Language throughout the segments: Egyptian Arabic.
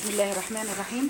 بسم الله الرحمن الرحيم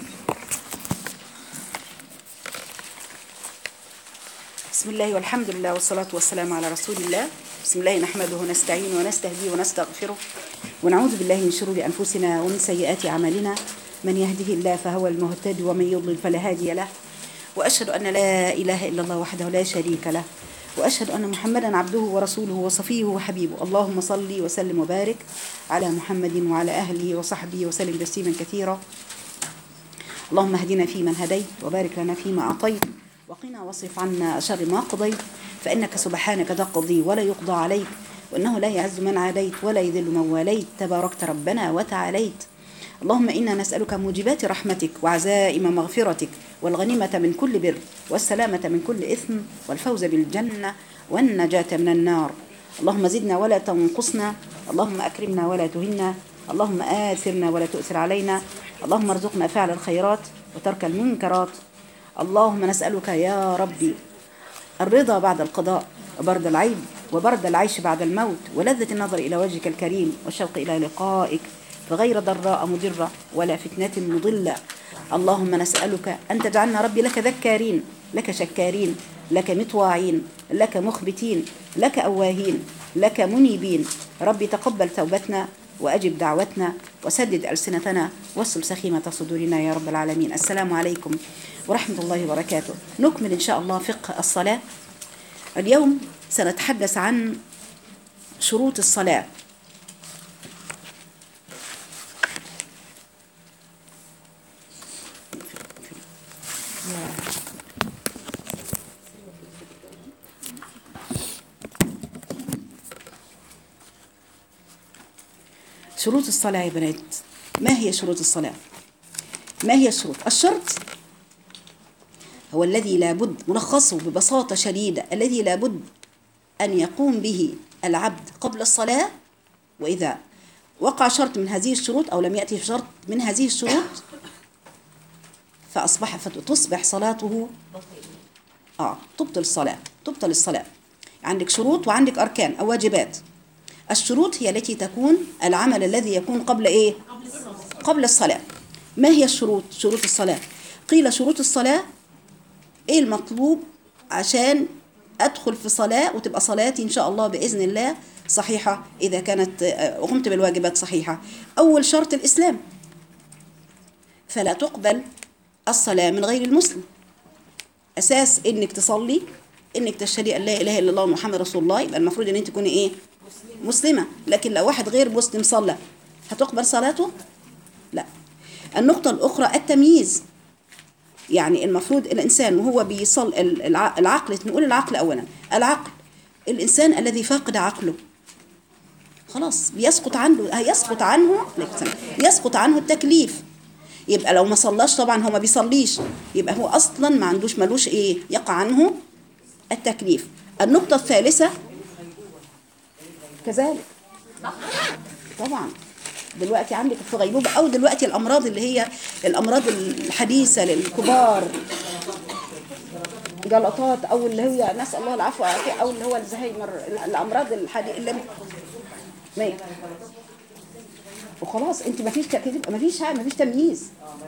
بسم الله والحمد لله والصلاة والسلام على رسول الله بسم الله نحمده ونستعين ونستهديه ونستغفره ونعوذ بالله من شرور أنفسنا ومن سيئات أعمالنا من يهده الله فهو المهتد ومن يضلل فلا هادي له وأشهد أن لا إله إلا الله وحده لا شريك له وأشهد أن محمدا عبده ورسوله وصفيه وحبيبه اللهم صل وسلم وبارك على محمد وعلى أهله وصحبه وسلم تسليما كثيرا اللهم اهدنا فيمن هديت وبارك لنا فيما أعطيت وقنا واصرف عنا شر ما قضيت فإنك سبحانك تقضي ولا يقضى عليك وإنه لا يعز من عاديت ولا يذل من واليت تباركت ربنا وتعاليت اللهم إنا نسألك موجبات رحمتك وعزائم مغفرتك والغنيمة من كل بر والسلامة من كل إثم والفوز بالجنة والنجاة من النار اللهم زدنا ولا تنقصنا اللهم أكرمنا ولا تهنا اللهم آثرنا ولا تؤثر علينا اللهم ارزقنا فعل الخيرات وترك المنكرات اللهم نسألك يا ربي الرضا بعد القضاء وبرد العيب وبرد العيش بعد الموت ولذة النظر إلى وجهك الكريم والشوق إلى لقائك فغير ضراء مضرة ولا فتنة مضلة اللهم نسألك أن تجعلنا ربي لك ذكارين لك شكارين لك مطواعين لك مخبتين لك أواهين لك منيبين ربي تقبل توبتنا وأجب دعوتنا وسدد ألسنتنا واصل سخيمة صدورنا يا رب العالمين السلام عليكم ورحمة الله وبركاته نكمل إن شاء الله فقه الصلاة اليوم سنتحدث عن شروط الصلاة شروط الصلاة يا بنات ما هي شروط الصلاة ما هي الشروط الشرط هو الذي لابد ملخصه ببساطة شديدة الذي لابد أن يقوم به العبد قبل الصلاة وإذا وقع شرط من هذه الشروط أو لم يأتي شرط من هذه الشروط فأصبح فتصبح صلاته آه تبطل الصلاة تبطل الصلاة عندك شروط وعندك أركان أو واجبات الشروط هي التي تكون العمل الذي يكون قبل إيه قبل الصلاة ما هي الشروط شروط الصلاة قيل شروط الصلاة إيه المطلوب عشان أدخل في صلاة وتبقى صلاتي إن شاء الله بإذن الله صحيحة إذا كانت قمت بالواجبات صحيحة أول شرط الإسلام فلا تقبل الصلاة من غير المسلم أساس إنك تصلي إنك تشهدي أن لا إله إلا الله محمد رسول الله يبقى المفروض إن أنت تكوني إيه مسلمة لكن لو واحد غير مسلم صلى هتقبل صلاته لا النقطة الأخرى التمييز يعني المفروض الإنسان وهو بيصل العقل نقول العقل أولا العقل الإنسان الذي فاقد عقله خلاص بيسقط عنه يسقط عنه يسقط عنه التكليف يبقى لو ما صلاش طبعا هو ما بيصليش يبقى هو أصلا ما عندوش ملوش إيه يقع عنه التكليف النقطة الثالثة كذلك طبعا دلوقتي عندك في غيبوبة أو دلوقتي الأمراض اللي هي الأمراض الحديثة للكبار جلطات أو اللي هي نسأل الله العفو والعافية أو اللي هو الزهايمر الأمراض الحديثة اللي ما وخلاص أنت ما فيش ما فيش ما فيش تمييز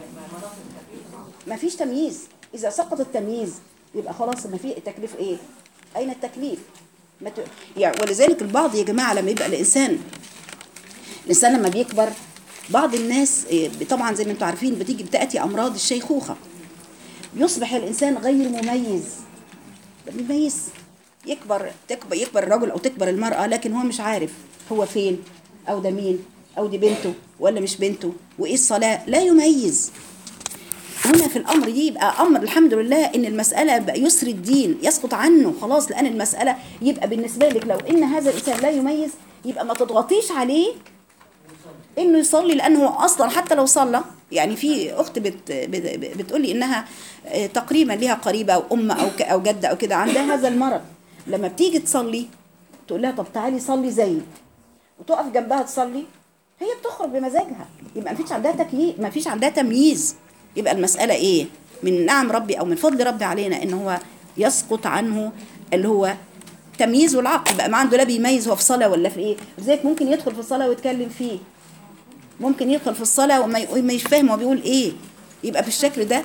ما فيش تمييز إذا سقط التمييز يبقى خلاص ما في التكليف إيه أين التكليف ما ت... يعني ولذلك البعض يا جماعة لما يبقى الإنسان الإنسان لما بيكبر بعض الناس طبعا زي ما انتم عارفين بتيجي بتأتي أمراض الشيخوخة يصبح الإنسان غير مميز مميز يكبر تكبر يكبر الرجل أو تكبر المرأة لكن هو مش عارف هو فين أو ده مين أو دي بنته ولا مش بنته وإيه الصلاة لا يميز هنا في الأمر دي يبقى أمر الحمد لله إن المسألة بقى يسر الدين يسقط عنه خلاص لأن المسألة يبقى بالنسبة لك لو إن هذا الإنسان لا يميز يبقى ما تضغطيش عليه إنه يصلي لأنه أصلا حتى لو صلى يعني في أخت بت بتقول لي إنها تقريبا ليها قريبة أو أم أو أو جدة أو كده عندها هذا المرض لما بتيجي تصلي تقول لها طب تعالي صلي زيي وتقف جنبها تصلي هي بتخرج بمزاجها يبقى ما فيش عندها تكييف ما فيش عندها تمييز يبقى المسألة إيه من نعم ربي أو من فضل ربي علينا إن هو يسقط عنه اللي هو تمييز والعقل بقى ما عنده لا بيميز هو في صلاة ولا في إيه لذلك ممكن يدخل في الصلاة ويتكلم فيه ممكن يدخل في الصلاة وما ي- ما يفهم هو بيقول ايه يبقى بالشكل ده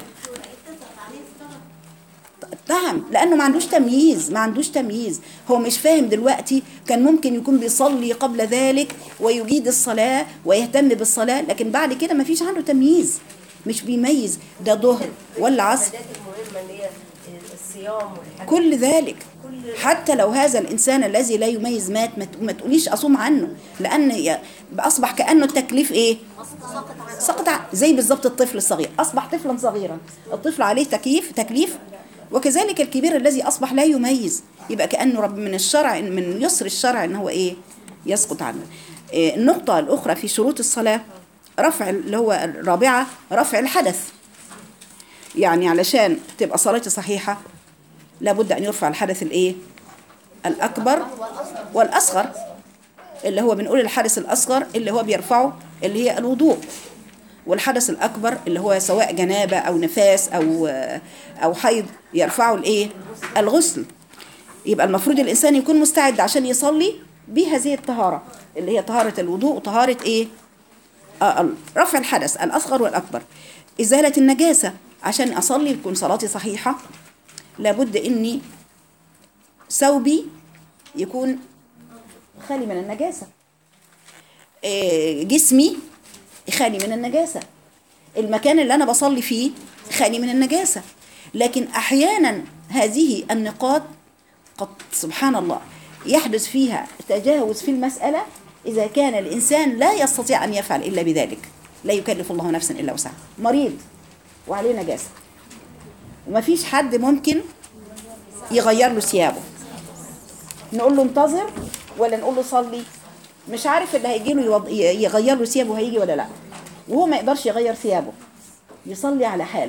نعم لانه ما عندوش تمييز ما عندوش تمييز هو مش فاهم دلوقتي كان ممكن يكون بيصلي قبل ذلك ويجيد الصلاة ويهتم بالصلاة لكن بعد كده ما فيش عنده تمييز مش بيميز ده ظهر ولا عصر العبادات المهمة اللي هي الصيام والحج كل ذلك حتى لو هذا الإنسان الذي لا يميز مات ما ت- ما تقوليش أصوم عنه لأن ي- أصبح كأنه التكليف إيه سقط ع- زي بالظبط الطفل الصغير أصبح طفلا صغيرا الطفل عليه تكييف تكليف وكذلك الكبير الذي أصبح لا يميز يبقى كأنه رب من الشرع من يسر الشرع إن هو إيه يسقط عنه إيه، النقطة الأخرى في شروط الصلاة رفع اللي هو الرابعة رفع الحدث يعني علشان تبقى صلاتي صحيحة لابد أن يرفع الحدث الإيه الأكبر والأصغر اللي هو بنقول الحدث الأصغر اللي هو بيرفعه اللي هي الوضوء والحدث الأكبر اللي هو سواء جنابة أو نفاس أو أو حيض يرفعه الإيه الغسل يبقى المفروض الإنسان يكون مستعد عشان يصلي بهذه الطهارة اللي هي طهارة الوضوء وطهارة إيه آه، ال- رفع الحدث الأصغر والأكبر إزالة النجاسة عشان أصلي تكون صلاتي صحيحة لابد إني ثوبي يكون خالي من النجاسة آه، جسمي خالي من النجاسة المكان اللي أنا بصلي فيه خالي من النجاسة لكن أحيانا هذه النقاط قد سبحان الله يحدث فيها تجاوز في المسألة إذا كان الإنسان لا يستطيع أن يفعل إلا بذلك لا يكلف الله نفسا إلا وسعها مريض وعليه نجاسة وما فيش حد ممكن يغير له ثيابه نقول له انتظر ولا نقول له صلي مش عارف اللي هيجي له يوض... ي- يغير له ثيابه هيجي ولا لا وهو ما يقدرش يغير ثيابه يصلي على حاله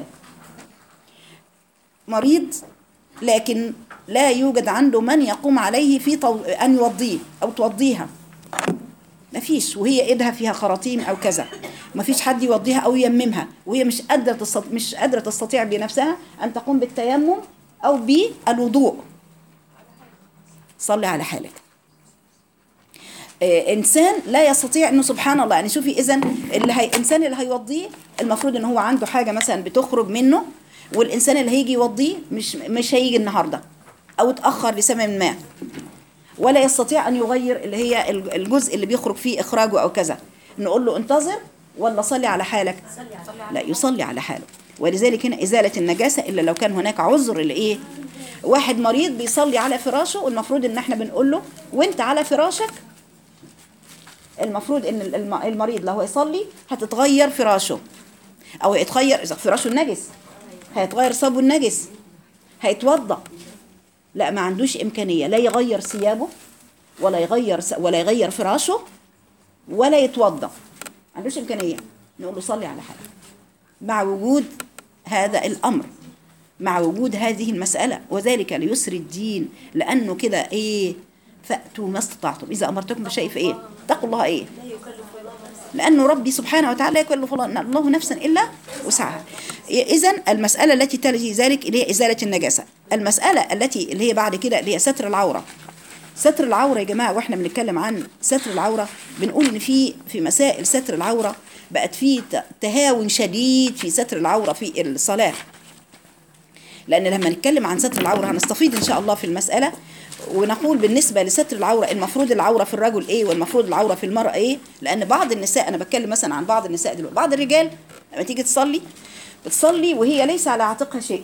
مريض لكن لا يوجد عنده من يقوم عليه في طو... أن يوضيه أو توضيها ما فيش وهي ايدها فيها خراطيم او كذا ما فيش حد يوضيها او ييممها وهي مش قادره تستطيع مش قادره تستطيع بنفسها ان تقوم بالتيمم او بالوضوء صلي على حالك آه، انسان لا يستطيع انه سبحان الله يعني شوفي اذا اللي هي الانسان اللي هيوضيه المفروض ان هو عنده حاجه مثلا بتخرج منه والانسان اللي هيجي يوضيه مش مش هيجي النهارده او اتاخر لسبب ما ولا يستطيع ان يغير اللي هي الجزء اللي بيخرج فيه اخراجه او كذا نقول له انتظر ولا صلي على حالك لا يصلي على حاله ولذلك هنا ازاله النجاسه الا لو كان هناك عذر لايه واحد مريض بيصلي على فراشه والمفروض ان احنا بنقول له وانت على فراشك المفروض ان الم- المريض لو يصلي هتتغير فراشه او يتغير اذا فراشه النجس هيتغير صابه النجس هيتوضا لا ما عندوش امكانيه لا يغير ثيابه ولا يغير س- ولا يغير فراشه ولا يتوضا ما عندوش امكانيه نقول له صلي على حالك مع وجود هذا الامر مع وجود هذه المساله وذلك ليسر الدين لانه كده ايه فاتوا ما استطعتم اذا امرتكم بشيء فايه اتقوا الله ايه لأنه ربي سبحانه وتعالى لا يكلف الله الله نفسا إلا وسعها إذا المسألة التي تلي ذلك اللي هي إزالة النجاسة المسألة التي اللي هي بعد كده اللي هي ستر العورة ستر العورة يا جماعة واحنا بنتكلم عن ستر العورة بنقول ان في في مسائل ستر العورة بقت في ت- تهاون شديد في ستر العورة في الصلاة لأن لما نتكلم عن ستر العورة هنستفيد إن شاء الله في المسألة ونقول بالنسبة لستر العورة المفروض العورة في الرجل إيه والمفروض العورة في المرأة إيه لأن بعض النساء أنا بتكلم مثلا عن بعض النساء دلوقتي بعض الرجال لما تيجي تصلي بتصلي وهي ليس على عاتقها شيء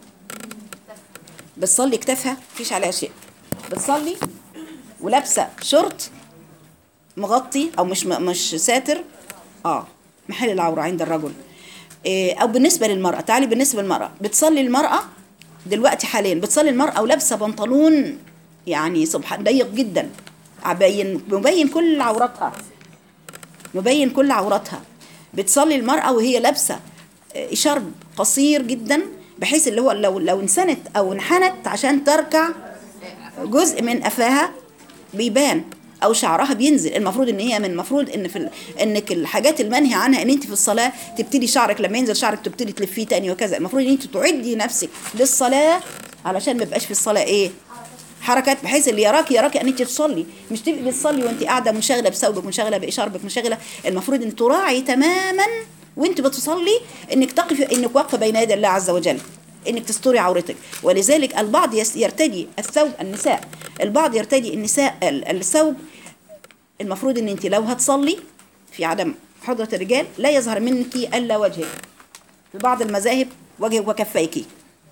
بتصلي كتافها مفيش عليها شيء بتصلي ولابسة شورت مغطي أو مش مش ساتر اه محل العورة عند الرجل إيه، او بالنسبه للمراه تعالي بالنسبه للمراه بتصلي المراه دلوقتي حاليا بتصلي المراه ولابسه بنطلون يعني سبحان ضيق جدا عباين مبين كل عورتها مبين كل عورتها بتصلي المراه وهي لابسه آه، شرب قصير جدا بحيث اللي هو لو لو انسنت او انحنت عشان تركع جزء من قفاها بيبان او شعرها بينزل المفروض ان هي من المفروض ان في ال- انك الحاجات المنهي عنها ان انت في الصلاه تبتدي شعرك لما ينزل شعرك تبتدي تلفيه تاني وكذا المفروض ان انت تعدي نفسك للصلاه علشان ما يبقاش في الصلاه ايه حركات بحيث اللي يراك يراك ان انت تصلي مش تبقي بتصلي وانت قاعده منشغله بثوبك منشغله باشاربك منشغله المفروض ان تراعي تماما وانت بتصلي انك تقفي انك واقفه بين يدي الله عز وجل انك تستري عورتك ولذلك البعض يس- يرتدي الثوب النساء البعض يرتدي النساء ال- الثوب المفروض ان انت لو هتصلي في عدم حضرة الرجال لا يظهر منك الا وجهك في بعض المذاهب وجهك وكفيك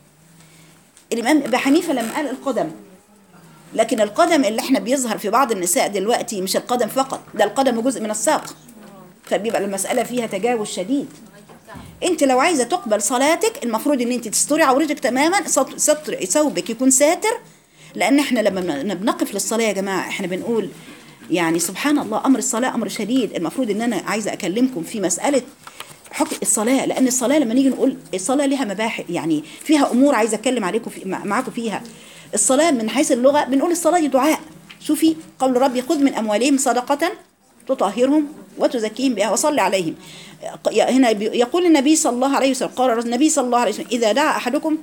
الامام ابي حنيفه لما قال القدم لكن القدم اللي احنا بيظهر في بعض النساء دلوقتي مش القدم فقط ده القدم جزء من الساق فبيبقى المسألة فيها تجاوز شديد انت لو عايزة تقبل صلاتك المفروض ان انت تستري عورتك تماما سط- ستر ثوبك يكون ساتر لان احنا لما بن- بنقف للصلاة يا جماعة احنا بنقول يعني سبحان الله امر الصلاة امر شديد المفروض ان انا عايزة اكلمكم في مسألة حكم الصلاة لأن الصلاة لما نيجي نقول الصلاة لها مباحث يعني فيها أمور عايزة أتكلم عليكم في مع- معاكم فيها الصلاة من حيث اللغة بنقول الصلاة دي دعاء شوفي قول ربي خذ من أموالهم صدقة تطهرهم وتزكيهم بها وصل عليهم ق- هنا بي- يقول النبي صلى الله عليه وسلم قال النبي صلى الله عليه وسلم إذا دعا أحدكم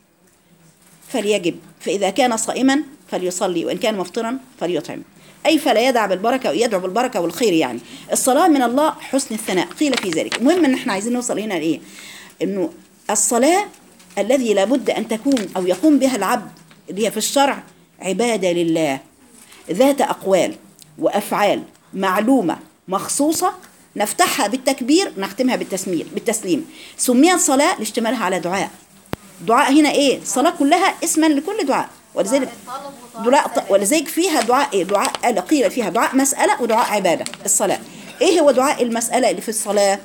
فليجب فإذا كان صائما فليصلي وإن كان مفطرا فليطعم أي فلا يدع بالبركة ويدعو بالبركة والخير يعني الصلاة من الله حسن الثناء قيل في ذلك المهم إن إحنا عايزين نوصل هنا لإيه إنه الصلاة الذي لابد أن تكون أو يقوم بها العبد اللي هي في الشرع عبادة لله ذات أقوال وأفعال معلومة مخصوصة نفتحها بالتكبير نختمها بالتسمير بالتسليم سميت صلاة لاشتمالها على دعاء دعاء هنا ايه الصلاة كلها اسما لكل دعاء ولذلك دعاء ولذلك فيها دعاء ايه دعاء قال قيل فيها دعاء مسألة ودعاء عبادة الصلاة ايه هو دعاء المسألة اللي في الصلاة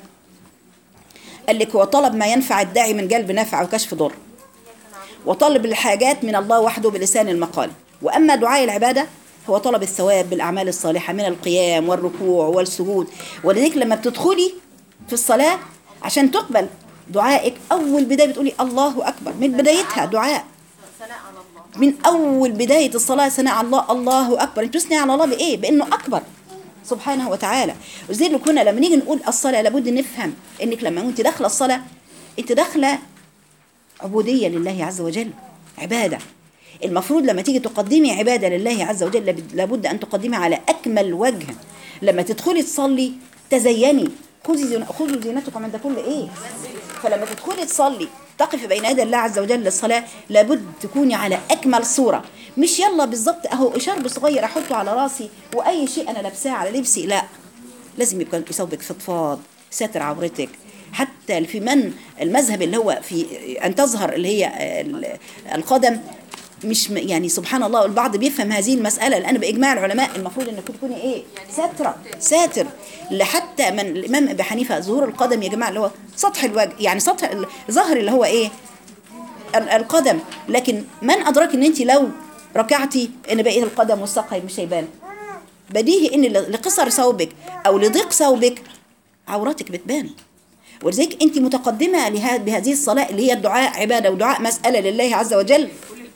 قال لك هو طلب ما ينفع الداعي من جلب نفع وكشف ضر وطلب الحاجات من الله وحده بلسان المقال وأما دعاء العبادة هو طلب الثواب بالأعمال الصالحة من القيام والركوع والسجود ولذلك لما بتدخلي في الصلاة عشان تقبل دعائك أول بداية بتقولي الله أكبر من بدايتها دعاء ثناء على الله من أول بداية الصلاة ثناء على الله الله أكبر أنت تثني على الله بإيه؟ بأنه أكبر سبحانه وتعالى وزي اللي كنا لما نيجي نقول الصلاة لابد نفهم إنك لما أنت داخلة الصلاة أنت داخلة عبودية لله عز وجل عبادة المفروض لما تيجي تقدمي عبادة لله عز وجل لابد- لابد أن تقدمي على أكمل وجه لما تدخلي تصلي تزيني خذي زين- خذوا زينتكم عند كل إيه فلما تدخلي تصلي تقفي بين يدي الله عز وجل للصلاة لابد تكوني على أكمل صورة مش يلا بالظبط أهو شرب صغير أحطه على راسي وأي شيء أنا لابساه على لبسي لا لازم يبقى ثوبك فضفاض ساتر عورتك حتى في من المذهب اللي هو في ان تظهر اللي هي ال- القدم مش م- يعني سبحان الله البعض بيفهم هذه المسألة لأن بإجماع العلماء المفروض إنك تكوني إيه ساترة ساتر لحتى من الإمام أبي حنيفة ظهور القدم يا جماعة اللي هو سطح الوجه يعني سطح ال- ظهر اللي هو إيه ال- القدم لكن من أدرك إن أنت لو ركعتي إن بقية القدم والساق هي مش هيبان بديهي ان ل- لقصر ثوبك او لضيق ثوبك عورتك بتبان ولذلك انت متقدمه لها بهذه الصلاه اللي هي الدعاء عباده ودعاء مساله لله عز وجل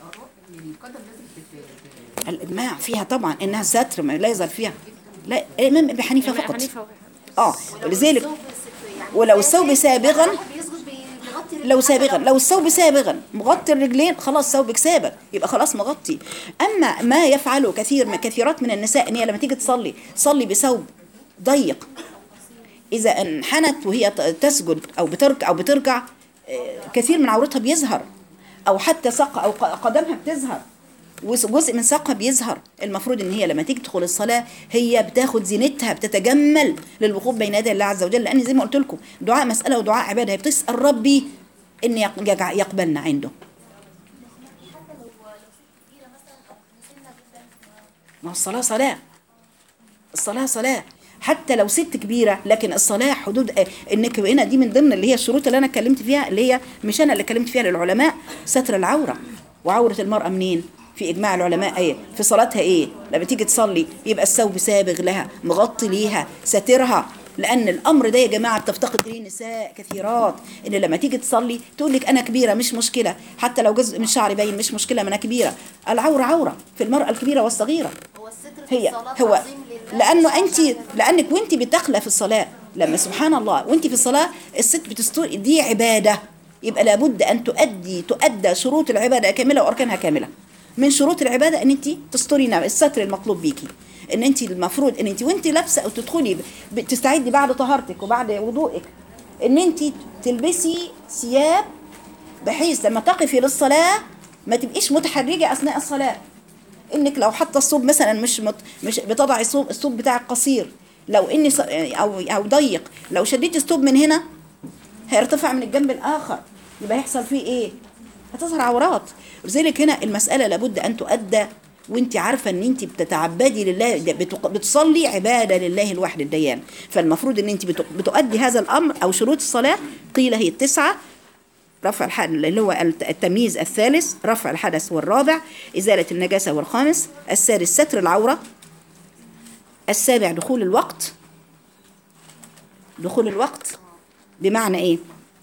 الاجماع فيها طبعا انها ستر ما لا يظهر فيها لا الامام ابي حنيفه فقط اه ولذلك ولو الثوب سابغا بيسجد بيغطي لو سابغا لو الثوب سابغا مغطي الرجلين خلاص ثوبك سابغ يبقى خلاص مغطي اما ما يفعله كثير كثيرات من النساء ان هي لما تيجي تصلي تصلي بثوب ضيق اذا انحنت وهي ت- تسجد او بتركع او بتركع آه، كثير من عورتها بيظهر او حتى ساق او ق- قدمها بتظهر وجزء من ساقها بيظهر المفروض ان هي لما تيجي تدخل الصلاه هي بتاخد زينتها بتتجمل للوقوف بين يدي الله عز وجل لان زي ما قلت لكم دعاء مساله ودعاء عباده هي بتسال ربي ان يق- يجع- يقبلنا عنده ما هو الصلاه صلاه الصلاه صلاه حتى لو ست كبيره لكن الصلاه حدود آه، انك هنا دي من ضمن اللي هي الشروط اللي انا اتكلمت فيها اللي هي مش انا اللي اتكلمت فيها للعلماء ستر العوره وعوره المراه منين في اجماع العلماء ايه في صلاتها ايه لما تيجي تصلي يبقى الثوب سابغ لها مغطي ليها ساترها لان الامر ده يا جماعه بتفتقد اليه نساء كثيرات ان لما تيجي تصلي تقول لك انا كبيره مش مشكله حتى لو جزء من شعري باين مش مشكله ما انا كبيره العوره عوره في المراه الكبيره والصغيره هو الستر في هي الصلاة هو تعظيم لله لانه مش انت عشان- لانك وانت بتخلى في الصلاه لما سبحان الله وانت في الصلاه الست بتستور دي عباده يبقى لابد ان تؤدي تؤدى شروط العباده كامله واركانها كامله من شروط العباده ان انت تستري نفسك الستر المطلوب بيكي ان انت المفروض ان انت وانت لابسه او تدخلي ب- تستعدي بعد طهارتك وبعد وضوئك ان انت تلبسي ثياب بحيث لما تقفي للصلاه ما تبقيش متحرجه اثناء الصلاه انك لو حاطه الصوب مثلا مش مت مش بتضعي الصوب الصوب بتاعك قصير لو اني ص- او او ضيق لو شديتي الصوب من هنا هيرتفع من الجنب الاخر يبقى هيحصل فيه ايه هتظهر عورات لذلك هنا المساله لابد ان تؤدى وانت عارفه ان انت بتتعبدي لله ده بتق- بتصلي عباده لله الواحد الديان فالمفروض ان انت بت- بتؤدي هذا الامر او شروط الصلاه قيل هي التسعه رفع الحدث اللي هو الت- التمييز الثالث رفع الحدث والرابع إزالة النجاسة والخامس السادس ستر العورة السابع دخول الوقت دخول الوقت بمعنى ايه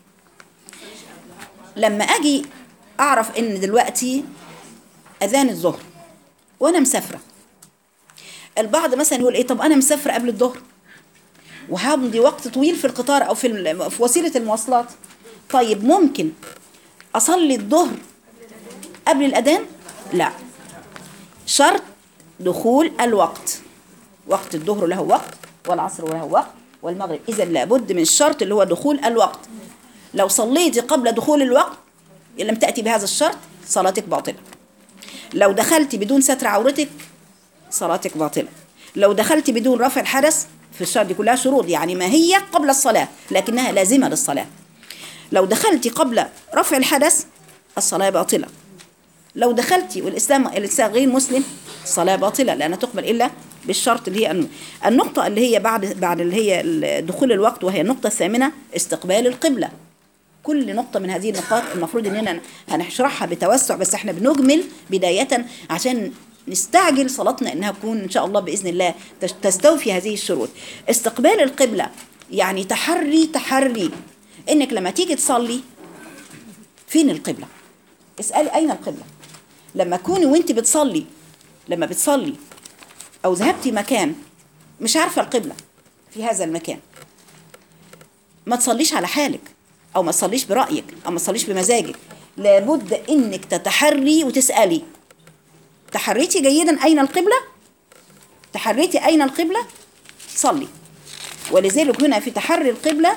لما اجي اعرف ان دلوقتي اذان الظهر وانا مسافره البعض مثلا يقول ايه طب انا مسافره قبل الظهر وهمضي وقت طويل في القطار او في الم- في وسيله المواصلات طيب ممكن اصلي الظهر قبل الاذان لا شرط دخول الوقت وقت الظهر له وقت والعصر له وقت والمغرب اذا لابد من الشرط اللي هو دخول الوقت لو صليتي قبل دخول الوقت إن لم تأتي بهذا الشرط صلاتك باطلة لو دخلتي بدون ستر عورتك صلاتك باطلة لو دخلتي بدون رفع الحدث في الشرط دي كلها شروط يعني ما هي قبل الصلاة لكنها لازمة للصلاة لو دخلتي قبل رفع الحدث الصلاة باطلة لو دخلتي والإسلام الإنسان غير مسلم الصلاة باطلة لأنها تقبل إلا بالشرط اللي هي الن- النقطة اللي هي بعد بعد اللي هي ال- دخول الوقت وهي النقطة الثامنة استقبال القبلة كل نقطة من هذه النقاط المفروض إننا هنشرحها بتوسع بس إحنا بنجمل بداية عشان نستعجل صلاتنا إنها تكون إن شاء الله بإذن الله تش- تستوفي هذه الشروط استقبال القبلة يعني تحري تحري إنك لما تيجي تصلي فين القبلة اسألي أين القبلة لما تكوني وانت بتصلي لما بتصلي أو ذهبتي مكان مش عارفة القبلة في هذا المكان ما تصليش على حالك أو ما تصليش برأيك أو ما تصليش بمزاجك لابد إنك تتحري وتسألي تحريتي جيدا أين القبلة تحريتي أين القبلة صلي ولذلك هنا في تحري القبلة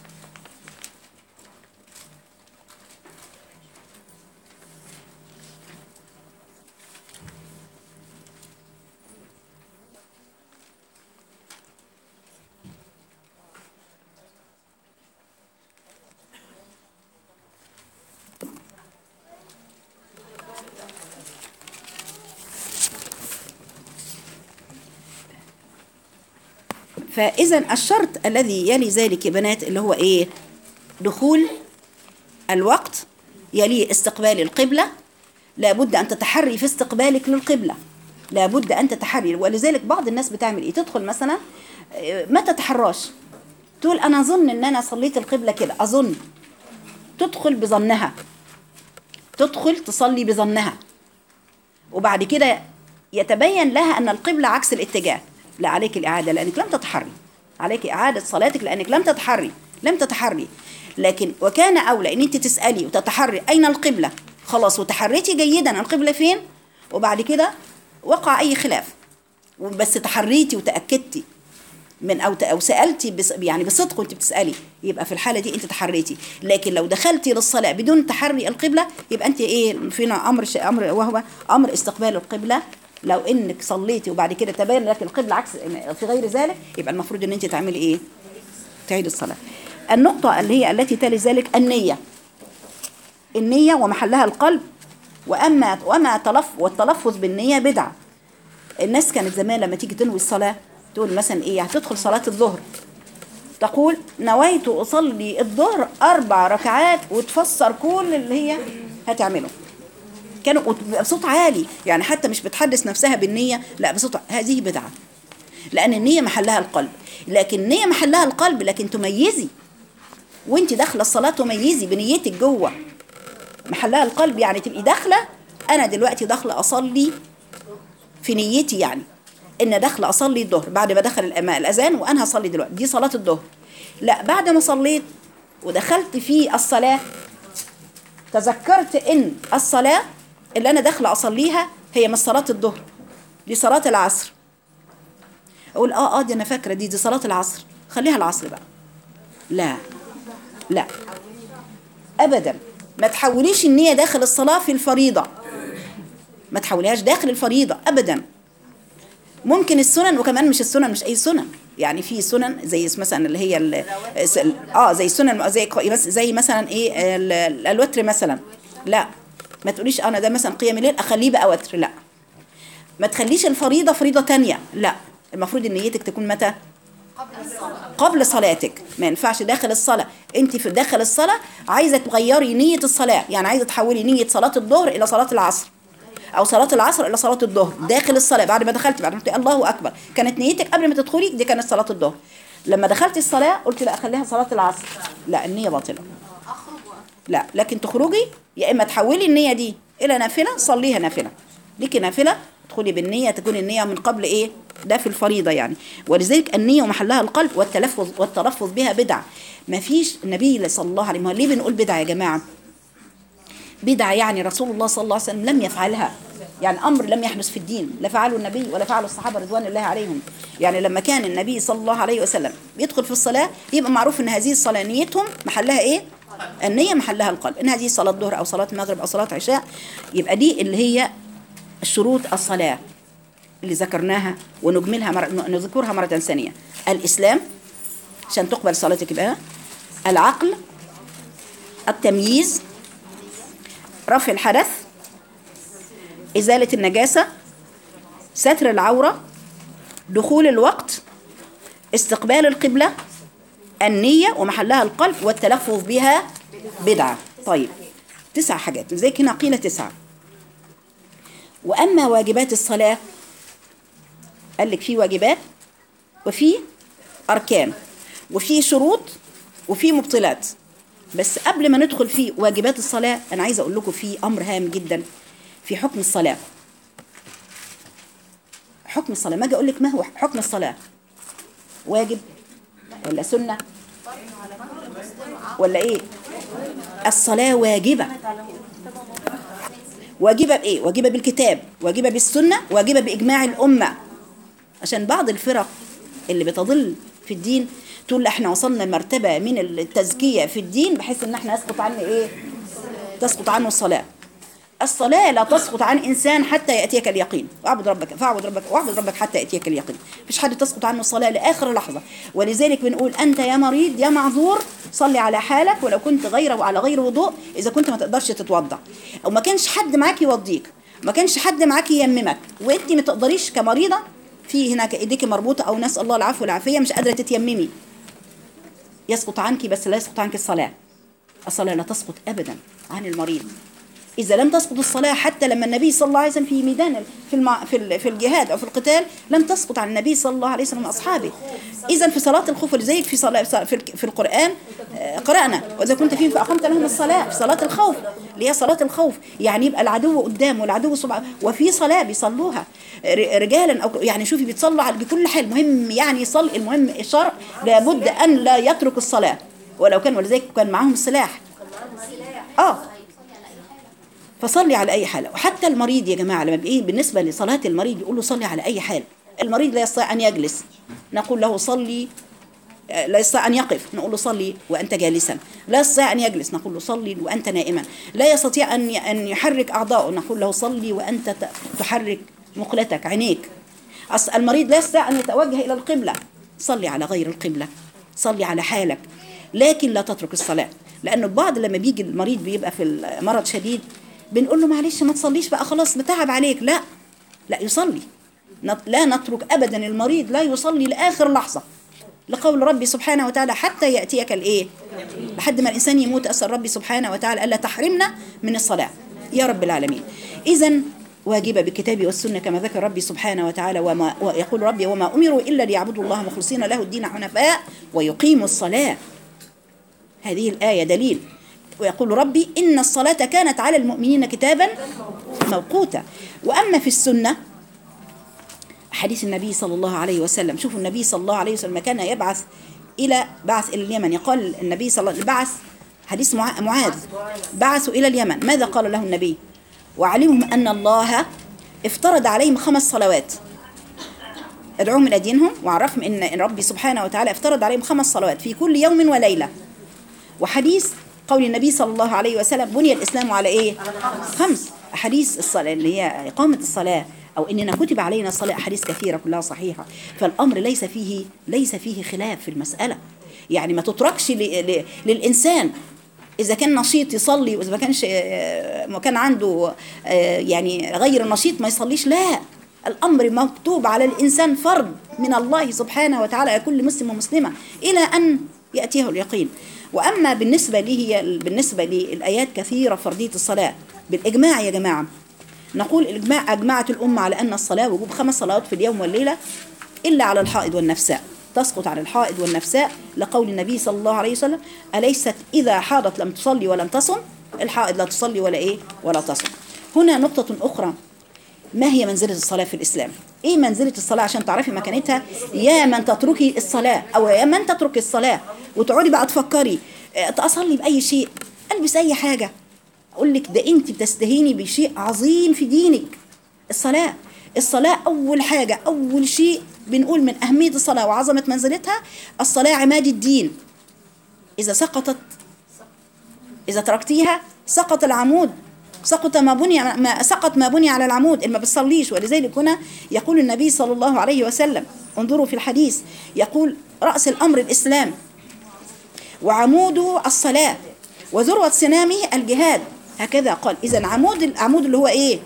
فإذا الشرط الذي يلي ذلك يا بنات اللي هو إيه دخول الوقت يلي استقبال القبلة لابد أن تتحري في استقبالك للقبلة لابد أن تتحري ولذلك بعض الناس بتعمل إيه تدخل مثلا آه، ما تتحراش تقول أنا أظن إن أنا صليت القبلة كده أظن تدخل بظنها تدخل تصلي بظنها وبعد كده يتبين لها أن القبلة عكس الاتجاه لا عليك الإعادة لأنك لم تتحري عليك إعادة صلاتك لأنك لم تتحري لم تتحري لكن وكان أولى أن أنت تسألي وتتحري أين القبلة خلاص وتحريتي جيدا القبلة فين وبعد كده وقع أي خلاف بس تحريتي وتأكدتي من او او سالتي بس يعني بصدق وانت بتسالي يبقى في الحاله دي انت تحريتي لكن لو دخلتي للصلاه بدون تحري القبله يبقى انت ايه فينا امر ش- امر وهو امر استقبال القبله لو انك صليتي وبعد كده تبين لك القبله عكس في غير ذلك يبقى المفروض ان انت تعملي ايه تعيد الصلاه النقطه اللي هي التي تلي ذلك النيه النيه ومحلها القلب واما وما تلف والتلفظ بالنيه بدعه الناس كانت زمان لما تيجي تنوي الصلاة تقول مثلا ايه هتدخل صلاة الظهر تقول نويت أصلي الظهر أربع ركعات وتفسر كل اللي هي هتعمله كانوا وت- بصوت عالي يعني حتى مش بتحدث نفسها بالنية لا بصوت ع- هذه بدعة لأن النية محلها القلب لكن النية محلها القلب لكن تميزي وانت داخلة الصلاة تميزي بنيتك جوه محلها القلب يعني تبقي داخلة أنا دلوقتي داخلة أصلي في نيتي يعني ان داخله اصلي الظهر بعد ما دخل الأما- الاذان وانا هصلي دلوقتي دي صلاه الظهر لا بعد ما صليت ودخلت في الصلاه تذكرت ان الصلاه اللي انا داخله اصليها هي مش صلاه الظهر دي صلاه العصر اقول اه اه دي انا فاكره دي دي صلاه العصر خليها العصر بقى لا لا ابدا ما تحوليش النيه داخل الصلاه في الفريضه ما تحوليهاش داخل الفريضه ابدا ممكن السنن وكمان مش السنن مش اي سنن يعني في سنن زي مثلا اللي هي ال- س- اه زي السنن زي بس زي مثلا ايه ال- ال- الوتر مثلا لا ما تقوليش انا ده مثلا قيام الليل اخليه بقى وتر لا ما تخليش الفريضه فريضه تانية لا المفروض ان نيتك تكون متى قبل صلاتك ما ينفعش داخل الصلاة انت في داخل الصلاة عايزة تغيري نية الصلاة يعني عايزة تحولي نية صلاة الظهر إلى صلاة العصر أو صلاة العصر إلى صلاة الظهر داخل الصلاة بعد ما دخلت بعد ما قلت الله أكبر كانت نيتك قبل ما تدخلي دي كانت صلاة الظهر لما دخلت الصلاة قلت لا أخليها صلاة العصر لا النية باطلة لا لكن تخرجي يا إما تحولي النية دي إلى نافلة صليها نافلة ليكي نافلة تدخلي بالنية تكون النية من قبل إيه ده في الفريضة يعني ولذلك النية ومحلها القلب والتلفظ والتلفظ بها بدعة ما فيش النبي صلى الله عليه وسلم ليه بنقول بدعة يا جماعة بدعة يعني رسول الله صلى الله عليه وسلم لم يفعلها يعني أمر لم يحدث في الدين لا فعله النبي ولا فعله الصحابة رضوان الله عليهم يعني لما كان النبي صلى الله عليه وسلم يدخل في الصلاة يبقى معروف أن هذه الصلاة نيتهم محلها إيه النية محلها القلب إن هذه صلاة ظهر أو صلاة المغرب أو صلاة عشاء يبقى دي اللي هي شروط الصلاة اللي ذكرناها ونجملها مر... نذكرها مرة ثانية الإسلام عشان تقبل صلاتك بقى العقل التمييز رفع الحدث إزالة النجاسة ستر العورة دخول الوقت استقبال القبلة النية ومحلها القلب والتلفظ بها بدعة طيب تسع حاجات لذلك هنا قيل تسعة وأما واجبات الصلاة قال لك في واجبات وفي أركان وفي شروط وفي مبطلات بس قبل ما ندخل في واجبات الصلاة أنا عايزة أقول لكم في أمر هام جدا في حكم الصلاة حكم الصلاة ما أجي أقول لك ما هو حكم الصلاة واجب ولا سنة ولا إيه الصلاة واجبة واجبة بإيه واجبة بالكتاب واجبة بالسنة واجبة بإجماع الأمة عشان بعض الفرق اللي بتضل في الدين تقول لا احنا وصلنا مرتبة من التزكية في الدين بحيث ان احنا يسقط عنه ايه تسقط عنه الصلاة الصلاة لا تسقط عن إنسان حتى يأتيك اليقين واعبد ربك فاعبد ربك واعبد ربك حتى يأتيك اليقين مفيش حد تسقط عنه الصلاة لآخر لحظة ولذلك بنقول أنت يا مريض يا معذور صلي على حالك ولو كنت غير على غير وضوء إذا كنت ما تقدرش تتوضع أو ما كانش حد معاك يوضيك ما كانش حد معاك ييممك وانت ما تقدريش كمريضة في هناك ايديك مربوطة أو نسأل الله العفو والعافية مش قادرة تتيممي يسقط عنك بس لا يسقط عنك الصلاة الصلاة لا تسقط أبدا عن المريض إذا لم تسقط الصلاة حتى لما النبي صلى الله عليه وسلم في ميدان في المع... في ال- في الجهاد أو في القتال لم تسقط عن النبي صلى الله عليه وسلم وأصحابه إذا في صلاة الخوف لذلك في صلاة في, ال- في القرآن آه، قرأنا وإذا كنت فيهم فأقمت لهم الصلاة في صلاة الخوف اللي هي صلاة الخوف يعني يبقى العدو قدام والعدو سبحانه وفي صلاة بيصلوها ر- رجالا أو يعني شوفي بيتصلوا على بكل حال مهم يعني يصلي المهم الشرع لابد أن لا يترك الصلاة ولو كان ولذلك كان معاهم السلاح اه فصلي على اي حال وحتى المريض يا جماعه لما بايه بالنسبه لصلاه المريض يقول له صلي على اي حال المريض لا يستطيع ان يجلس نقول له صلي آه، لا يستطيع ان يقف نقول له صلي وانت جالسا لا يستطيع ان يجلس نقول له صلي وانت نائما لا يستطيع ان ان يحرك اعضاءه نقول له صلي وانت ت- تحرك مقلتك عينيك أص- المريض لا يستطيع ان يتوجه الى القبله صلي على غير القبله صلي على حالك لكن لا تترك الصلاه لانه بعض لما بيجي المريض بيبقى في المرض شديد بنقول له معلش ما تصليش بقى خلاص بتعب عليك لا لا يصلي نت- لا نترك ابدا المريض لا يصلي لاخر لحظه لقول ربي سبحانه وتعالى حتى ياتيك الايه لحد ما الانسان يموت اسال ربي سبحانه وتعالى الا تحرمنا من الصلاه يا رب العالمين اذا واجبه بالكتاب والسنه كما ذكر ربي سبحانه وتعالى وما ويقول ربي وما امروا الا ليعبدوا الله مخلصين له الدين حنفاء ويقيموا الصلاه هذه الآية دليل ويقول ربي إن الصلاة كانت على المؤمنين كتابا موقوتا وأما في السنة حديث النبي صلى الله عليه وسلم شوفوا النبي صلى الله عليه وسلم كان يبعث إلى بعث إلى اليمن يقال النبي صلى الله عليه وسلم بعث حديث مع- معاذ بعثوا إلى اليمن ماذا قال له النبي وعلمهم أن الله افترض عليهم خمس صلوات ادعوهم إلى دينهم وعرفهم إن ربي سبحانه وتعالى افترض عليهم خمس صلوات في كل يوم وليلة وحديث قول النبي صلى الله عليه وسلم بني الإسلام على إيه؟ خمس أحاديث الصلاة اللي هي إقامة الصلاة أو إننا كتب علينا الصلاة أحاديث كثيرة كلها صحيحة فالأمر ليس فيه ليس فيه خلاف في المسألة يعني ما تتركش ل- ل- للإنسان إذا كان نشيط يصلي وإذا ما كانش آه، ما كان عنده آه، يعني غير نشيط ما يصليش لا الأمر مكتوب على الإنسان فرض من الله سبحانه وتعالى على كل مسلم ومسلمة إلى أن يأتيه اليقين وأما بالنسبة لي هي بالنسبة للآيات كثيرة فرضية الصلاة بالإجماع يا جماعة نقول الإجماع أجمعت الأمة على أن الصلاة وجوب خمس صلوات في اليوم والليلة إلا على الحائض والنفساء تسقط على الحائض والنفساء لقول النبي صلى الله عليه وسلم أليست إذا حاضت لم تصلي ولم تصم الحائض لا تصلي ولا إيه ولا تصم هنا نقطة أخرى ما هي منزلة الصلاة في الإسلام إيه منزلة الصلاة عشان تعرفي مكانتها يا من تتركي الصلاة أو يا من تتركي الصلاة وتقعدي بقى تفكري آه، أصلي بأي شيء ألبس أي حاجة أقول لك ده أنت بتستهيني بشيء عظيم في دينك الصلاة الصلاة أول حاجة أول شيء بنقول من أهمية الصلاة وعظمة منزلتها الصلاة عماد الدين إذا سقطت إذا تركتيها سقط العمود سقط ما بني ما سقط ما بني على العمود اللي ما بتصليش ولذلك هنا يقول النبي صلى الله عليه وسلم انظروا في الحديث يقول رأس الأمر الإسلام وعموده الصلاة وذروة سنامه الجهاد هكذا قال إذا عمود العمود اللي هو إيه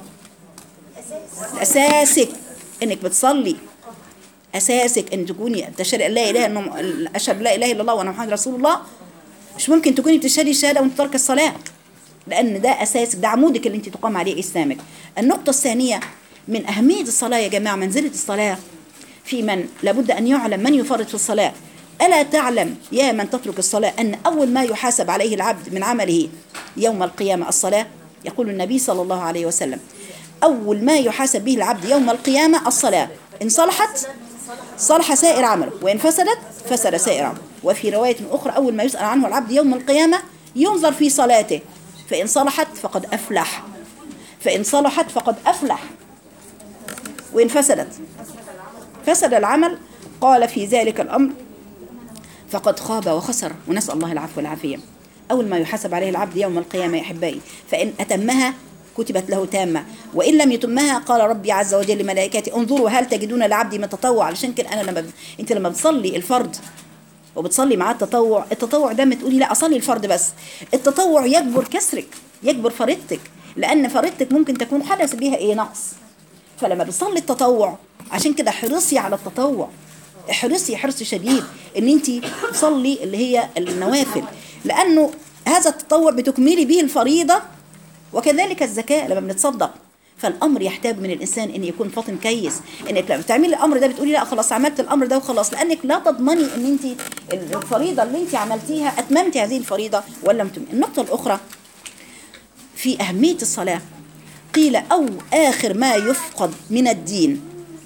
أساسك إنك بتصلي أساسك إن تكوني تشهد أن لا إله إلا أشهد لا إله إلا الله وأنا محمد رسول الله مش ممكن تكوني بتشهدي الشهادة وأنت ترك الصلاة لأن ده أساسك ده عمودك اللي أنت تقام عليه إسلامك النقطة الثانية من أهمية الصلاة يا جماعة منزلة الصلاة في من لابد أن يعلم من يفرط في الصلاة ألا تعلم يا من تترك الصلاة أن أول ما يحاسب عليه العبد من عمله يوم القيامة الصلاة يقول النبي صلى الله عليه وسلم أول ما يحاسب به العبد يوم القيامة الصلاة إن صلحت صلح سائر عمله وإن فسدت فسد سائر عمله وفي رواية أخرى أول ما يسأل عنه العبد يوم القيامة ينظر في صلاته فإن صلحت فقد أفلح فإن صلحت فقد أفلح وإن فسدت فسد العمل قال في ذلك الأمر فقد خاب وخسر ونسأل الله العفو والعافية أول ما يحاسب عليه العبد يوم القيامة يا أحبائي فإن أتمها كتبت له تامة وإن لم يتمها قال ربي عز وجل لملائكته انظروا هل تجدون لعبدي من تطوع علشان كده أنا لما ب... أنت لما بتصلي الفرض وبتصلي معاه التطوع التطوع ده ما تقولي لا أصلي الفرض بس التطوع يجبر كسرك يجبر فريضتك لأن فريضتك ممكن تكون حدث بها إيه نقص فلما بتصلي التطوع عشان كده حرصي على التطوع احرصي حرص شديد ان انت تصلي اللي هي النوافل لانه هذا التطوع بتكملي به الفريضه وكذلك الزكاه لما بنتصدق فالامر يحتاج من الانسان ان يكون فاطن كيس انك لما بتعملي الامر ده بتقولي لا خلاص عملت الامر ده وخلاص لانك لا تضمني ان انت الفريضه اللي انت عملتيها اتممتي هذه الفريضه ولا لم تتممي النقطه الاخرى في اهميه الصلاه قيل او اخر ما يفقد من الدين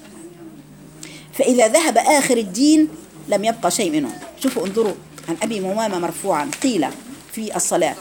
فإذا ذهب آخر الدين لم يبقى شيء منه شوفوا انظروا عن أبي ممامة مرفوعا قيل في الصلاة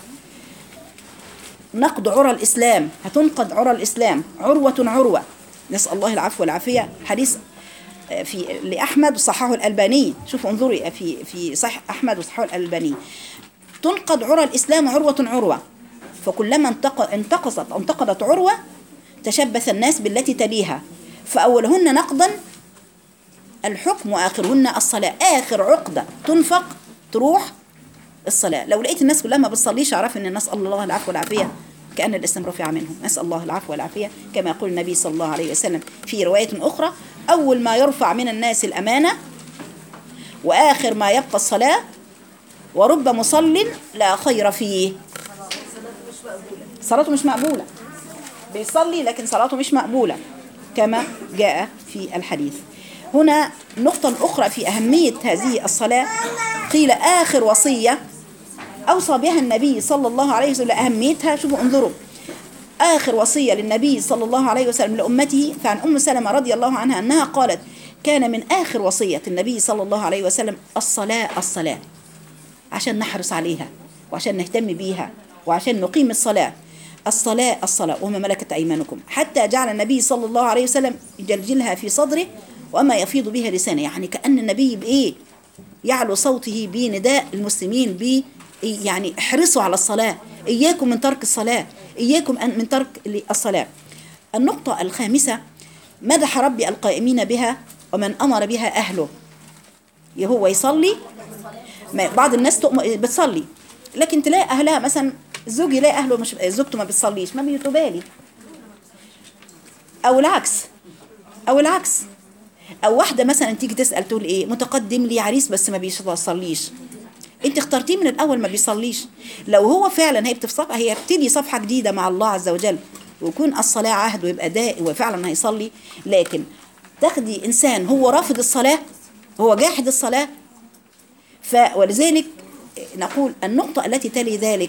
نقض عرى الإسلام هتنقض عرى الإسلام عروة عروة نسأل الله العفو والعافية حديث في لأحمد وصححه الألباني شوفوا انظروا في في صحيح أحمد وصححه الألباني تنقض عرى الإسلام عروة عروة فكلما انتق- انتقصت أو انتقضت عروة تشبث الناس بالتي تليها فأولهن نقضا الحكم واخرهن الصلاه اخر عقده تنفق تروح الصلاه لو لقيت الناس كلها ما بتصليش اعرف ان الناس الله العفو والعافيه كان الاسلام رفع منهم نسال الله العفو والعافيه كما يقول النبي صلى الله عليه وسلم في روايه اخرى اول ما يرفع من الناس الامانه واخر ما يبقى الصلاه ورب مصل لا خير فيه صلاته مش مقبوله بيصلي لكن صلاته مش مقبوله كما جاء في الحديث هنا نقطة أخرى في أهمية هذه الصلاة قيل آخر وصية أوصى بها النبي صلى الله عليه وسلم أهميتها شوفوا انظروا آخر وصية للنبي صلى الله عليه وسلم لأمته فعن أم سلمة رضي الله عنها أنها قالت كان من آخر وصية النبي صلى الله عليه وسلم الصلاة الصلاة عشان نحرص عليها وعشان نهتم بيها وعشان نقيم الصلاة الصلاة الصلاة وما ملكت أيمانكم حتى جعل النبي صلى الله عليه وسلم يجلجلها في صدره وما يفيض بها لسانه يعني كأن النبي بإيه يعلو صوته بنداء المسلمين ب يعني احرصوا على الصلاة إياكم من ترك الصلاة إياكم أن من ترك الصلاة النقطة الخامسة مدح ربي القائمين بها ومن أمر بها أهله هو يصلي ما بعض الناس تؤم- بتصلي لكن تلاقي أهلها مثلا الزوج يلاقي أهله مش زوجته ما بتصليش ما بيتبالي أو العكس أو العكس أو واحدة مثلا تيجي تسأل تقول إيه متقدم لي عريس بس ما بيصليش انت اخترتيه من الاول ما بيصليش لو هو فعلا هي بتصفح هي بتبتدي صفحه جديده مع الله عز وجل ويكون الصلاه عهد ويبقى دائم وفعلا هيصلي لكن تاخدي انسان هو رافض الصلاه هو جاحد الصلاه ف ولذلك نقول النقطه التي تلي ذلك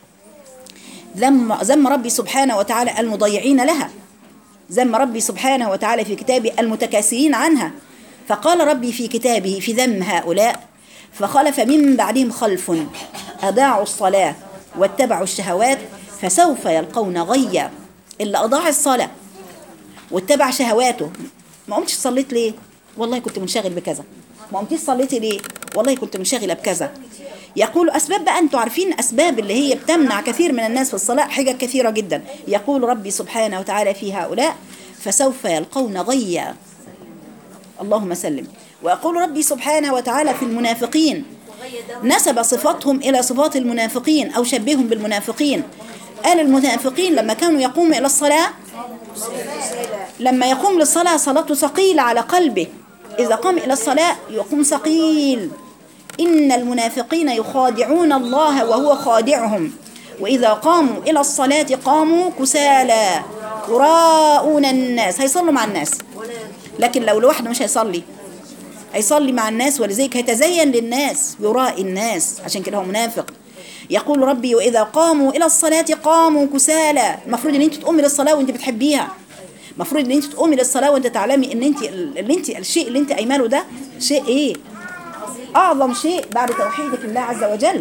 ذم ذم ربي سبحانه وتعالى المضيعين لها ذم ربي سبحانه وتعالى في كتابه المتكاسلين عنها فقال ربي في كتابه في ذم هؤلاء فخلف من بعدهم خلف أضاعوا الصلاة واتبعوا الشهوات فسوف يلقون غيا اللي أضاع الصلاة واتبع شهواته ما قمتش صليت ليه والله كنت منشغل بكذا ما قمتيش صليتي ليه والله كنت منشغلة بكذا يقول أسباب بقى أنتوا عارفين أسباب اللي هي بتمنع كثير من الناس في الصلاة حاجة كثيرة جدا يقول ربي سبحانه وتعالى في هؤلاء فسوف يلقون غيا اللهم سلم ويقول ربي سبحانه وتعالى في المنافقين نسب صفاتهم إلى صفات المنافقين أو شبههم بالمنافقين قال المنافقين لما كانوا يقوموا إلى الصلاة لما يقوم للصلاة صلاته ثقيلة على قلبه إذا قام إلى الصلاة يقوم ثقيل إن المنافقين يخادعون الله وهو خادعهم وإذا قاموا إلى الصلاة قاموا كسالى يراءون الناس هيصلوا مع الناس لكن لو لوحده مش هيصلي هيصلي مع الناس ولذلك هيتزين للناس يراء الناس عشان كده هو منافق يقول ربي وإذا قاموا إلى الصلاة قاموا كسالى المفروض إن أنت تقومي للصلاة وأنت بتحبيها المفروض إن أنت تقومي للصلاة وأنت تعلمي إن أنت اللي أنت الشيء اللي أنت أيمانه ده شيء إيه أعظم شيء بعد توحيدك الله عز وجل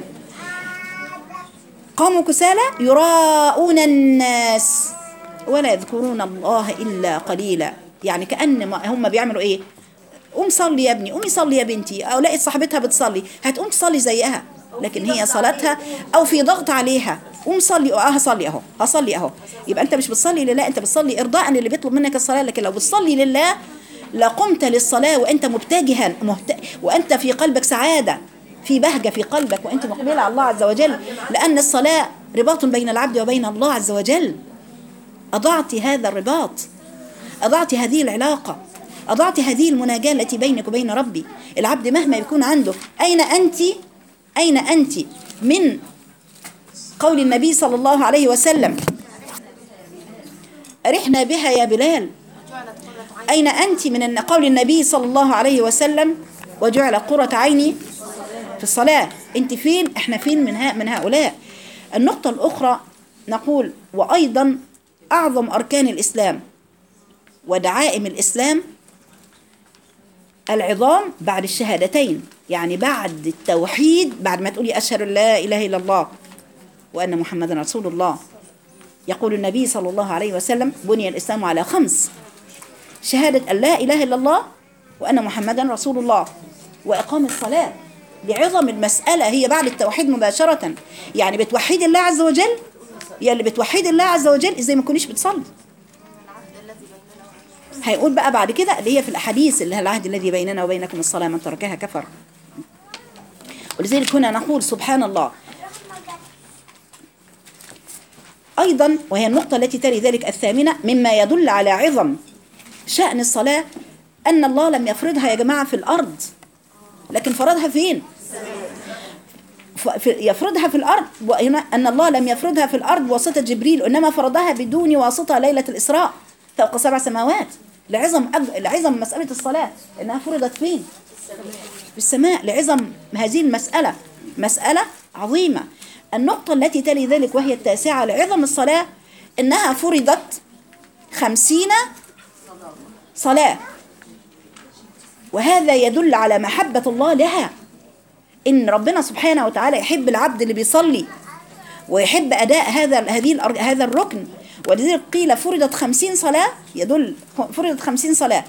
قاموا كسالى يراءون الناس ولا يذكرون الله إلا قليلا يعني كأن ما- هم بيعملوا إيه قوم صلي يا ابني قومي صلي يا بنتي او لقيت صاحبتها بتصلي هتقوم تصلي زيها لكن هي صلاتها او في ضغط عليها قوم صلي اه هصلي اهو هصلي اهو يبقى انت مش بتصلي لله انت بتصلي ارضاء للي بيطلب منك الصلاه لكن لو بتصلي لله لقمت للصلاه وانت مبتجها مهت... وانت في قلبك سعاده في بهجه في قلبك وانت مقبله على الله عز وجل لان الصلاه رباط بين العبد وبين الله عز وجل اضعت هذا الرباط أضعت هذه العلاقة أضعت هذه المناجاة التي بينك وبين ربي العبد مهما يكون عنده أين أنت أين أنت من قول النبي صلى الله عليه وسلم أرحنا بها يا بلال أين أنت من أن قول النبي صلى الله عليه وسلم وجعل قرة عيني في الصلاة أنت فين إحنا فين من, ها من هؤلاء النقطة الأخرى نقول وأيضا أعظم أركان الإسلام ودعائم الإسلام العظام بعد الشهادتين يعني بعد التوحيد بعد ما تقولي أشهد أن لا إله إلا الله وأن محمدا رسول الله يقول النبي صلى الله عليه وسلم بني الإسلام على خمس شهادة أن لا إله إلا الله وأن محمدا رسول الله وإقام الصلاة لعظم المسألة هي بعد التوحيد مباشرة يعني بتوحيد الله عز وجل يا اللي بتوحيد الله عز وجل إزاي ما كنيش بتصلي هيقول بقى بعد كده اللي هي في الأحاديث اللي هي العهد الذي بيننا وبينكم الصلاة من تركها كفر ولذلك هنا نقول سبحان الله أيضا وهي النقطة التي تلي ذلك الثامنة مما يدل على عظم شأن الصلاة أن الله لم يفرضها يا جماعة في الأرض لكن فرضها فين؟ ف- في- يفرضها في الأرض وهنا أن الله لم يفرضها في الأرض بواسطة جبريل إنما فرضها بدون واسطة ليلة الإسراء فوق سبع سماوات لعظم أج... لعظم مسألة الصلاة إنها فرضت فين؟ في السماء لعظم هذه المسألة مسألة عظيمة النقطة التي تلي ذلك وهي التاسعة لعظم الصلاة إنها فرضت خمسين صلاة وهذا يدل على محبة الله لها إن ربنا سبحانه وتعالى يحب العبد اللي بيصلي ويحب أداء هذا هذه الأر- هذا الركن ولذلك قيل فرضت خمسين صلاة يدل فرضت خمسين صلاة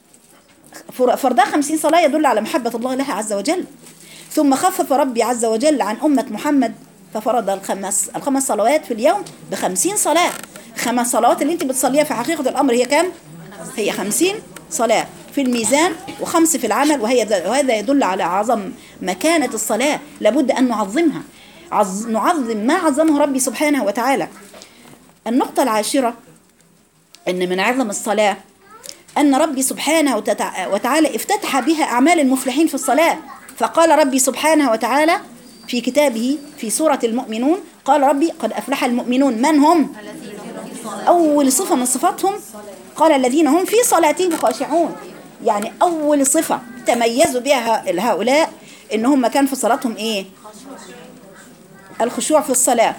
فر- فرضها خمسين صلاة يدل على محبة الله لها عز وجل ثم خفف ربي عز وجل عن أمة محمد ففرض الخمس الخمس صلوات في اليوم بخمسين صلاة خمس صلوات اللي انت بتصليها في حقيقة الأمر هي كام؟ هي خمسين صلاة في الميزان وخمس في العمل وهي وهذا يدل على عظم مكانة الصلاة لابد أن نعظمها عظ نعظم ما عظمه ربي سبحانه وتعالى النقطة العاشرة أن من عظم الصلاة أن ربي سبحانه وتتع- وتعالى افتتح بها أعمال المفلحين في الصلاة فقال ربي سبحانه وتعالى في كتابه في سورة المؤمنون قال ربي قد أفلح المؤمنون من هم؟ أول صفة من صفاتهم قال الذين هم في صلاتهم خاشعون يعني أول صفة تميزوا بها هؤلاء إن هم كان في صلاتهم إيه؟ الخشوع في الصلاة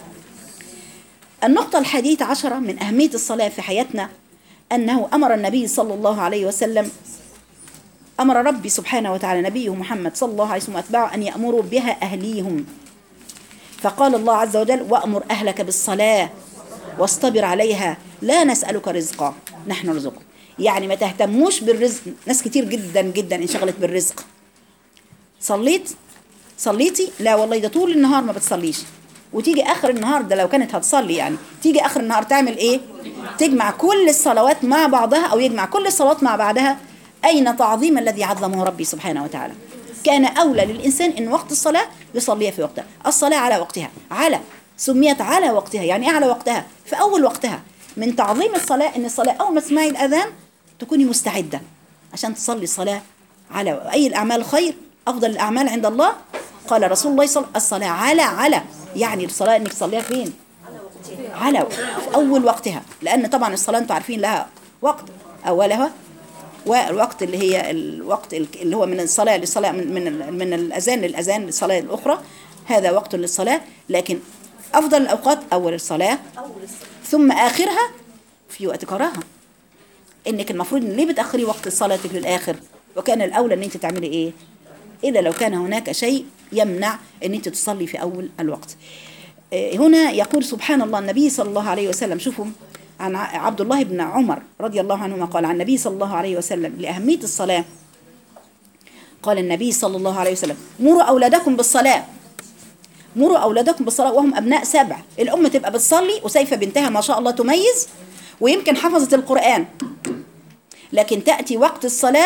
النقطة الحادية عشرة من أهمية الصلاة في حياتنا أنه أمر النبي صلى الله عليه وسلم أمر ربي سبحانه وتعالى نبيه محمد صلى الله عليه وسلم وأتباعه أن يأمروا بها أهليهم فقال الله عز وجل وأمر أهلك بالصلاة واصطبر عليها لا نسألك رزقا نحن نرزقك يعني ما تهتموش بالرزق ناس كتير جدا جدا انشغلت بالرزق صليت صليتي لا والله ده طول النهار ما بتصليش وتيجي اخر النهار ده لو كانت هتصلي يعني تيجي اخر النهار تعمل ايه تجمع كل الصلوات مع بعضها او يجمع كل الصلوات مع بعضها اين تعظيم الذي عظمه ربي سبحانه وتعالى كان اولى للانسان ان وقت الصلاه يصليها في وقتها الصلاه على وقتها على سميت على وقتها يعني ايه على وقتها في اول وقتها من تعظيم الصلاه ان الصلاه اول ما تسمعي الاذان تكوني مستعده عشان تصلي الصلاه على اي الاعمال خير افضل الاعمال عند الله قال رسول الله صلى الله عليه وسلم الصلاه على على يعني الصلاه انك تصليها فين على في اول وقتها لان طبعا الصلاه انتوا عارفين لها وقت اولها والوقت اللي هي الوقت اللي هو من الصلاه للصلاه من من, من الاذان للاذان للصلاه الاخرى هذا وقت للصلاه لكن افضل الاوقات اول الصلاه ثم اخرها في وقت كراهه انك المفروض ان ليه بتاخري وقت صلاتك للاخر وكان الاولى ان انت تعملي ايه الا لو كان هناك شيء يمنع ان انت تصلي في اول الوقت آه، هنا يقول سبحان الله النبي صلى الله عليه وسلم شوفوا عن ع- عبد الله بن عمر رضي الله عنهما قال عن النبي صلى الله عليه وسلم لأهمية الصلاة قال النبي صلى الله عليه وسلم مروا أولادكم بالصلاة مروا أولادكم بالصلاة وهم أبناء سبع الأم تبقى بتصلي وسيفة بنتها ما شاء الله تميز ويمكن حفظت القرآن لكن تأتي وقت الصلاة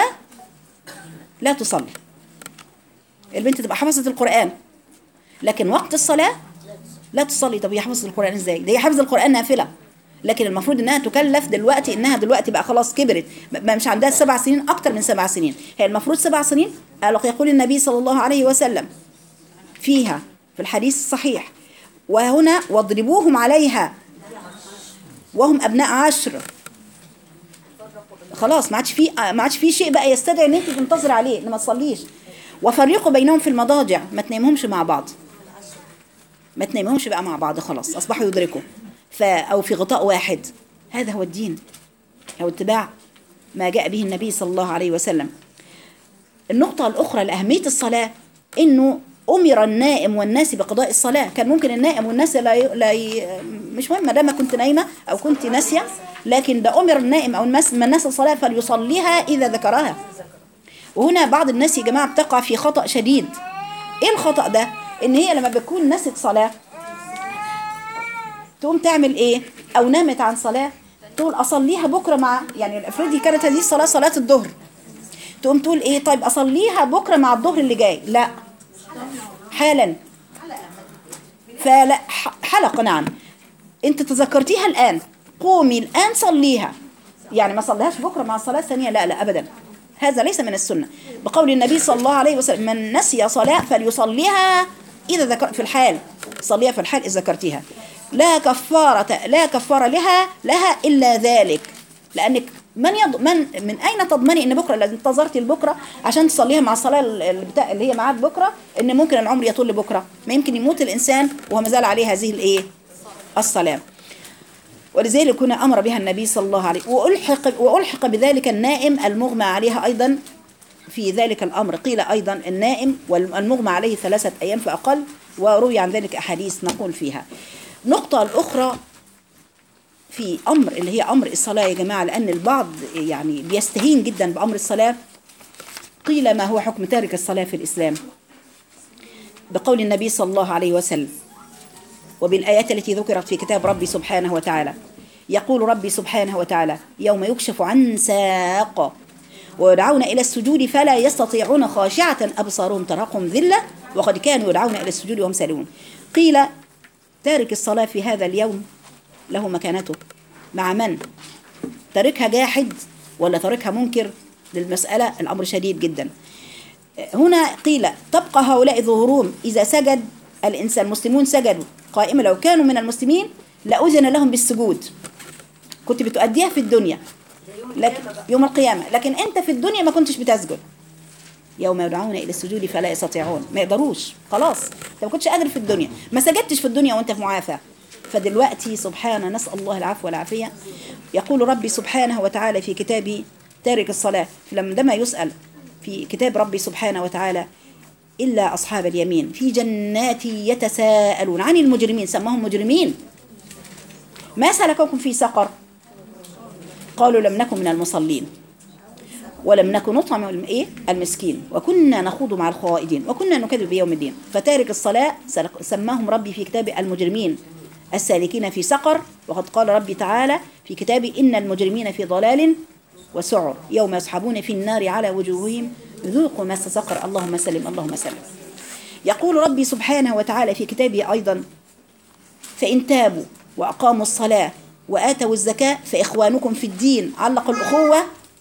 لا تصلي البنت تبقى حفظت القرآن لكن وقت الصلاة لا تصلي طب هي حفظت القرآن ازاي ده هي حفظ القرآن نافلة لكن المفروض انها تكلف دلوقتي انها دلوقتي بقى خلاص كبرت ما مش عندها سبع سنين اكتر من سبع سنين هي المفروض سبع سنين قال يقول النبي صلى الله عليه وسلم فيها في الحديث الصحيح وهنا واضربوهم عليها وهم ابناء عشر خلاص ما عادش في ما عادش في شيء بقى يستدعي ان انت تنتظر عليه ان ما تصليش وفرقوا بينهم في المضاجع ما تنامهمش مع بعض ما تنامهمش بقى مع بعض خلاص اصبحوا يدركوا ف او في غطاء واحد هذا هو الدين هو اتباع ما جاء به النبي صلى الله عليه وسلم النقطة الأخرى لأهمية الصلاة إنه أمر النائم والناس بقضاء الصلاة كان ممكن النائم والناس لا, ي... لا ي... مش مهم ما دام كنت نايمة أو كنت ناسية لكن ده أمر النائم أو الناس من الناس الصلاة فليصليها إذا ذكرها وهنا بعض الناس يا جماعة بتقع في خطأ شديد إيه الخطأ ده؟ إن هي لما بتكون نست صلاة تقوم تعمل إيه؟ أو نامت عن صلاة تقول أصليها بكرة مع يعني افرضي كانت هذه الصلاة صلاة الظهر تقوم تقول ايه طيب اصليها بكره مع الظهر اللي جاي لا حالا فلا ح- حلقه نعم انت تذكرتيها الان قومي الان صليها يعني ما صليهاش بكره مع الصلاه الثانيه لا لا ابدا هذا ليس من السنه بقول النبي صلى الله عليه وسلم من نسي صلاه فليصليها اذا ذكر في الحال صليها في الحال اذا ذكرتيها لا كفاره لا كفاره لها لها الا ذلك لانك من يض... من من اين تضمني ان بكره لو انتظرتي لبكره عشان تصليها مع الصلاه اللي, بتا... اللي هي معاك بكره ان ممكن العمر يطول لبكره ما يمكن يموت الانسان وهو ما زال عليه هذه الايه الصلاه ولذلك هنا امر بها النبي صلى الله عليه والحق والحق بذلك النائم المغمى عليها ايضا في ذلك الامر قيل ايضا النائم والمغمى عليه ثلاثه ايام فاقل وروي عن ذلك احاديث نقول فيها النقطة الأخرى في أمر اللي هي أمر الصلاة يا جماعة لأن البعض يعني بيستهين جدا بأمر الصلاة قيل ما هو حكم تارك الصلاة في الإسلام بقول النبي صلى الله عليه وسلم وبالآيات التي ذكرت في كتاب ربي سبحانه وتعالى يقول ربي سبحانه وتعالى يوم يكشف عن ساق ويدعون إلى السجود فلا يستطيعون خاشعة أبصارهم ترهقهم ذلة وقد كانوا يدعون إلى السجود وهم سالمون قيل تارك الصلاة في هذا اليوم له مكانته مع من تاركها جاحد ولا تاركها منكر للمسألة الأمر شديد جدا هنا قيل تبقى هؤلاء ظهورهم إذا سجد الإنسان المسلمون سجدوا قائمة لو كانوا من المسلمين لأذن لهم بالسجود كنت بتؤديها في الدنيا لكن يوم القيامة لكن أنت في الدنيا ما كنتش بتسجد يوم يدعون إلى السجود فلا يستطيعون ما يقدروش خلاص أنت ما كنتش قادر في الدنيا ما سجدتش في الدنيا وأنت في معافى فدلوقتي سبحانه نسأل الله العفو والعافية يقول ربي سبحانه وتعالى في كتابه تارك الصلاة لما يسأل في كتاب ربي سبحانه وتعالى إلا أصحاب اليمين في جنات يتساءلون عن المجرمين سماهم مجرمين ما سلككم في سقر قالوا لم نكن من المصلين ولم نكن نطعم ايه المسكين وكنا نخوض مع الخائدين وكنا نكذب بيوم الدين فتارك الصلاة سلك- سماهم ربي في كتابه المجرمين السالكين في سقر وقد قال ربي تعالى في كتابه إن المجرمين في ضلال وسعر يوم يسحبون في النار على وجوههم ذوقوا مس سقر اللهم سلم اللهم سلم يقول ربي سبحانه وتعالى في كتابه أيضا فإن تابوا وأقاموا الصلاة وآتوا الزكاة فإخوانكم في الدين علق الأخوة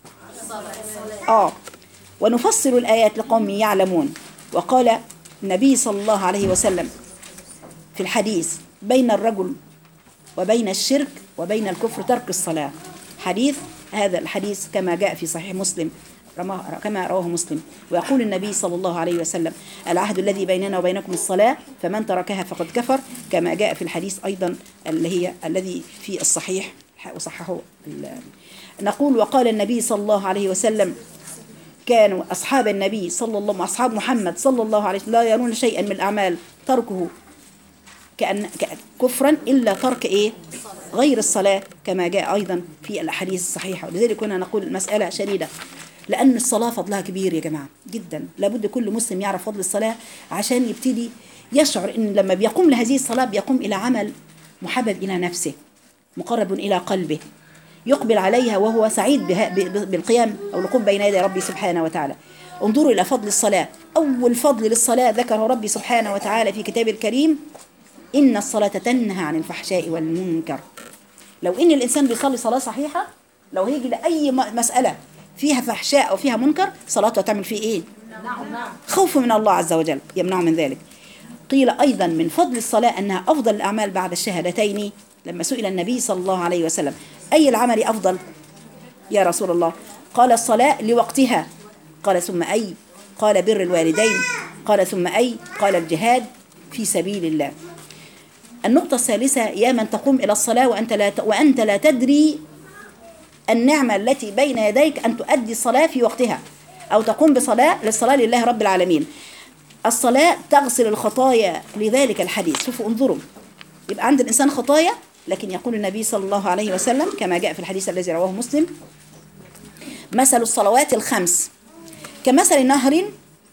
آه ونفصل الآيات لقوم يعلمون وقال النبي صلى الله عليه وسلم في الحديث بين الرجل وبين الشرك وبين الكفر ترك الصلاة حديث هذا الحديث كما جاء في صحيح مسلم رماه- كما رواه مسلم ويقول النبي صلى الله عليه وسلم العهد الذي بيننا وبينكم الصلاة فمن تركها فقد كفر كما جاء في الحديث أيضا اللي هي الذي في الصحيح وصححه ال- نقول وقال النبي صلى الله عليه وسلم كانوا أصحاب النبي صلى الله أصحاب محمد صلى الله عليه وسلم لا يرون شيئا من الأعمال تركه كأن ك- كفرا إلا ترك إيه غير الصلاة كما جاء أيضا في الأحاديث الصحيحة ولذلك كنا نقول المسألة شديدة لأن الصلاة فضلها كبير يا جماعة جدا لابد كل مسلم يعرف فضل الصلاة عشان يبتدي يشعر إن لما بيقوم لهذه الصلاة بيقوم إلى عمل محبب إلى نفسه مقرب إلى قلبه يقبل عليها وهو سعيد بها ب- ب- بالقيام أو الوقوف بين يدي ربي سبحانه وتعالى انظروا إلى فضل الصلاة أول فضل للصلاة ذكره ربي سبحانه وتعالى في كتابه الكريم إن الصلاة تنهى عن الفحشاء والمنكر لو إن الإنسان بيصلي صلاة صحيحة لو هيجي لأي م- مسألة فيها فحشاء أو فيها منكر صلاته هتعمل فيه إيه؟ خوف من الله عز وجل يمنعه من ذلك قيل أيضا من فضل الصلاة أنها أفضل الأعمال بعد الشهادتين لما سئل النبي صلى الله عليه وسلم أي العمل أفضل يا رسول الله قال الصلاة لوقتها قال ثم أي قال بر الوالدين قال ثم أي قال الجهاد في سبيل الله النقطة الثالثة يا من تقوم إلى الصلاة وأنت لا ت- وأنت لا تدري النعمة التي بين يديك أن تؤدي الصلاة في وقتها أو تقوم بصلاة للصلاة لله رب العالمين الصلاة تغسل الخطايا لذلك الحديث شوفوا انظروا يبقى عند الإنسان خطايا لكن يقول النبي صلى الله عليه وسلم كما جاء في الحديث الذي رواه مسلم مثل الصلوات الخمس كمثل نهر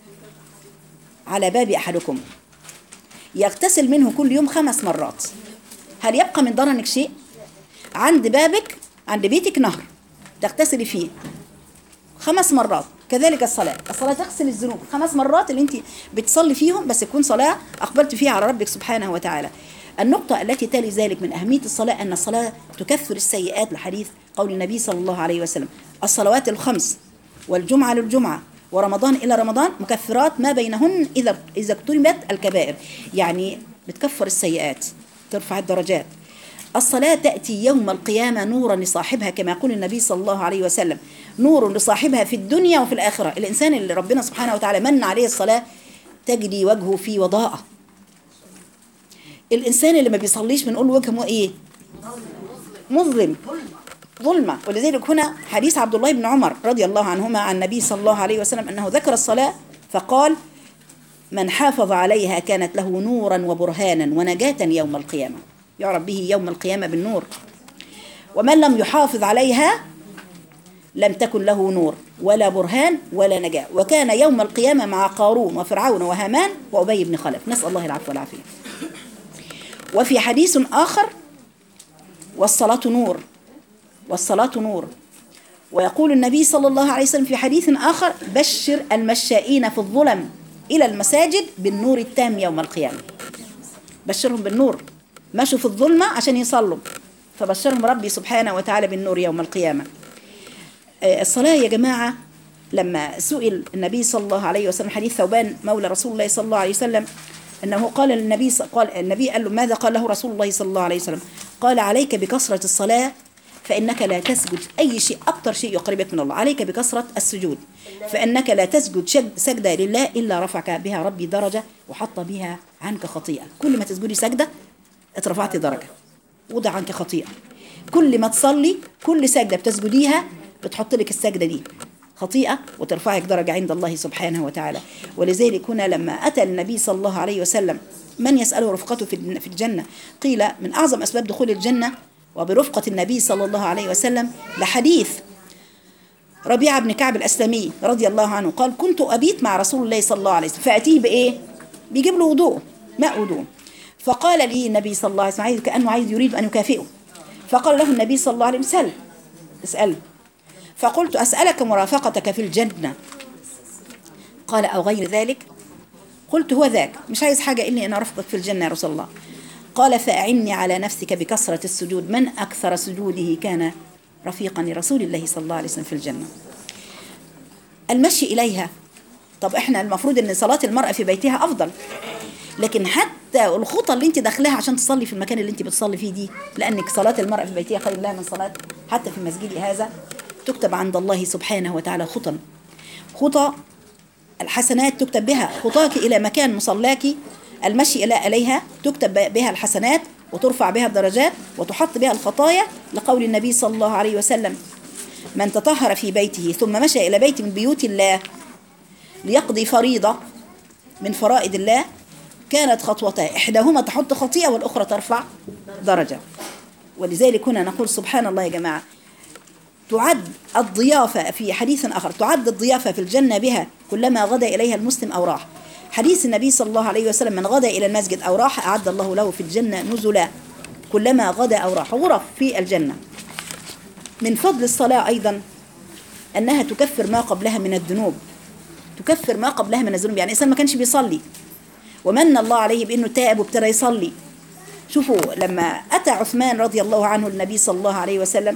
على باب أحدكم يغتسل منه كل يوم خمس مرات هل يبقى من ضرنك شيء عند بابك عند بيتك نهر تغتسلي فيه خمس مرات كذلك الصلاة الصلاة تغسل الذنوب خمس مرات اللي انت بتصلي فيهم بس تكون صلاة أقبلت فيها على ربك سبحانه وتعالى النقطة التي تلي ذلك من أهمية الصلاة أن الصلاة تكفر السيئات لحديث قول النبي صلى الله عليه وسلم الصلوات الخمس والجمعة للجمعة ورمضان إلى رمضان مكفرات ما بينهن إذا إذا اجتنبت الكبائر يعني بتكفر السيئات ترفع الدرجات الصلاة تأتي يوم القيامة نورا لصاحبها كما يقول النبي صلى الله عليه وسلم نور لصاحبها في الدنيا وفي الآخرة الإنسان اللي ربنا سبحانه وتعالى من عليه الصلاة تجري وجهه في وضاءة الإنسان اللي ما بيصليش بنقول وجهه إيه مظلم ظلمة ولذلك هنا حديث عبد الله بن عمر رضي الله عنهما عن النبي صلى الله عليه وسلم أنه ذكر الصلاة فقال من حافظ عليها كانت له نورا وبرهانا ونجاة يوم القيامة يعرف به يوم القيامة بالنور ومن لم يحافظ عليها لم تكن له نور ولا برهان ولا نجاة وكان يوم القيامة مع قارون وفرعون وهامان وأبي بن خلف نسأل الله العفو والعافية وفي حديث آخر والصلاة نور والصلاة نور ويقول النبي صلى الله عليه وسلم في حديث آخر بشر المشائين في الظلم إلى المساجد بالنور التام يوم القيامة بشرهم بالنور مشوا في الظلمة عشان يصلوا فبشرهم ربي سبحانه وتعالى بالنور يوم القيامة آه، الصلاة يا جماعة لما سئل النبي صلى الله عليه وسلم حديث ثوبان مولى رسول الله صلى الله عليه وسلم أنه قال للنبي ص- قال النبي قال له ماذا قال له رسول الله صلى الله عليه وسلم قال عليك بكثرة الصلاة فإنك لا تسجد أي شيء أكثر شيء يقربك من الله عليك بكثرة السجود فإنك لا تسجد شج- سجدة لله إلا رفعك بها ربي درجة وحط بها عنك خطيئة كل ما تسجدي سجدة اترفعت درجة وضع عنك خطيئة كل ما تصلي كل سجدة بتسجديها بتحط لك السجدة دي خطيئة وترفعك درجة عند الله سبحانه وتعالى ولذلك هنا لما أتى النبي صلى الله عليه وسلم من يسأله رفقته في الجنة- في الجنة قيل من أعظم أسباب دخول الجنة وبرفقة النبي صلى الله عليه وسلم لحديث ربيعة بن كعب الأسلمي رضي الله عنه قال كنت أبيت مع رسول الله صلى الله عليه وسلم فأتيه بإيه؟ بيجيب له وضوء ماء وضوء فقال لي النبي صلى الله عليه وسلم عايز كأنه عايز يريد أن يكافئه فقال له النبي صلى الله عليه وسلم سل اسأل فقلت أسألك مرافقتك في الجنة قال أو غير ذلك قلت هو ذاك مش عايز حاجة إلا أن أرفقك في الجنة يا رسول الله قال فأعني على نفسك بكثرة السجود من أكثر سجوده كان رفيقا لرسول الله صلى الله عليه وسلم في الجنة المشي إليها طب إحنا المفروض أن صلاة المرأة في بيتها أفضل لكن حتى الخطى اللي انت داخلاها عشان تصلي في المكان اللي انت بتصلي فيه دي لانك صلاه المراه في بيتها خير لها من صلاه حتى في مسجدي هذا تكتب عند الله سبحانه وتعالى خطى خطى الحسنات تكتب بها خطاك الى مكان مصلاك المشي الى اليها تكتب بها الحسنات وترفع بها الدرجات وتحط بها الخطايا لقول النبي صلى الله عليه وسلم من تطهر في بيته ثم مشى الى بيت من بيوت الله ليقضي فريضه من فرائض الله كانت خطوتان إحداهما تحط خطيئة والأخرى ترفع درجة ولذلك هنا نقول سبحان الله يا جماعة تعد الضيافة في حديث آخر تعد الضيافة في الجنة بها كلما غدا إليها المسلم أو راح حديث النبي صلى الله عليه وسلم من غدا إلى المسجد أو راح أعد الله له في الجنة نزلا كلما غدا أو راح غرف في الجنة من فضل الصلاة أيضا أنها تكفر ما قبلها من الذنوب تكفر ما قبلها من الذنوب يعني الإنسان ما كانش بيصلي ومن الله عليه بأنه تائب وابتدى يصلي شوفوا لما أتى عثمان رضي الله عنه النبي صلى الله عليه وسلم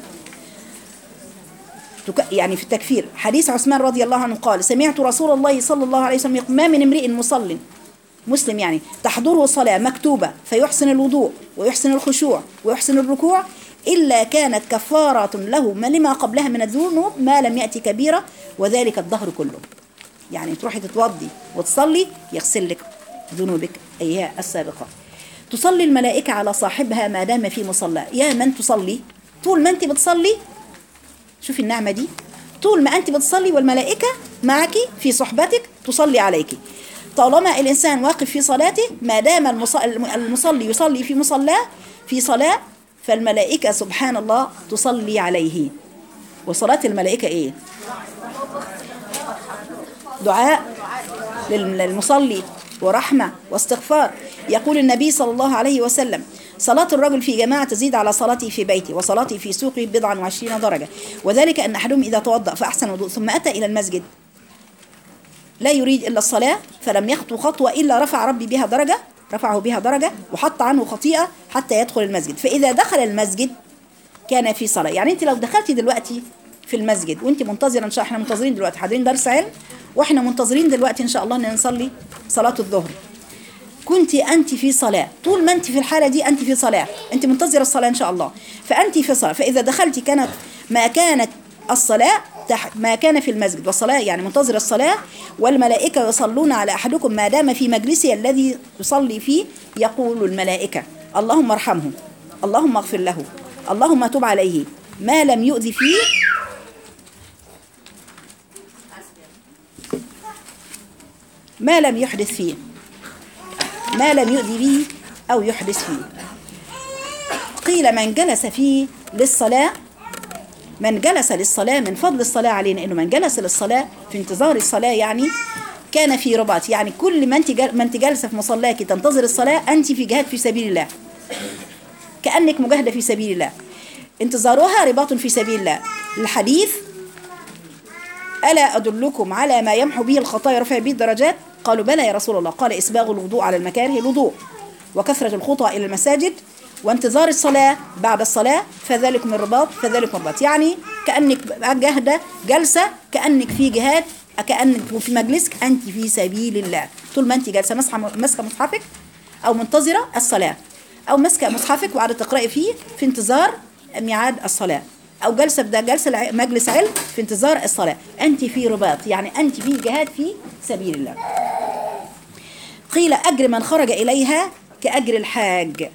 تك- يعني في التكفير حديث عثمان رضي الله عنه قال سمعت رسول الله صلى الله عليه وسلم يقول ما من امرئ مصل مسلم يعني تحضره صلاة مكتوبة فيحسن الوضوء ويحسن الخشوع ويحسن الركوع إلا كانت كفارة له ما لما قبلها من الذنوب ما لم يأتي كبيرة وذلك الظهر كله يعني تروحي تتوضي وتصلي يغسل لك ذنوبك أيها السابقة تصلي الملائكة على صاحبها ما دام في مصلى يا من تصلي طول ما أنت بتصلي شوفي النعمة دي طول ما أنت بتصلي والملائكة معك في صحبتك تصلي عليك طالما الإنسان واقف في صلاته ما دام المص- المصلي يصلي في مصلاه في صلاة فالملائكة سبحان الله تصلي عليه وصلاة الملائكة إيه دعاء لل- للمصلي ورحمة واستغفار يقول النبي صلى الله عليه وسلم صلاة الرجل في جماعة تزيد على صلاته في بيته وصلاته في سوقه بضعا وعشرين درجة وذلك أن أحدهم إذا توضأ فأحسن وضوء ثم أتى إلى المسجد لا يريد إلا الصلاة فلم يخطو خطوة إلا رفع ربي بها درجة رفعه بها درجة وحط عنه خطيئة حتى يدخل المسجد فإذا دخل المسجد كان في صلاة يعني أنت لو دخلتي دلوقتي في المسجد وأنت منتظرة إن شاء الله إحنا منتظرين دلوقتي حاضرين درس علم وإحنا منتظرين دلوقتي إن شاء الله إن نصلي صلاة الظهر كنت أنت في صلاة طول ما أنت في الحالة دي أنت في صلاة أنت منتظرة الصلاة إن شاء الله فأنت في صلاة فإذا دخلت كانت ما كانت الصلاة تح- ما كان في المسجد والصلاة يعني منتظر الصلاة والملائكة يصلون على أحدكم ما دام في مجلسه الذي يصلي فيه يقول الملائكة اللهم ارحمه اللهم اغفر له اللهم تب عليه ما لم يؤذي فيه ما لم يحدث فيه ما لم يؤذي به أو يحدث فيه قيل من جلس فيه للصلاة من جلس للصلاة من فضل الصلاة علينا إنه من جلس للصلاة في انتظار الصلاة يعني كان في رباط يعني كل ما أنت جال- ما أنت جالسة في مصلاك تنتظر الصلاة أنت في جهاد في سبيل الله كأنك مجاهدة في سبيل الله انتظارها رباط في سبيل الله الحديث ألا أدلكم على ما يمحو به الخطايا يرفع به الدرجات قالوا بلى يا رسول الله قال إسباغ الوضوء على المكاره الوضوء وكثرة الخطى إلى المساجد وانتظار الصلاة بعد الصلاة فذلك من رباط فذلك من رباط يعني كأنك جاهدة جلسة كأنك في جهاد كأنك في مجلسك أنت في سبيل الله طول ما أنت جالسة ماسحة ماسكة مصحفك أو منتظرة الصلاة أو ماسكة مصحفك وقاعدة تقرأي فيه في انتظار ميعاد الصلاة أو جلسة في ده جلسة الع- مجلس علم في انتظار الصلاة أنت في رباط يعني أنت في جهاد في سبيل الله قيل أجر من خرج إليها كأجر الحاج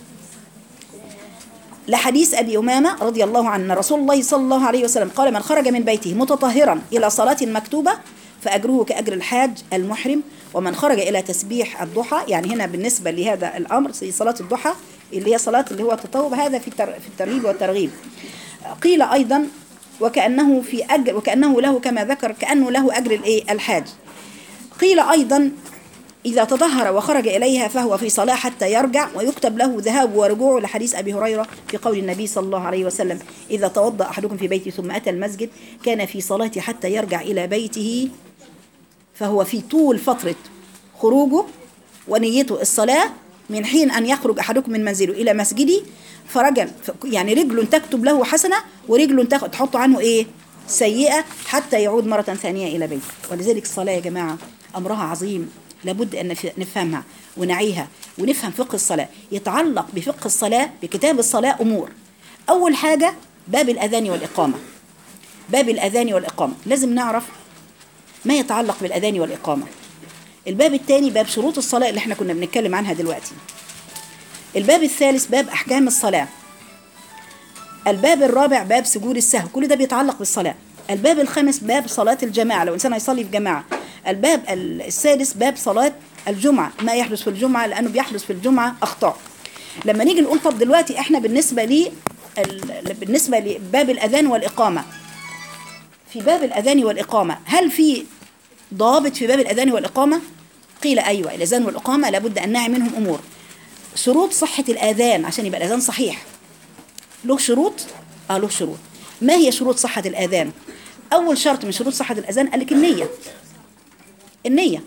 لحديث أبي أمامة رضي الله عنه أن رسول الله صلى الله عليه وسلم قال من خرج من بيته متطهرا إلى صلاة مكتوبة فأجره كأجر الحاج المحرم ومن خرج إلى تسبيح الضحى يعني هنا بالنسبة لهذا الأمر في صلاة الضحى اللي هي صلاة اللي هو التطوع هذا في التر- في الترغيب والترغيب قيل أيضا وكأنه في أجر وكأنه له كما ذكر كأنه له أجر الإيه الحاج قيل أيضا إذا تطهر وخرج إليها فهو في صلاة حتى يرجع ويكتب له ذهاب ورجوع لحديث أبي هريرة في قول النبي صلى الله عليه وسلم إذا توضأ أحدكم في بيته ثم أتى المسجد كان في صلاة حتى يرجع إلى بيته فهو في طول فترة خروجه ونيته الصلاة من حين أن يخرج أحدكم من منزله إلى مسجده فرجل ف- يعني رجل تكتب له حسنة ورجل تخ- تحط عنه إيه سيئة حتى يعود مرة ثانية إلى بيته ولذلك الصلاة يا جماعة أمرها عظيم لابد أن نف- نفهمها ونعيها ونفهم فقه الصلاة يتعلق بفقه الصلاة بكتاب الصلاة أمور أول حاجة باب الأذان والإقامة باب الأذان والإقامة لازم نعرف ما يتعلق بالأذان والإقامة الباب الثاني باب شروط الصلاة اللي احنا كنا بنتكلم عنها دلوقتي الباب الثالث باب أحكام الصلاة الباب الرابع باب سجود السهو كل ده بيتعلق بالصلاة الباب الخامس باب صلاة الجماعة لو إنسان هيصلي في جماعة الباب ال- السادس باب صلاة الجمعة ما يحدث في الجمعة لأنه بيحدث في الجمعة أخطاء لما نيجي نقول طب دلوقتي احنا بالنسبة لي ال- بالنسبة لباب الأذان والإقامة في باب الأذان والإقامة هل في ضابط في باب الأذان والإقامة؟ قيل أيوة الأذان والإقامة لابد أن نعي منهم أمور شروط صحة الآذان عشان يبقى الأذان صحيح له شروط؟ آه له شروط ما هي شروط صحة الآذان؟ أول شرط من شروط صحة الأذان قال لك النية النية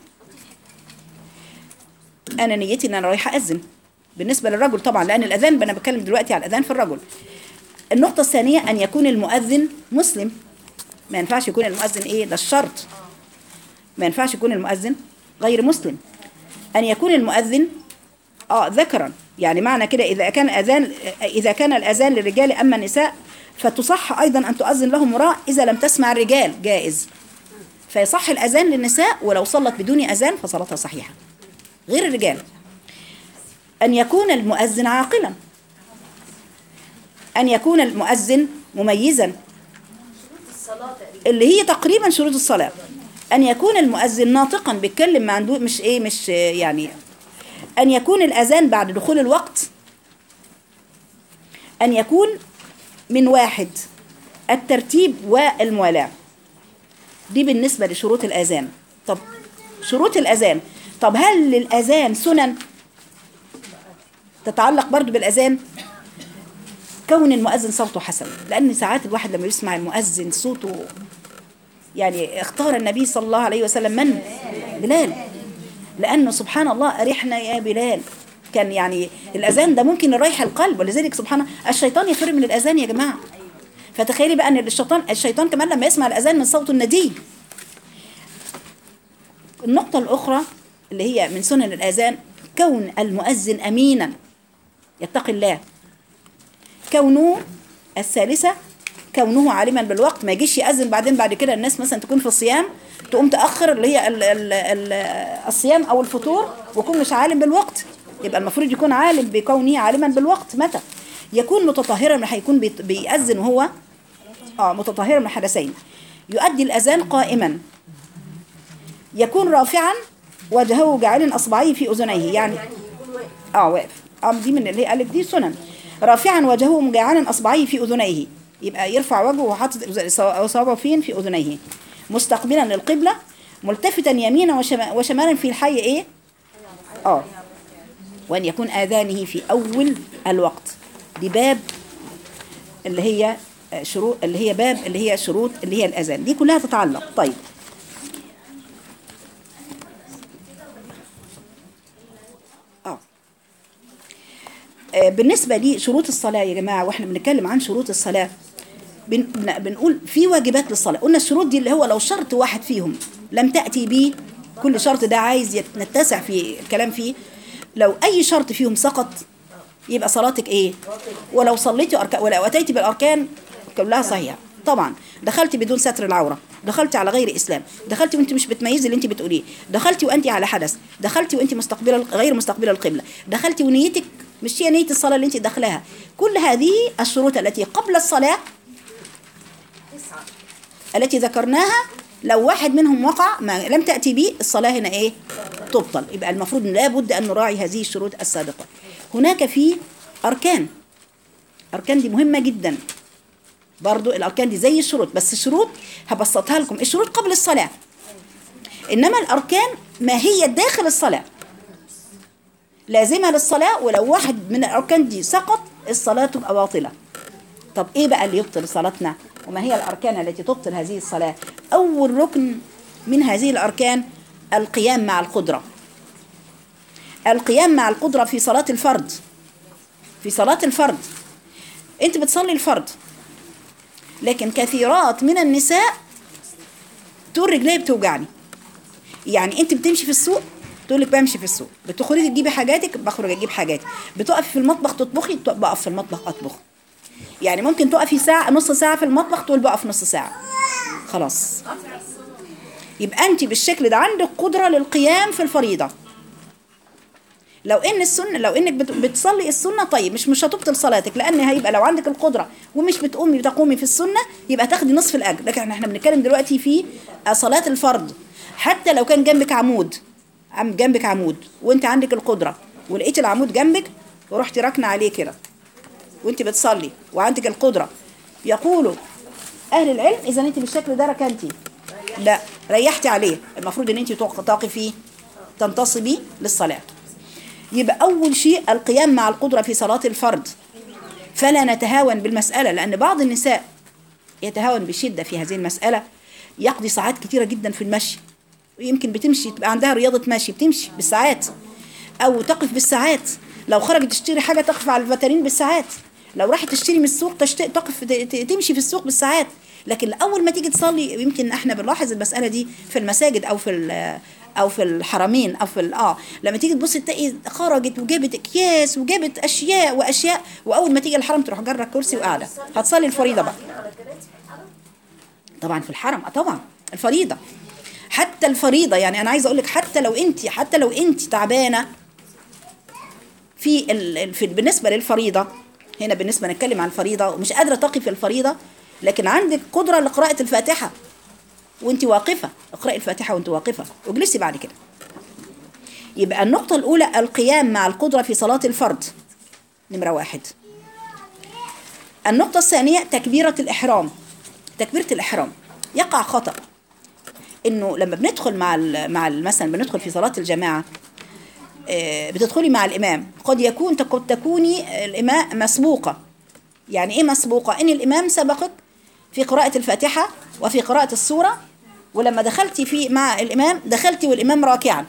أنا نيتي إن أنا رايحة أذن بالنسبة للرجل طبعا لأن الأذان أنا بتكلم دلوقتي على الأذان في الرجل النقطة الثانية أن يكون المؤذن مسلم ما ينفعش يكون المؤذن إيه ده الشرط ما ينفعش يكون المؤذن غير مسلم أن يكون المؤذن آه ذكرا يعني معنى كده إذا كان أذان إذا كان الأذان للرجال أما النساء فتصح أيضا أن تؤذن لهم امرأة إذا لم تسمع الرجال جائز فيصح الأذان للنساء ولو صلت بدون أذان فصلاتها صحيحة غير الرجال أن يكون المؤذن عاقلا أن يكون المؤذن مميزا اللي هي تقريبا شروط الصلاة أن يكون المؤذن ناطقا بيتكلم ما عنده مش إيه مش يعني أن يكون الأذان بعد دخول الوقت أن يكون من واحد الترتيب والموالاة دي بالنسبة لشروط الأذان طب شروط الأذان طب هل للأذان سنن تتعلق برضو بالأذان كون المؤذن صوته حسن لأن ساعات الواحد لما يسمع المؤذن صوته يعني اختار النبي صلى الله عليه وسلم من بلال لأنه سبحان الله أرحنا يا بلال كان يعني الأذان ده ممكن يريح القلب ولذلك سبحان الله الشيطان يفر من الأذان يا جماعة فتخيلي بقى أن الشيطان الشيطان كمان لما يسمع الأذان من صوت الندي النقطة الأخرى اللي هي من سنن الأذان كون المؤذن أمينا يتقي الله كونه الثالثة كونه عالما بالوقت ما يجيش يأذن بعدين بعد كده الناس مثلا تكون في الصيام تقوم تأخر اللي هي ال ال ال الصيام أو الفطور ويكون مش عالم بالوقت يبقى المفروض يكون عالم بكونه عالما بالوقت متى يكون متطهرا من هيكون بيت- بيأذن وهو اه متطهرا من الحدثين يؤدي الأذان قائما يكون رافعا وجهه جاعلا أصبعيه في أذنيه يعني اه واقف اه دي من اللي هي قالت دي سنن رافعا وجهه مجعلا اصبعيه في اذنيه يبقى يرفع وجهه وحاطط اصابعه فين في اذنيه مستقبلا للقبله ملتفتا يمينا وشما- وشمالا في الحي ايه اه وان يكون اذانه في اول الوقت دي باب اللي هي آه، شروط اللي هي باب اللي هي شروط اللي هي الاذان دي كلها تتعلق طيب اه آه، بالنسبه لشروط الصلاه يا جماعه واحنا بنتكلم عن شروط الصلاه بن بن- بنقول في واجبات للصلاه قلنا الشروط دي اللي هو لو شرط واحد فيهم لم تاتي به كل شرط ده عايز يت- نتسع في الكلام فيه لو اي شرط فيهم سقط يبقى صلاتك ايه ولو صليتي أركان ولو اتيتي بالاركان كلها صحيحه طبعا دخلتي بدون ستر العوره دخلتي على غير اسلام دخلتي وانت مش بتميزي اللي انت بتقوليه دخلتي وانت على حدث دخلتي وانت مستقبله غير مستقبله القبله دخلتي ونيتك مش هي نيه الصلاه اللي انت داخلاها كل هذه الشروط التي قبل الصلاه التي ذكرناها لو واحد منهم وقع ما لم تأتي به الصلاة هنا إيه تبطل يبقى المفروض إن لابد أن نراعي هذه الشروط السابقة هناك في أركان أركان دي مهمة جدا برضو الأركان دي زي الشروط بس الشروط هبسطها لكم الشروط قبل الصلاة إنما الأركان ما هي داخل الصلاة لازمة للصلاة ولو واحد من الأركان دي سقط الصلاة تبقى باطلة طب ايه بقى اللي يبطل صلاتنا وما هي الاركان التي تبطل هذه الصلاه اول ركن من هذه الاركان القيام مع القدره القيام مع القدره في صلاه الفرد في صلاه الفرد انت بتصلي الفرد لكن كثيرات من النساء تقول رجلي بتوجعني يعني انت بتمشي في السوق تقول لك بمشي في السوق بتخرجي تجيبي حاجاتك بخرج اجيب حاجاتي بتقفي في المطبخ تطبخي بقف في المطبخ اطبخ يعني ممكن تقفي ساعة نص ساعة في المطبخ تقول بقف نص ساعة خلاص يبقى انت بالشكل ده عندك قدرة للقيام في الفريضة لو ان السنة لو انك بت- بتصلي السنة طيب مش مش هتبطل صلاتك لان هيبقى لو عندك القدرة ومش بتقومي بتقومي في السنة يبقى تاخدي نصف الاجر لكن احنا احنا بنتكلم دلوقتي في صلاة الفرض حتى لو كان جنبك عمود عم جنبك عمود وانت عندك القدرة ولقيت العمود جنبك ورحتي راكنة عليه كده وانت بتصلي وعندك القدرة يقولوا أهل العلم إذا أنت بالشكل ده ركنتي لا ريحتي عليه المفروض أن أنت توق- تقفي تنتصبي للصلاة يبقى أول شيء القيام مع القدرة في صلاة الفرد فلا نتهاون بالمسألة لأن بعض النساء يتهاون بشدة في هذه المسألة يقضي ساعات كتيرة جدا في المشي يمكن بتمشي تبقى عندها رياضة مشي بتمشي بالساعات أو تقف بالساعات لو خرجت تشتري حاجة تقف على الفاترين بالساعات لو راحت تشتري من السوق تشت... تقف ت- ت- تمشي في السوق بالساعات لكن أول ما تيجي تصلي يمكن احنا بنلاحظ المسألة دي في المساجد أو في ال- أو في الحرمين أو في ال- اه لما تيجي تبص تلاقي خرجت وجابت أكياس وجابت أشياء وأشياء وأول ما تيجي الحرم تروح جرة كرسي وقاعدة هتصلي الفريضة بقى طبعا في الحرم اه طبعا الفريضه حتى الفريضه يعني انا عايزه اقول لك حتى لو انت حتى لو انت تعبانه في ال... ال- في بالنسبه للفريضه هنا بالنسبه نتكلم عن الفريضه ومش قادره تقي في الفريضه لكن عندك قدره لقراءه الفاتحه وانت واقفه اقراي الفاتحه وانت واقفه واجلسي بعد كده يبقى النقطه الاولى القيام مع القدره في صلاه الفرض نمره واحد النقطة الثانية تكبيرة الإحرام تكبيرة الإحرام يقع خطأ إنه لما بندخل مع ال مع ال مثلا بندخل في صلاة الجماعة آه، بتدخلي مع الإمام قد يكون قد تكوني الإمام مسبوقة يعني إيه مسبوقة؟ إن الإمام سبقك في قراءة الفاتحة وفي قراءة السورة ولما دخلتي في مع الإمام دخلتي والإمام راكعا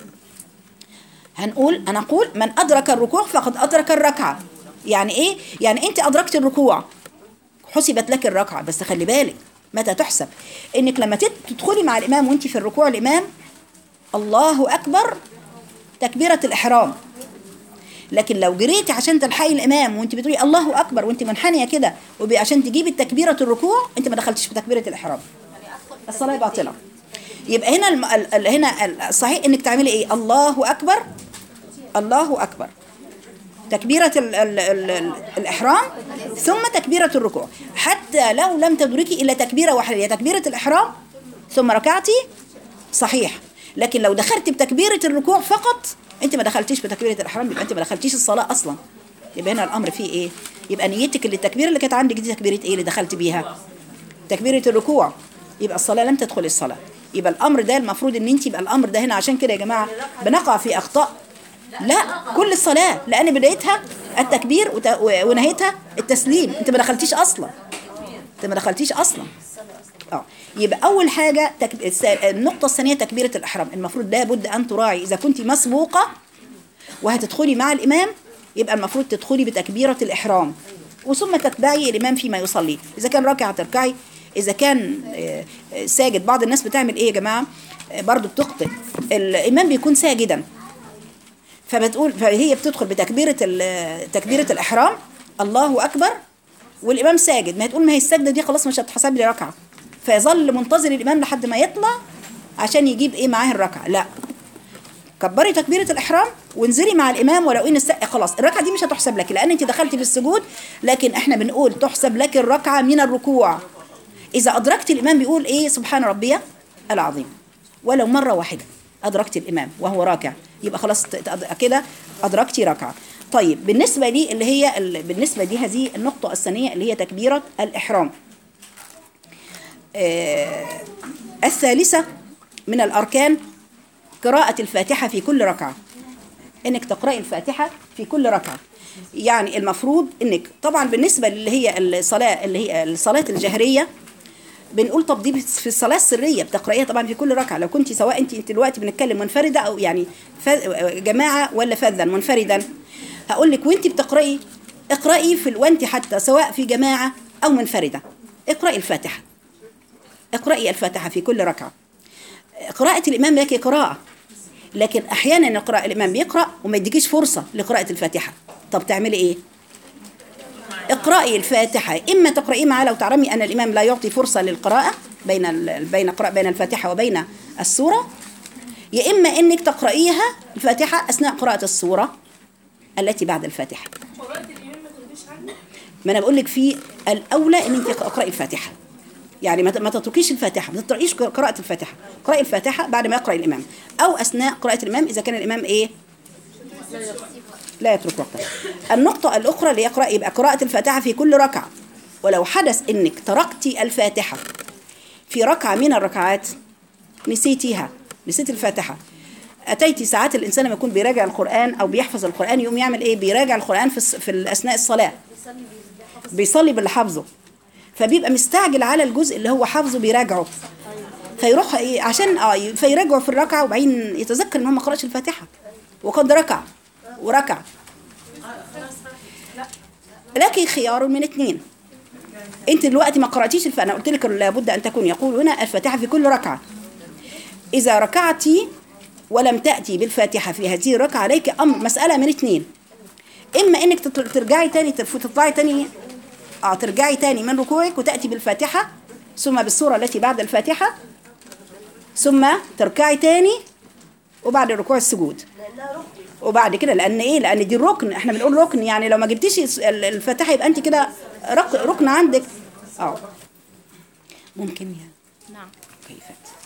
هنقول أنا أقول من أدرك الركوع فقد أدرك الركعة يعني إيه؟ يعني أنت أدركت الركوع حسبت لك الركعة بس خلي بالك متى تحسب إنك لما تت- تدخلي مع الإمام وأنت في الركوع الإمام الله أكبر تكبيرة الإحرام لكن لو جريتي عشان تلحقي الإمام وأنت بتقولي الله أكبر وأنت منحنية كده وعشان تجيبي تكبيرة الركوع أنت ما دخلتش في تكبيرة الإحرام الصلاة باطلة يبقى هنا الم... ال- ال- هنا الصحيح انك تعملي ايه الله اكبر الله اكبر تكبيرة ال ال ال ال الإحرام ثم تكبيرة الركوع حتى لو لم تدركي إلا تكبيرة واحدة هي تكبيرة الإحرام ثم ركعتي صحيح لكن لو دخلت بتكبيرة الركوع فقط أنت ما دخلتيش بتكبيرة الإحرام يبقى أنت ما دخلتيش الصلاة أصلا يبقى هنا الامر فيه ايه يبقى نيتك اللي التكبيره اللي كانت عندك دي تكبيره ايه اللي دخلت بيها تكبيره الركوع يبقى الصلاه لم تدخل الصلاه يبقى الامر ده المفروض ان انت يبقى الامر ده هنا عشان كده يا جماعه بنقع في اخطاء لا كل الصلاه لان بدايتها التكبير وت- ونهايتها التسليم انت ما دخلتيش اصلا انت ما دخلتيش اصلا اه يبقى اول حاجه تك... الس- النقطه الثانيه تكبيره الاحرام المفروض لابد ان تراعي اذا كنت مسبوقه وهتدخلي مع الامام يبقى المفروض تدخلي بتكبيره الاحرام وثم تتبعي الامام فيما يصلي اذا كان راكع هتركعي اذا كان آه، آه، ساجد بعض الناس بتعمل ايه يا جماعه آه، برضو بتخطئ الامام بيكون ساجدا فبتقول فهي بتدخل بتكبيره ال- تكبيره الاحرام الله اكبر والامام ساجد ما هي تقول ما هي السجده دي خلاص مش هتحسب لي ركعه فيظل منتظر الامام لحد ما يطلع عشان يجيب ايه معاه الركعه لا كبري تكبيره الاحرام وانزلي مع الامام ولو ان الس... خلاص الركعه دي مش هتحسب لك لان انت دخلتي في السجود لكن احنا بنقول تحسب لك الركعه من الركوع اذا ادركت الامام بيقول ايه سبحان ربي العظيم ولو مره واحده ادركت الامام وهو راكع يبقى خلاص ت- ت- كده ادركتي ركعه طيب بالنسبه لي اللي هي ال- بالنسبه دي هذه النقطه الثانيه اللي هي تكبيره الاحرام آه، الثالثه من الاركان قراءه الفاتحه في كل ركعه انك تقراي الفاتحه في كل ركعه يعني المفروض انك طبعا بالنسبه اللي هي الصلاه اللي هي الصلاه الجهريه بنقول طب دي في الصلاه السريه بتقرايها طبعا في كل ركعه لو كنت سواء انت انت دلوقتي بنتكلم منفرده او يعني ف- جماعه ولا فذا منفردا هقول لك وانت بتقراي اقراي في ال- وانت حتى سواء في جماعه او منفرده اقراي الفاتحه اقراي الفاتحه في كل ركعه قراءه الامام لك قراءه لكن احيانا يقرا الامام بيقرا وما يديكيش فرصه لقراءه الفاتحه طب تعملي ايه اقرأي الفاتحة إما تقرأي معها لو تعلمي أن الإمام لا يعطي فرصة للقراءة بين ال- بين قراءة بين الفاتحة وبين السورة يا إما إنك تقرأيها الفاتحة أثناء قراءة السورة التي بعد الفاتحة ما أنا بقول لك في الأولى إن أنت تقرأي الفاتحة يعني ما ت- ما تتركيش الفاتحة ما تقرأيش قراءة الفاتحة قرأي الفاتحة بعد ما يقرأ الإمام أو أثناء قراءة الإمام إذا كان الإمام إيه لا يترك وقتا النقطة الأخرى اللي يقرأ يبقى قراءة الفاتحة في كل ركعة ولو حدث إنك تركتي الفاتحة في ركعة من الركعات نسيتيها نسيت الفاتحة أتيتي ساعات الإنسان لما يكون بيراجع القرآن أو بيحفظ القرآن يقوم يعمل إيه بيراجع القرآن في, الس- في أثناء الصلاة بيصلي باللي حافظه فبيبقى مستعجل على الجزء اللي هو حافظه بيراجعه فيروح إيه عشان اه فيراجعه في الركعة وبعدين يتذكر إن هو ما قرأش الفاتحة وقد ركع وركع لك خيار من اثنين انت دلوقتي ما قراتيش الفاتحه انا قلت لك لابد ان تكون يقول هنا الفاتحه في كل ركعه اذا ركعتي ولم تاتي بالفاتحه في هذه الركعه عليك امر مساله من اثنين اما انك تط- ترجعي تاني تف- تطلعي تاني اه ترجعي تاني من ركوعك وتاتي بالفاتحه ثم بالسوره التي بعد الفاتحه ثم تركعي تاني وبعد الركوع السجود وبعد كده لان ايه لان دي الركن احنا بنقول ركن يعني لو ما جبتيش الس- ال- الفاتحه يبقى انت كده رك- ركن عندك اه ممكن يا نعم كيف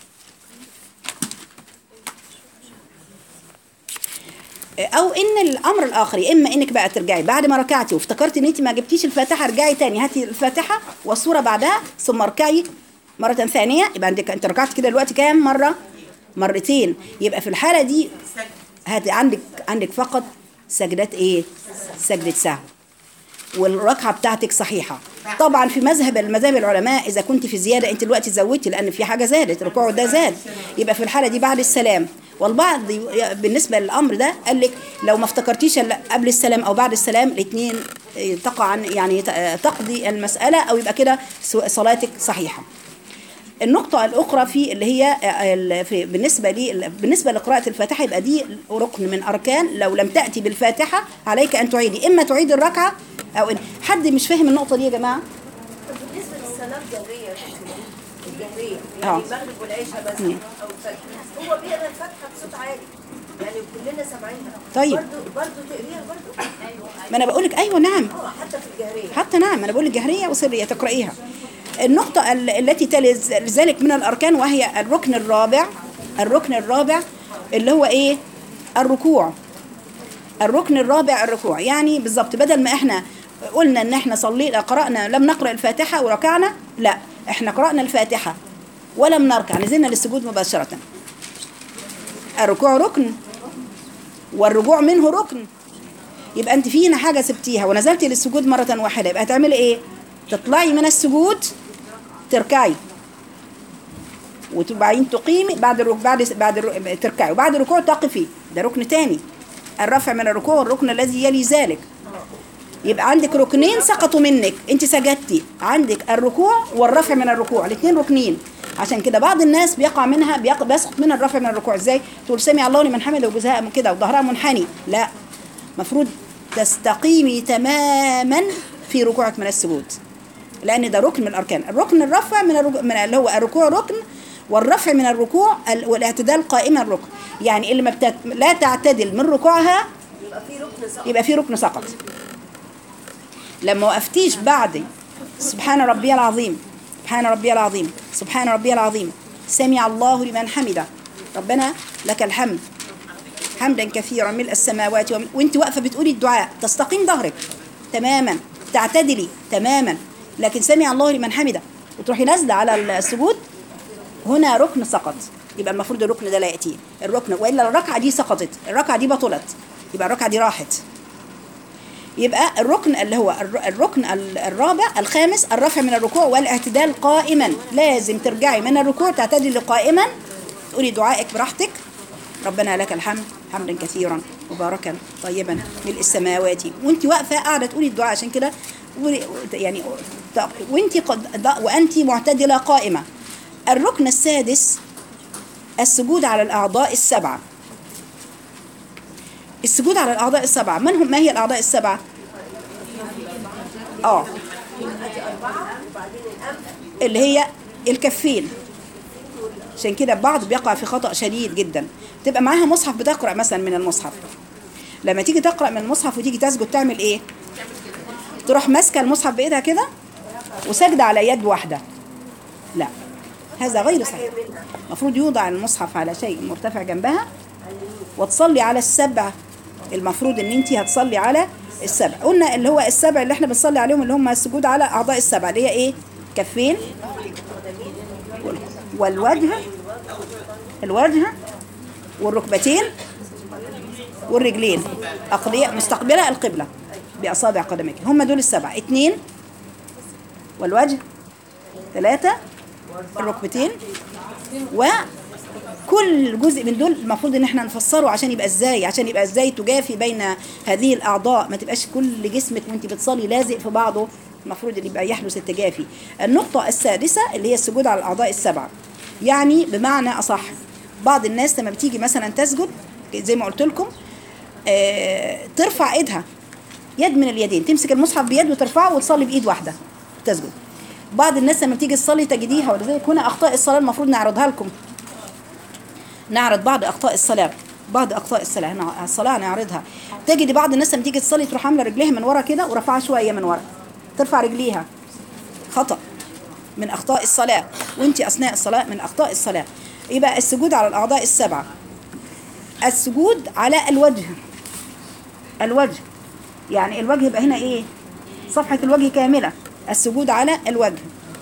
او ان الامر الاخر يا اما انك بقى ترجعي بعد ما ركعتي وافتكرتي ان انت ما جبتيش الفاتحه ارجعي تاني هاتي الفاتحه والسوره بعدها ثم اركعي مره ثانيه يبقى عندك انت ركعت كده دلوقتي كام مره مرتين يبقى في الحاله دي هات عندك عندك فقط سجدات ايه سجده سهو والركعه بتاعتك صحيحه طبعا في مذهب المذاهب العلماء اذا كنت في زياده انت دلوقتي زودتي لان في حاجه زادت ركوعه ده زاد يبقى في الحاله دي بعد السلام والبعض ي- بالنسبه للامر ده قال لك لو ما افتكرتيش إلا قبل السلام او بعد السلام الاثنين تقع عن يعني ت- تقضي المساله او يبقى كده سو- صلاتك صحيحه النقطة الأخرى في اللي هي ال- في بالنسبة لي بالنسبة لقراءة الفاتحة يبقى دي ركن من أركان لو لم تأتي بالفاتحة عليك أن تعيدي إما تعيد الركعة أو إن حد مش فاهم النقطة دي يا جماعة بالنسبه للصلاه الجهريه الجهريه آه. يعني المغرب والعشاء مثلا او الفجر هو بيقرا الفاتحه بصوت عالي يعني كلنا سامعينها طيب. برضه برضه تقريها برضه ايوه ما أنا بقول لك أيوه نعم اه حتى في الجهريه حتى نعم أنا بقول لك جهرية وسرية تقرأيها النقطة ال- التي تلي ز- ذلك من الأركان وهي الركن الرابع الركن الرابع اللي هو إيه الركوع الركن الرابع الركوع يعني بالظبط بدل ما احنا قلنا ان احنا صلينا قرأنا لم نقرأ الفاتحة وركعنا لا احنا قرأنا الفاتحة ولم نركع نزلنا للسجود مباشرة الركوع ركن والرجوع منه ركن يبقى انت في هنا حاجة سبتيها ونزلتي للسجود مرة واحدة يبقى هتعملي ايه تطلعي من السجود تركعي وبعدين تقيمي بعد الركوع بعد بعد الركوع تركعي وبعد الركوع تقفي ده ركن تاني الرفع من الركوع والركن الذي يلي ذلك يبقى عندك ركنين سقطوا منك انت سجدتي عندك الركوع والرفع من الركوع الاثنين ركنين عشان كده بعض الناس بيقع منها بيق- بيسقط منها الرفع من الركوع ازاي تقول سمع الله لمن حمده وجزاء من كده وظهرها منحني لا مفروض تستقيمي تماما في ركوعك من السجود لان ده ركن من الاركان الركن الرفع من, الركوع من اللي هو الركوع ركن والرفع من الركوع ال- والاعتدال قائما ركن يعني اللي ما بتت... لا تعتدل من ركوعها يبقى في ركن صح يبقى في ركن سقط لما وقفتيش بعد سبحان ربي العظيم سبحان ربي العظيم سبحان ربي العظيم سمع الله لمن حمده ربنا لك الحمد حمدا كثيرا ملء السماوات ومن... وانت واقفه بتقولي الدعاء تستقيم ظهرك تماما تعتدلي تماما لكن سمع الله لمن حمده وتروحي نازله على السجود هنا ركن سقط يبقى المفروض الركن ده لا ياتي الركن والا الركعه دي سقطت الركعه دي بطلت يبقى الركعه دي راحت يبقى الركن اللي هو الر- الركن ال- الرابع الخامس الرفع من الركوع والاعتدال قائما لازم ترجعي من الركوع تعتدلي قائما تقولي دعائك براحتك ربنا لك الحمد حمدا كثيرا مباركا طيبا ملء السماوات وانت واقفه قاعده تقولي الدعاء عشان كده قولي- يعني وانت قد وانت معتدله قائمه الركن السادس السجود على الاعضاء السبعه السجود على الاعضاء السبعه من هم ما هي الاعضاء السبعه اه اللي هي الكفين عشان كده البعض بيقع في خطأ شديد جدا تبقى معاها مصحف بتقرأ مثلا من المصحف لما تيجي تقرأ من المصحف وتيجي تسجد تعمل ايه تروح ماسكه المصحف بايدها كده وسجد على يد واحده لا هذا غير صحيح المفروض يوضع المصحف على شيء مرتفع جنبها وتصلي على السبع المفروض ان انت هتصلي على السبع قلنا اللي هو السبع اللي احنا بنصلي عليهم اللي هم السجود على اعضاء السبع اللي هي ايه كفين وال- والوجه الوجه والركبتين والرجلين أقضية مستقبلة القبلة بأصابع قدميك هم دول السبع اتنين والوجه ثلاثة الركبتين وكل جزء من دول المفروض ان احنا نفسره عشان يبقى ازاي عشان يبقى ازاي تجافي بين هذه الاعضاء ما تبقاش كل جسمك وانت بتصلي لازق في بعضه المفروض ان يبقى يحدث التجافي النقطة السادسة اللي هي السجود على الاعضاء السبعة يعني بمعنى اصح بعض الناس لما بتيجي مثلا تسجد زي ما قلت لكم آه، ترفع ايدها يد من اليدين تمسك المصحف بيد وترفعه وتصلي بايد واحده تسجد بعض الناس لما تيجي تصلي تجديها ولذلك هنا اخطاء الصلاه المفروض نعرضها لكم نعرض بعض اخطاء الصلاه بعض اخطاء الصلاه نع- الصلاه نعرضها تجدي بعض الناس لما تيجي تصلي تروح عامله رجليها من ورا كده ورفعها شويه من ورا ترفع رجليها خطأ من أخطاء الصلاة وانت أثناء الصلاة من أخطاء الصلاة يبقى السجود على الأعضاء السبعة السجود على الوجه الوجه يعني الوجه يبقى هنا ايه صفحة الوجه كاملة السجود على الوجه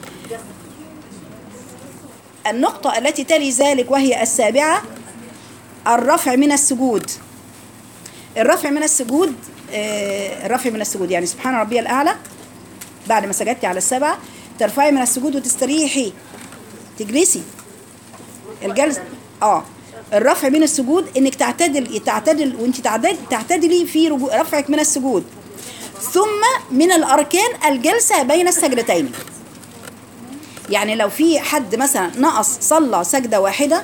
النقطة التي تلي ذلك وهي السابعة الرفع من السجود الرفع من السجود آه، الرفع من السجود يعني سبحان ربي الأعلى بعد ما سجدتي على السبعة ترفعي من السجود وتستريحي تجلسي الجلسة اه الرفع من السجود انك تعتدل تعتدل وانت تعتدل تعتدلي في رجوع رفعك من السجود ثم من الاركان الجلسه بين السجدتين يعني لو في حد مثلا نقص صلى سجده واحده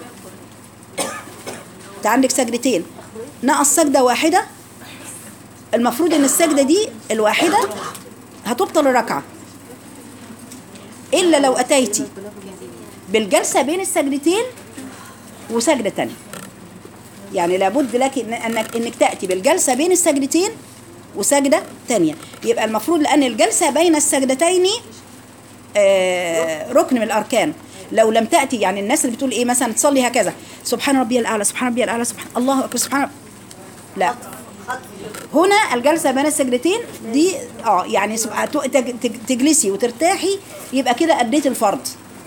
انت عندك سجدتين نقص سجده واحده المفروض ان السجده دي الواحده هتبطل الركعه الا لو اتيتي بالجلسه بين السجدتين وسجدة تانية يعني لابد لك إن- انك انك تاتي بالجلسه بين السجدتين وسجده تانية يبقى المفروض لان الجلسه بين السجدتين آه، ركن من الاركان لو لم تاتي يعني الناس اللي بتقول ايه مثلا تصلي هكذا سبحان ربي الاعلى سبحان ربي الاعلى سبحان الله اكبر سبحان رب... لا هنا الجلسه بين السجدتين دي اه يعني سبحان- تج- تج- تجلسي وترتاحي يبقى كده اديت الفرض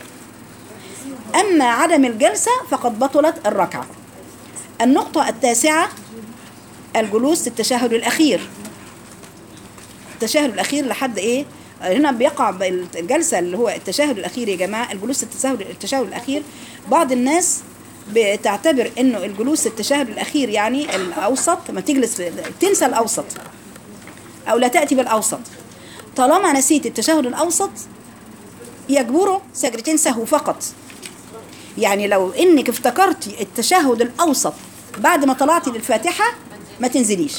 اما عدم الجلسه فقد بطلت الركعه النقطه التاسعه الجلوس التشهد الاخير التشهد الاخير لحد ايه هنا بيقع الجلسه اللي هو التشهد الاخير يا جماعه الجلوس التشهد التشهد الاخير بعض الناس بتعتبر انه الجلوس التشهد الاخير يعني الاوسط ما تجلس تنسى الاوسط او لا تاتي بالاوسط طالما نسيت التشهد الاوسط يجبره سجدتين سهو فقط يعني لو انك افتكرتي التشهد الاوسط بعد ما طلعتي للفاتحه ما تنزليش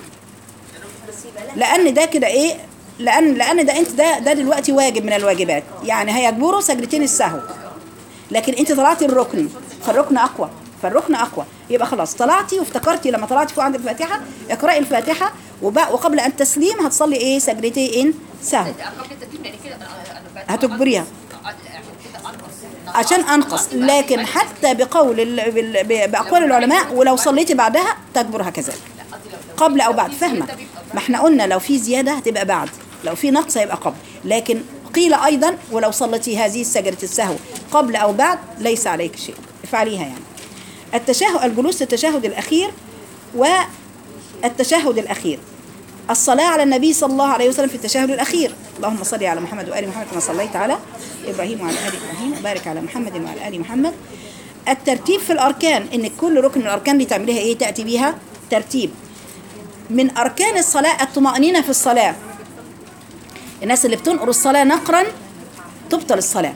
لان ده كده ايه لان لان ده انت ده ده دلوقتي واجب من الواجبات يعني هيجبره سجدتين السهو لكن انت طلعتي الركن فالركن اقوى فالركن اقوى يبقى خلاص طلعتي وافتكرتي لما طلعتي فوق عند الفاتحه اقراي الفاتحه وبقى وقبل ان تسليم هتصلي ايه سجدتين سهو قبل التسليم يعني كده انا انا هتجبريها كده انقص عشان انقص لكن حتى بقول ال- بال- ب- باقوال العلماء ولو صليتي بعدها تجبرها كذلك قبل او بعد فاهمه ما احنا قلنا لو في زياده هتبقى بعد لو في نقص هيبقى قبل لكن قيل ايضا ولو صليتي هذه السجده السهو قبل او بعد ليس عليك شيء افعليها يعني التشهد الجلوس التشهد الاخير والتشهد الاخير الصلاة على النبي صلى الله عليه وسلم في التشهد الأخير اللهم صل على محمد وآل محمد كما صليت على إبراهيم وعلى آل إبراهيم وبارك على محمد وعلى آل محمد الترتيب في الأركان إن كل ركن من الأركان دي تعمليها إيه تأتي بيها ترتيب من أركان الصلاة الطمأنينة في الصلاة الناس اللي بتنقر الصلاة نقرا تبطل الصلاة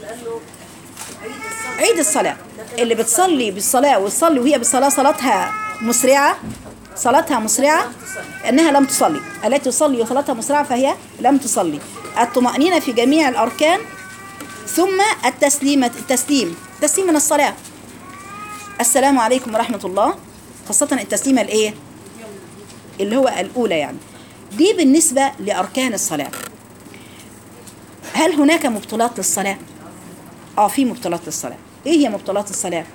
عيد الصلاة اللي بتصلي بالصلاة وتصلي وهي بالصلاة صلاتها مسرعة صلاتها مسرعة أنها لم تصلي التي تصلي وصلاتها مسرعة فهي لم تصلي الطمأنينة في جميع الأركان ثم التسليمة التسليم تسليم من الصلاة السلام عليكم ورحمة الله خاصة التسليمة الإيه اللي هو الأولى يعني دي بالنسبة لأركان الصلاة هل هناك مبطلات للصلاة؟ اه في مبطلات للصلاة ايه هي مبطلات الصلاة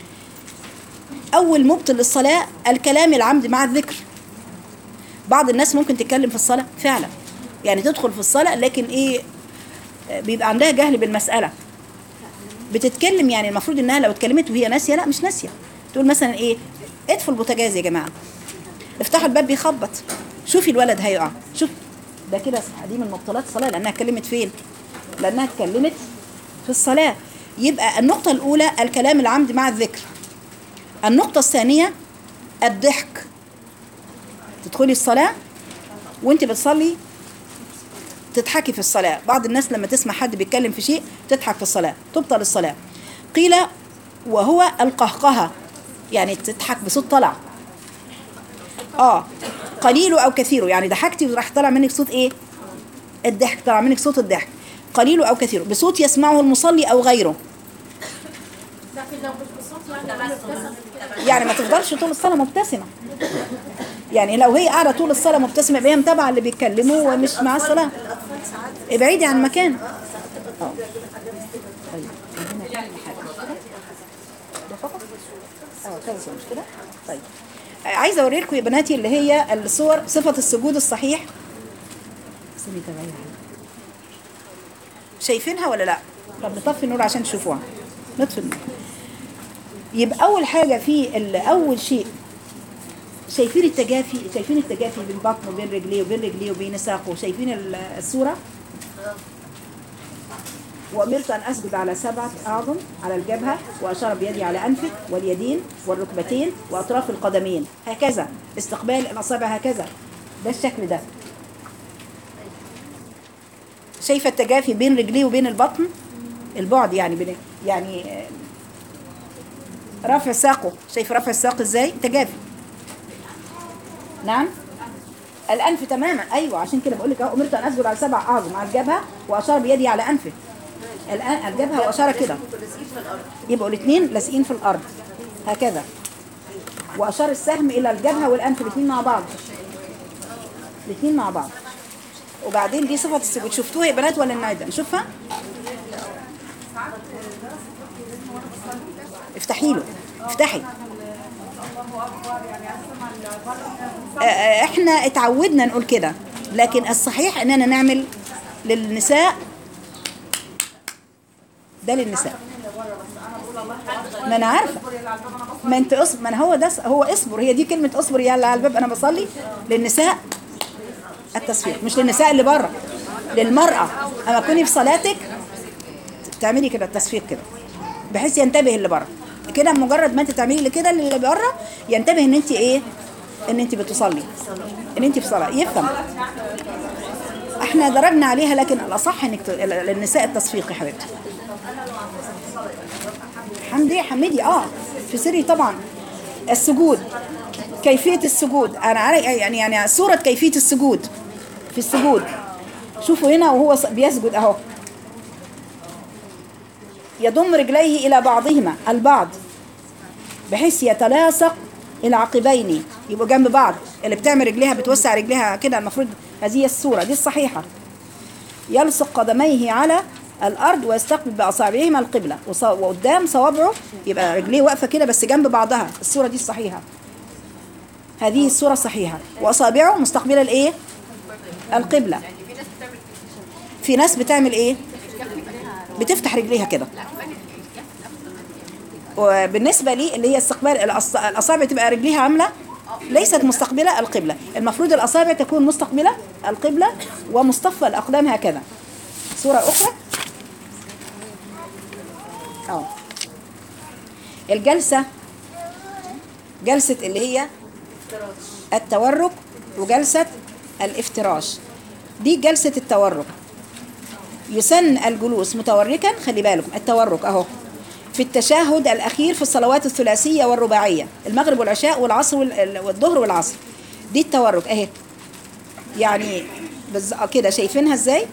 اول مبطل للصلاة الكلام العمد مع الذكر بعض الناس ممكن تتكلم في الصلاة فعلا يعني تدخل في الصلاة لكن ايه آه، بيبقى عندها جهل بالمسألة بتتكلم يعني المفروض انها لو اتكلمت وهي ناسية لا مش ناسية تقول مثلا ايه ادفوا البوتاجاز يا جماعة افتحوا الباب بيخبط شوفي الولد هيقع شوف ده كده دي من مبطلات الصلاة لانها اتكلمت فين لانها اتكلمت في الصلاة يبقى النقطة الأولى الكلام العمد مع الذكر النقطة الثانية الضحك تدخلي الصلاة وانت بتصلي تضحكي في الصلاة بعض الناس لما تسمع حد بيتكلم في شيء تضحك في الصلاة تبطل الصلاة قيل وهو القهقهة يعني تضحك بصوت طلع اه قليله او كثيره يعني ضحكتي وراح طلع منك صوت ايه الضحك طلع منك صوت الضحك قليله او كثيره بصوت يسمعه المصلي او غيره لكن لو مش بصوت يعني مبتسم يعني ما تفضلش طول الصلاه مبتسمه يعني لو هي قاعده طول الصلاه مبتسمه يبقى هي متابعه اللي بيتكلموا ومش مع الصلاه ابعدي عن مكان اه طيب عندنا كام حاجه ده فقط اه كذا مش كده طيب عايزه اوريلكم يا بناتي اللي هي الصور صفه السجود الصحيح استني تابعيها شايفينها ولا لا طب نطفي النور عشان تشوفوها نطفي النور يبقى اول حاجه في ال- اول شيء شايفين التجافي شايفين التجافي بين بطنه وبين رجليه وبين رجليه وبين ساقه شايفين ال- الصوره وأمرت أن أسجد على سبعة أعظم على الجبهة وأشار بيدي على أنفه واليدين والركبتين وأطراف القدمين هكذا استقبال الأصابع هكذا ده الشكل ده شايفة التجافي بين رجليه وبين البطن البعد يعني بين يعني آه، رفع ساقه شايف رفع الساق ازاي تجافي نعم الانف تماما ايوه عشان كده بقول لك اهو امرت ان اسجد على سبع اعظم على الجبهه واشار بيدي على انفه الان الجبهه واشار كده يبقوا الاثنين لازقين في الارض هكذا واشار السهم الى الجبهه والانف الاثنين مع بعض الاثنين مع بعض وبعدين دي صفه السجود شفتوها يا بنات ولا نعيدها نشوفها افتحي له افتحي آه، آه، احنا اتعودنا نقول كده لكن الصحيح اننا نعمل للنساء ده للنساء ما انا عارفه ما انت اصبر ما أنا هو ده هو اصبر هي دي كلمه اصبر يا اللي على الباب انا بصلي للنساء التصفيق مش للنساء اللي بره للمراه اما تكوني في صلاتك تعملي كده التصفيق كده بحيث ينتبه اللي بره كده مجرد ما انت تعملي كده اللي بره ينتبه ان انت ايه ان انت بتصلي ان انت في صلاه يفهم احنا درجنا عليها لكن الاصح انك ت- للنساء التصفيق يا حبيبتي حمدي حمدي اه في سري طبعا السجود كيفية السجود انا عارف يعني يعني صورة كيفية السجود في السجود شوفوا هنا وهو ص- بيسجد اهو يضم رجليه الى بعضهما البعض بحيث يتلاصق العقبين يبقوا جنب بعض اللي بتعمل رجليها بتوسع رجليها كده المفروض هذه هي الصورة دي الصحيحة يلصق قدميه على الأرض ويستقبل بأصابعهما القبلة وص- وقدام صوابعه يبقى رجليه واقفة كده بس جنب بعضها الصورة دي الصحيحة هذه الصورة الصحيحة وأصابعه مستقبلة الإيه؟ القبلة في ناس بتعمل إيه؟ بتفتح رجليها كده وبالنسبة لي اللي هي استقبال الأص- الأصابع تبقى رجليها عاملة ليست مستقبلة القبلة المفروض الأصابع تكون مستقبلة القبلة ومصطفى الأقدام هكذا صورة أخرى اه الجلسة جلسة اللي هي التورك وجلسة الافتراش دي جلسة التورك يسن الجلوس متوركا خلي بالكم التورك اهو في التشهد الأخير في الصلوات الثلاثية والرباعية المغرب والعشاء والعصر وال- والظهر والعصر دي التورك اهي يعني بز... كده شايفينها ازاي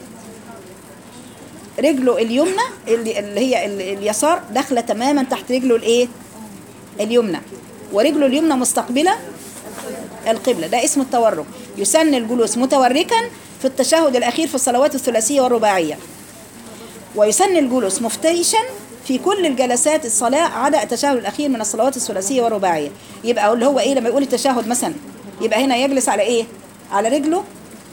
رجله اليمنى اللي, اللي هي ال- اليسار داخله تماما تحت رجله الايه اليمنى ورجله اليمنى مستقبله القبله ده اسمه التورك يسن الجلوس متوركا في التشهد الاخير في الصلوات الثلاثيه والرباعيه ويسن الجلوس مفترشا في كل الجلسات الصلاة عدا التشهد الأخير من الصلوات الثلاثية والرباعية يبقى اللي هو إيه لما يقول التشهد مثلا يبقى هنا يجلس على إيه على رجله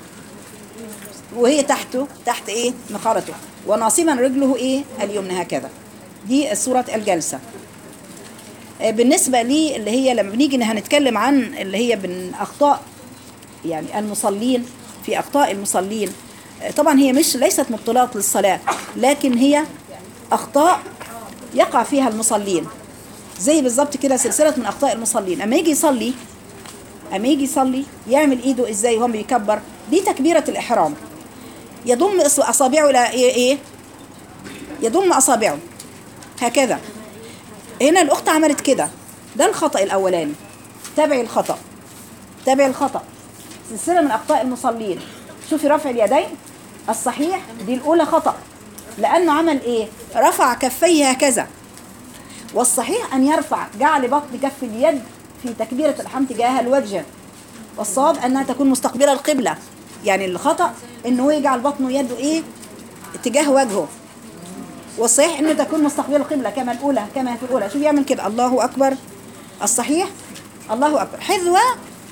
وهي تحته تحت إيه مخالته وناصبا رجله إيه اليمنى هكذا دي صورة الجلسة آه، بالنسبة لي اللي هي لما بنيجي إن هنتكلم عن اللي هي من أخطاء يعني المصلين في أخطاء المصلين آه، طبعا هي مش ليست مبطلات للصلاة لكن هي أخطاء يقع فيها المصلين زي بالظبط كده سلسلة من أخطاء المصلين أما يجي يصلي أما يجي يصلي يعمل إيده إزاي وهو بيكبر دي تكبيرة الإحرام يضم إص- أصابعه إلى إيه, إيه؟ يضم أصابعه هكذا هنا الأخت عملت كده ده الخطأ الأولاني تابعي الخطأ تابعي الخطأ سلسلة من أخطاء المصلين شوفي رفع اليدين الصحيح دي الأولى خطأ لأنه عمل إيه رفع كفيه هكذا والصحيح أن يرفع جعل بطن كف اليد في تكبيرة الإحرام تجاه الوجه والصواب أنها تكون مستقبلة القبلة يعني الخطأ أنه هو يجعل بطنه يده إيه اتجاه وجهه والصحيح أنه تكون مستقبلة القبلة كما الأولى كما في الأولى شوف يعمل كده الله أكبر الصحيح الله أكبر حذوة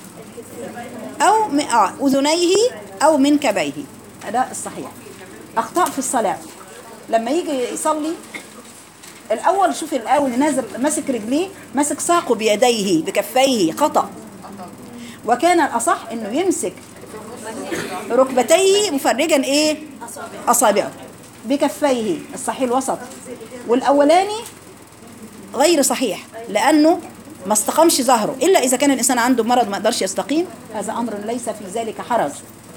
أو م- آه أذنيه أو منكبيه هذا الصحيح أخطاء في الصلاة لما يجي يصلي الأول شوف الأول نازل ماسك رجليه ماسك ساقه بيديه بكفيه خطأ وكان الأصح إنه يمسك ركبتيه مفرجا إيه أصابعه بكفيه الصحيح الوسط والأولاني غير صحيح لأنه ما استقامش ظهره إلا إذا كان الإنسان عنده مرض ما يقدرش يستقيم هذا أمر ليس في ذلك حرج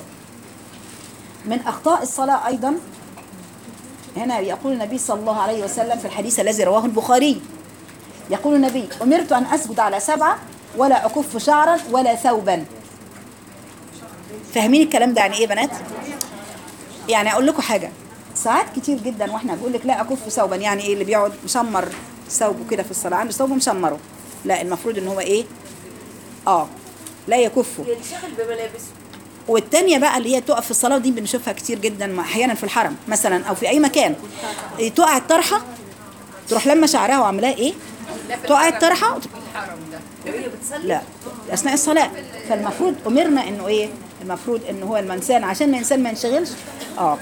من أخطاء الصلاة أيضا هنا يقول النبي صلى الله عليه وسلم في الحديث الذي رواه البخاري يقول النبي أمرت أن أسجد على سبعة ولا أكف شعرا ولا ثوبا فاهمين الكلام ده يعني إيه يا بنات يعني أقول لكم حاجة ساعات كتير جدا واحنا بقول لك لا أكف ثوبا يعني إيه اللي بيقعد مشمر ثوبه كده في الصلاة عنده ثوبه مشمره لا المفروض إن هو إيه آه لا يكفه ينشغل بملابسه والتانية بقى اللي هي تقف في الصلاة دي بنشوفها كتير جدا احيانا في الحرم مثلا او في اي مكان إيه، تقع الطرحة تروح لما شعرها وعاملاه ايه تقع الطرحة الحرم ده بتصلي لا اثناء الصلاه فالمفروض امرنا انه ايه المفروض ان هو الانسان عشان الانسان ما ينشغلش اه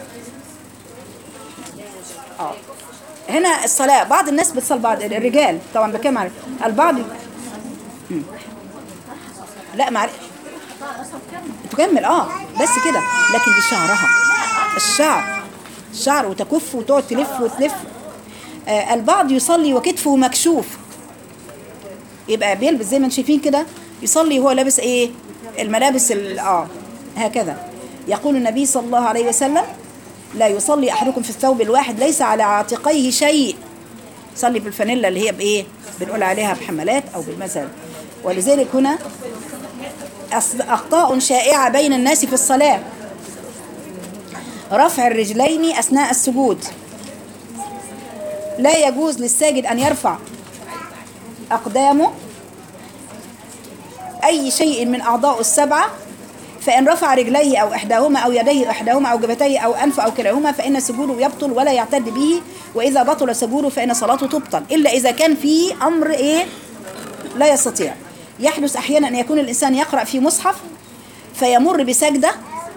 اه هنا الصلاه بعض الناس بتصلي بعض الرجال طبعا بكلم على البعض مم. لا معلش تكمل اه بس كده لكن دي شعرها الشعر الشعر وتكف وتقعد تلف وتلف آه البعض يصلي وكتفه مكشوف يبقى بيلبس زي ما انتم شايفين كده يصلي وهو لابس ايه الملابس ال- اه هكذا يقول النبي صلى الله عليه وسلم لا يصلي احدكم في الثوب الواحد ليس على عاتقيه شيء صلي بالفانيلا اللي هي بايه بنقول عليها بحملات او بالمثل ولذلك هنا أص- اخطاء شائعه بين الناس في الصلاه رفع الرجلين اثناء السجود لا يجوز للساجد ان يرفع أقدامه أي شيء من أعضاء السبعة فإن رفع رجليه أو إحداهما أو يديه أو إحداهما أو جبهتيه أو أنف أو كلاهما فإن سجوده يبطل ولا يعتد به وإذا بطل سجوده فإن صلاته تبطل إلا إذا كان في أمر إيه لا يستطيع يحدث أحيانا أن يكون الإنسان يقرأ في مصحف فيمر بسجدة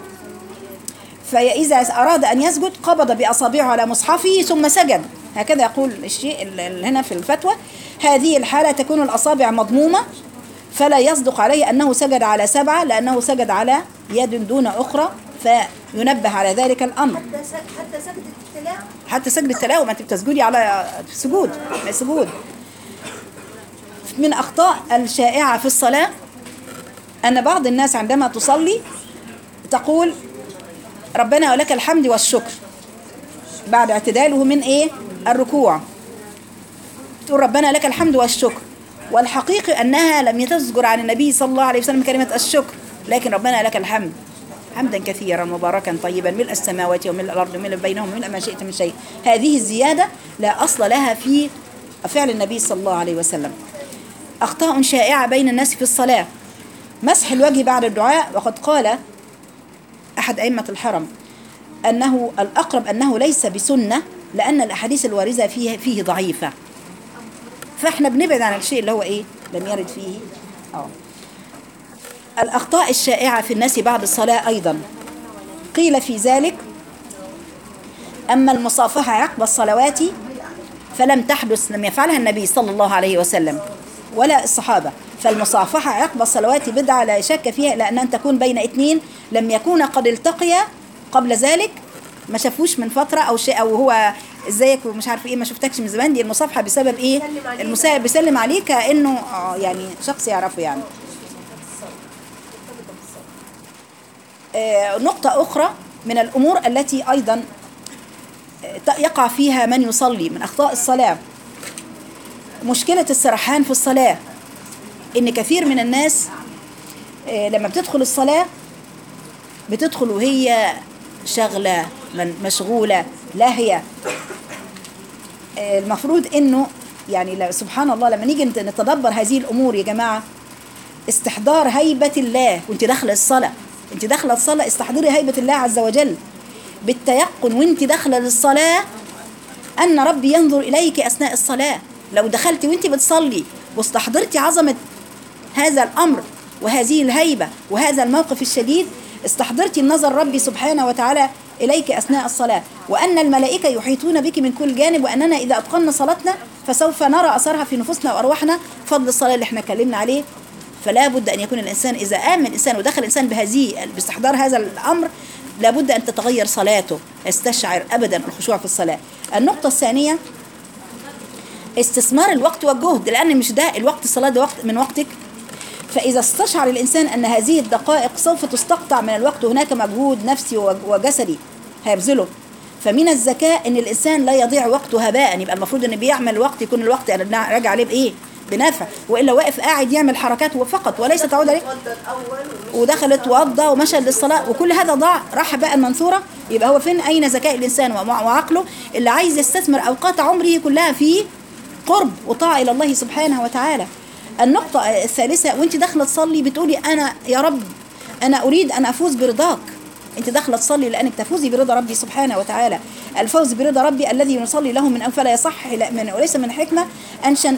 فإذا أراد أن يسجد قبض بأصابعه على مصحفه ثم سجد هكذا يقول الشيء ال- ال- هنا في الفتوى هذه الحالة تكون الأصابع مضمومة فلا يصدق عليه أنه سجد على سبعة لأنه سجد على يد دون أخرى فينبه على ذلك الأمر حتى س- حتى سجدة التلاوة حتى سجد التلاوة ما انت بتسجدي على سجود سجود من أخطاء الشائعة في الصلاة أن بعض الناس عندما تصلي تقول ربنا ولك الحمد والشكر بعد اعتداله من ايه الركوع تقول ربنا لك الحمد والشكر والحقيقة أنها لم تذكر عن النبي صلى الله عليه وسلم كلمة الشكر لكن ربنا لك الحمد حمدا كثيرا مباركا طيبا ملء السماوات وملء الأرض وملء بينهم وملء ما شئت من شيء هذه الزيادة لا أصل لها في فعل النبي صلى الله عليه وسلم أخطاء شائعة بين الناس في الصلاة مسح الوجه بعد الدعاء وقد قال أحد أئمة الحرم أنه الأقرب أنه ليس بسنة لأن الأحاديث الواردة فيه فيه ضعيفة فإحنا بنبعد عن الشيء اللي هو إيه لم يرد فيه أه الأخطاء الشائعة في الناس بعد الصلاة أيضا قيل في ذلك أما المصافحة عقب الصلوات فلم تحدث لم يفعلها النبي صلى الله عليه وسلم ولا الصحابة فالمصافحة عقب الصلوات بدعة لا شك فيها إلا أن تكون بين اثنين لم يكونا قد التقيا قبل ذلك ما شافوش من فترة أو شيء أو هو ازيك ومش عارف ايه ما شفتكش من زمان دي المصافحة بسبب ايه بيسلم عليك. المسا بيسلم عليه كأنه آه يعني شخص يعرفه يعني آه، نقطة أخرى من الأمور التي أيضا آه، يقع فيها من يصلي من أخطاء الصلاة مشكلة السرحان في الصلاة إن كثير من الناس آه، لما بتدخل الصلاة بتدخل وهي شغلة من- مشغولة لاهية آه، المفروض إنه يعني لا- سبحان الله لما نيجي نت- نتدبر هذه الأمور يا جماعة استحضار هيبة الله وانت داخلة الصلاة انت داخلة الصلاة استحضري هيبة الله عز وجل بالتيقن وانت داخلة للصلاة أن ربي ينظر إليك أثناء الصلاة لو دخلتي وانت بتصلي واستحضرتي عظمة هذا الأمر وهذه الهيبة وهذا الموقف الشديد استحضرتي النظر ربي سبحانه وتعالى إليك أثناء الصلاة وأن الملائكة يحيطون بك من كل جانب وأننا إذا أتقنا صلاتنا فسوف نرى أثرها في نفوسنا وأرواحنا فضل الصلاة اللي احنا اتكلمنا عليه فلا بد أن يكون الإنسان إذا آمن الإنسان ودخل الإنسان بهذه باستحضار هذا الأمر لابد أن تتغير صلاته يستشعر أبدا الخشوع في الصلاة النقطة الثانية استثمار الوقت والجهد لأن مش ده الوقت الصلاة ده وقت من وقتك فإذا استشعر الإنسان أن هذه الدقائق سوف تستقطع من الوقت هناك مجهود نفسي وجسدي هيبذله فمن الذكاء أن الإنسان لا يضيع وقته هباء يبقى المفروض أن بيعمل وقت يكون الوقت راجع عليه بإيه؟ بنفع وإلا واقف قاعد يعمل حركات فقط وليس تعود عليه اتفضل اول ودخلت وقضى ومشى للصلاة وكل هذا ضاع راح بقى المنثورة يبقى هو فين أين ذكاء الإنسان ومع- وعقله اللي عايز يستثمر أوقات عمره كلها في قرب وطاعة إلى الله سبحانه وتعالى النقطة الثالثة وانت داخلة تصلي بتقولي أنا يا رب أنا أريد أن أفوز برضاك انت داخله تصلي لانك تفوزي برضا ربي سبحانه وتعالى الفوز برضا ربي الذي نصلي له من فلا يصح لا- من وليس من حكمه انشان انك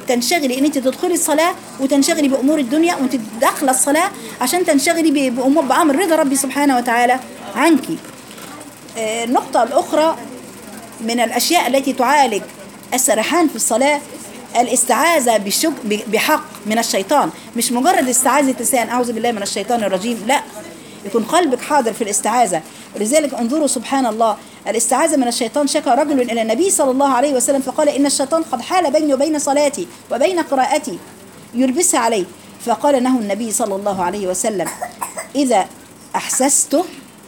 تنشغلي ان انت تدخلي الصلاه وتنشغلي بامور الدنيا وانت داخله الصلاه عشان تنشغلي ب- بامور بامر رضا ربي سبحانه وتعالى عنك آه، النقطه الاخرى من الاشياء التي تعالج السرحان في الصلاه الاستعاذه بشك ب- بحق من الشيطان مش مجرد استعاذه لسان اعوذ بالله من الشيطان الرجيم لا يكون قلبك حاضر في الاستعاذه ولذلك انظروا سبحان الله الاستعاذه من الشيطان شكى رجل الى النبي صلى الله عليه وسلم فقال ان الشيطان قد حال بيني وبين صلاتي وبين قراءتي يلبسها علي فقال له النبي صلى الله عليه وسلم اذا احسسته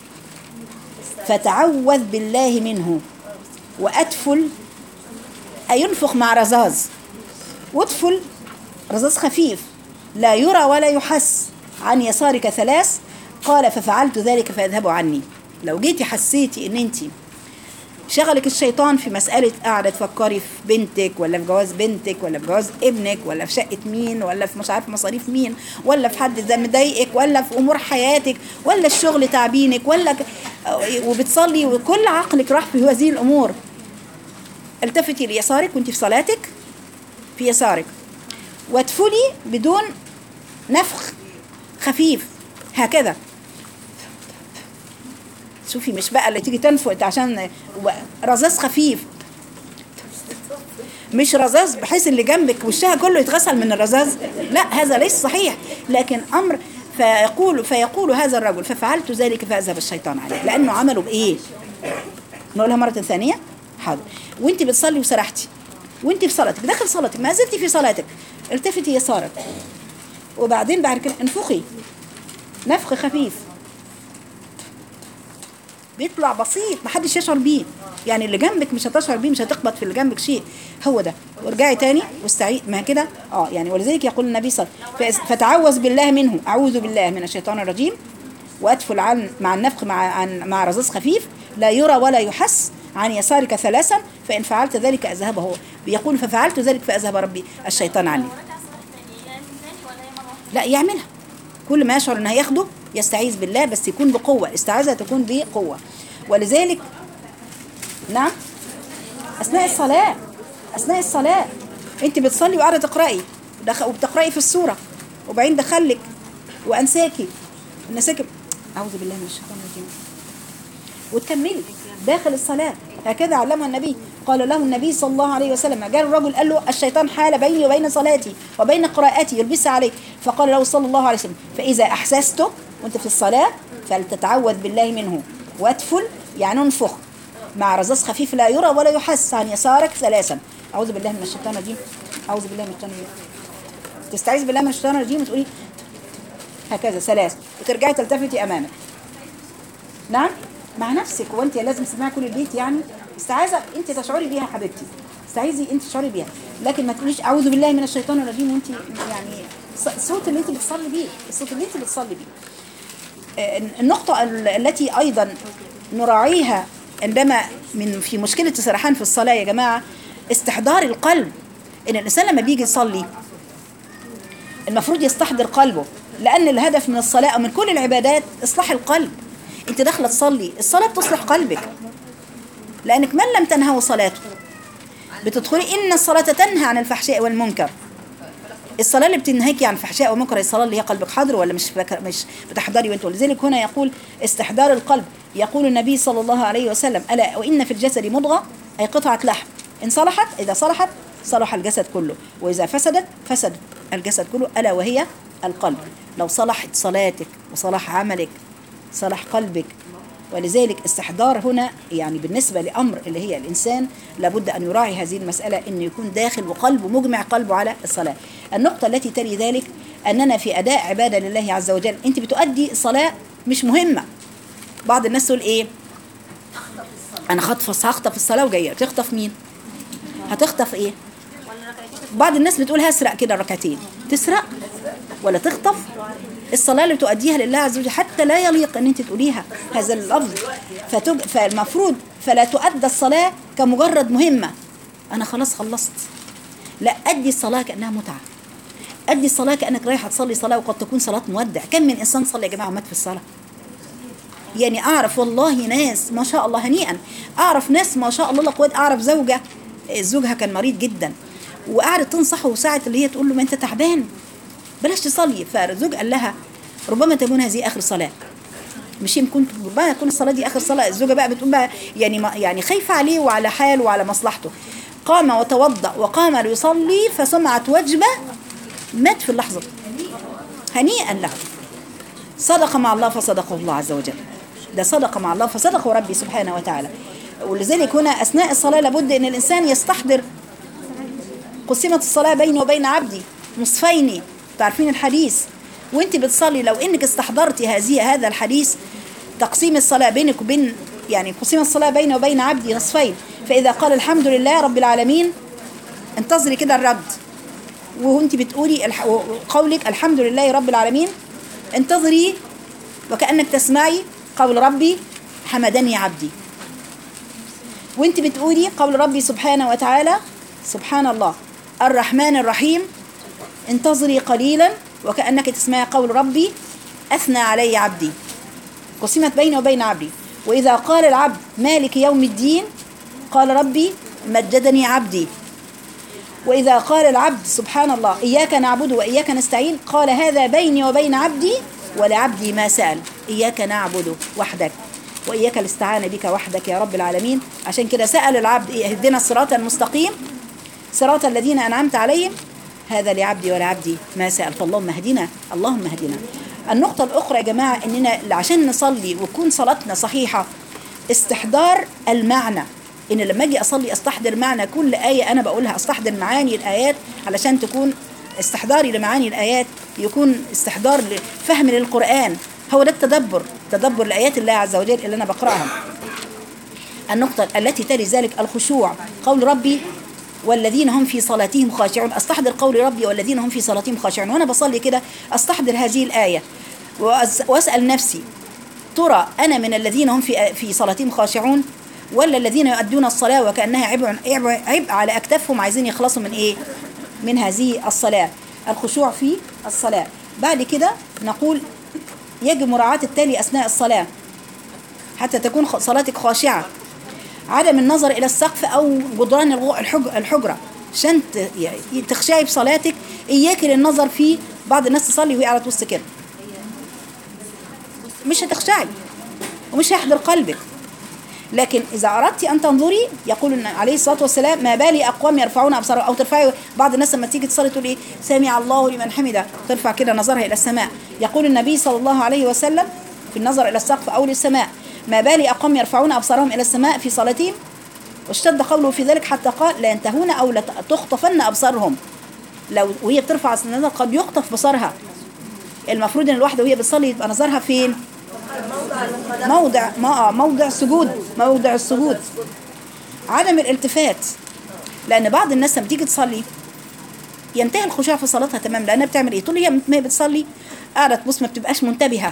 فتعوذ بالله منه وأدفل أينفخ مع رذاذ وادفل رذاذ خفيف لا يرى ولا يحس عن يسارك ثلاث قال ففعلت ذلك فيذهب عني لو جيتي حسيتي ان انت شغلك الشيطان في مسألة قاعدة تفكري في بنتك ولا في جواز بنتك ولا في جواز ابنك ولا في شقة مين ولا في مش عارف مصاريف مين ولا في حد ده مضايقك ولا في أمور حياتك ولا الشغل تعبينك ولا ك... وبتصلي وكل عقلك راح في هذه الأمور التفتي ليسارك وانت في صلاتك في يسارك وادفلي بدون نفخ خفيف هكذا شوفي مش بقى اللي تيجي تنفق عشان رذاذ خفيف مش رذاذ بحيث اللي جنبك وشها كله يتغسل من الرذاذ لا هذا ليس صحيح لكن امر فيقول فيقول هذا الرجل ففعلت ذلك فاذهب الشيطان عليه لانه عمله بايه نقولها مره ثانيه حاضر وانت بتصلي وسرحتي وانت في صلاتك داخل صلاتك ما زلتي في صلاتك التفتي يسارك وبعدين بعد كده انفخي نفخ خفيف بيطلع بسيط محدش يشعر بيه يعني اللي جنبك مش هتشعر بيه مش هتخبط في اللي جنبك شيء هو ده وارجعي تاني واستعيد ما كده اه يعني ولذلك يقول النبي صلى الله عليه وسلم فتعوذ بالله منه اعوذ بالله من الشيطان الرجيم وادفل عن مع النفخ مع عن مع رذاذ خفيف لا يرى ولا يحس عن يسارك ثلاثا فان فعلت ذلك اذهبه هو بيقول ففعلت ذلك فاذهب ربي الشيطان عني لا يعملها كل ما يشعر ان هياخده يستعيذ بالله بس يكون بقوه استعاذه تكون بقوه ولذلك نعم اثناء الصلاه اثناء الصلاه انت بتصلي وقاعده تقراي دخ- وبتقراي في السوره وبعدين دخلك وانساكي نساكي اعوذ بالله من الشيطان الرجيم وتكملي داخل الصلاة هكذا علمها النبي قال له النبي صلى الله عليه وسلم جاء الرجل قال له الشيطان حال بيني وبين صلاتي وبين قراءتي يلبسها عليه فقال له صلى الله عليه وسلم فإذا أحسسته وانت في الصلاة فلتتعوذ بالله منه وادفل يعني انفخ مع رذاذ خفيف لا يرى ولا يحس عن يسارك ثلاثا أعوذ بالله من الشيطان الرجيم أعوذ بالله من الشيطان الرجيم تستعيذ بالله من الشيطان الرجيم وتقولي هكذا ثلاث وترجعي تلتفتي أمامك نعم مع نفسك وانت لازم تسمعي كل البيت يعني استعاذه انت تشعري بيها يا حبيبتي استعيذي انت تشعري بيها لكن ما تقوليش اعوذ بالله من الشيطان الرجيم وانت يعني الص- الصوت اللي انت بتصلي بيه الصوت اللي انت بتصلي بيه آه، النقطة ال- التي أيضا نراعيها عندما من في مشكلة السرحان في الصلاة يا جماعة استحضار القلب إن الإنسان لما بيجي يصلي المفروض يستحضر قلبه لأن الهدف من الصلاة أو من كل العبادات إصلاح القلب أنت داخلة تصلي الصلاة بتصلح قلبك لأنك من لم تنهوا صلاته بتدخلي إن الصلاة تنهى عن الفحشاء والمنكر الصلاة اللي بتنهيكي عن الفحشاء والمنكر هي الصلاة اللي هي قلبك حاضر ولا مش فاكر مش بتحضري وانت ولذلك هنا يقول استحضار القلب يقول النبي صلى الله عليه وسلم ألا وإن في الجسد مضغة أي قطعة لحم إن صلحت إذا صلحت صلح الجسد كله وإذا فسدت فسد الجسد كله ألا وهي القلب لو صلحت صلاتك وصلح عملك صلح قلبك ولذلك استحضار هنا يعني بالنسبة لأمر اللي هي الإنسان لابد أن يراعي هذه المسألة أنه يكون داخل وقلبه مجمع قلبه على الصلاة النقطة التي تلي ذلك أننا في أداء عبادة لله عز وجل أنت بتؤدي صلاة مش مهمة بعض الناس تقول إيه أنا خطف هخطف الصلاة وجاية تخطف مين هتخطف إيه بعض الناس بتقول هسرق كده ركعتين تسرق ولا تخطف الصلاة اللي تؤديها لله عز وجل حتى لا يليق ان انت تقوليها هذا اللفظ فتج... فالمفروض فلا تؤدى الصلاة كمجرد مهمة انا خلاص خلصت لا ادي الصلاة كأنها متعة ادي الصلاة كأنك رايحة تصلي صلاة وقد تكون صلاة مودع كم من انسان صلى يا جماعة ومات في الصلاة يعني اعرف والله ناس ما شاء الله هنيئا اعرف ناس ما شاء الله لا قوه اعرف زوجة زوجها كان مريض جدا وقعدت تنصحه ساعه اللي هي تقول له ما انت تعبان بلاش تصلي فالزوج قال لها ربما تكون هذه اخر صلاه مش يمكن ربما تكون الصلاه دي اخر صلاه الزوجه بقى بتقول بقى يعني ما يعني خايفه عليه وعلى حاله وعلى مصلحته قام وتوضا وقام ليصلي فسمعت وجبه مات في اللحظه هنيئا له صدق مع الله فصدقه الله عز وجل ده صدق مع الله فصدقه ربي سبحانه وتعالى ولذلك هنا اثناء الصلاه لابد ان الانسان يستحضر قسمت الصلاة بيني وبين عبدي نصفين تعرفين الحديث وانت بتصلي لو انك استحضرتي هذه هذا الحديث تقسيم الصلاة بينك وبين يعني قسمت الصلاة بيني وبين عبدي نصفين فإذا قال الحمد لله رب العالمين انتظري كده الرد وانت بتقولي الح... قولك الحمد لله رب العالمين انتظري وكأنك تسمعي قول ربي حمدني عبدي وانت بتقولي قول ربي سبحانه وتعالى سبحان الله الرحمن الرحيم انتظري قليلا وكأنك تسمعي قول ربي أثنى علي عبدي قسمت بيني وبين عبدي وإذا قال العبد مالك يوم الدين قال ربي مجدني عبدي وإذا قال العبد سبحان الله إياك نعبد وإياك نستعين قال هذا بيني وبين عبدي ولعبدي ما سأل إياك نعبد وحدك وإياك الاستعانة بك وحدك يا رب العالمين عشان كده سأل العبد إيه اهدنا الصراط المستقيم صراط الذين أنعمت عليهم هذا لعبدي ولعبدي ما سأل فاللهم اهدنا اللهم اهدنا النقطة الأخرى يا جماعة إننا عشان نصلي وتكون صلاتنا صحيحة استحضار المعنى إن لما أجي أصلي أستحضر معنى كل آية أنا بقولها أستحضر معاني الآيات علشان تكون استحضاري لمعاني الآيات يكون استحضار فهم للقرآن هو ده التدبر تدبر لآيات الله عز وجل اللي أنا بقرأها النقطة التي تلي ذلك الخشوع قول ربي والذين هم في صلاتهم خاشعون استحضر قول ربي والذين هم في صلاتهم خاشعون وانا بصلي كده استحضر هذه الايه وأس- واسال نفسي ترى انا من الذين هم في في صلاتهم خاشعون ولا الذين يؤدون الصلاه وكانها عبء عبء عبء على اكتافهم عايزين يخلصوا من ايه من هذه الصلاه الخشوع في الصلاه بعد كده نقول يجب مراعاه التالي اثناء الصلاه حتى تكون خ- صلاتك خاشعه عدم النظر الى السقف او جدران الغو- الحج- الحجره عشان ت- ي- تخشعي بصلاتك اياك للنظر في بعض الناس تصلي وهي على تبص كده مش هتخشعي ومش هيحضر قلبك لكن اذا اردت ان تنظري يقول إن عليه الصلاه والسلام ما بالي اقوام يرفعون ابصارهم او ترفعي بعض الناس لما تيجي تصلي تقول ايه سمع الله لمن حمده ترفع كده نظرها الى السماء يقول النبي صلى الله عليه وسلم في النظر الى السقف او للسماء ما بالي اقوام يرفعون ابصارهم الى السماء في صلاتهم واشتد قوله في ذلك حتى قال لا ينتهون او لتخطفن ابصارهم لو وهي بترفع النظر قد يخطف بصرها المفروض ان الواحده وهي بتصلي يبقى نظرها فين موضع ما موضع السجود موضع السجود عدم الالتفات لان بعض الناس لما تيجي تصلي ينتهي الخشوع في صلاتها تمام لانها بتعمل ايه طول هي ما هي بتصلي قاعده تبص ما بتبقاش منتبهه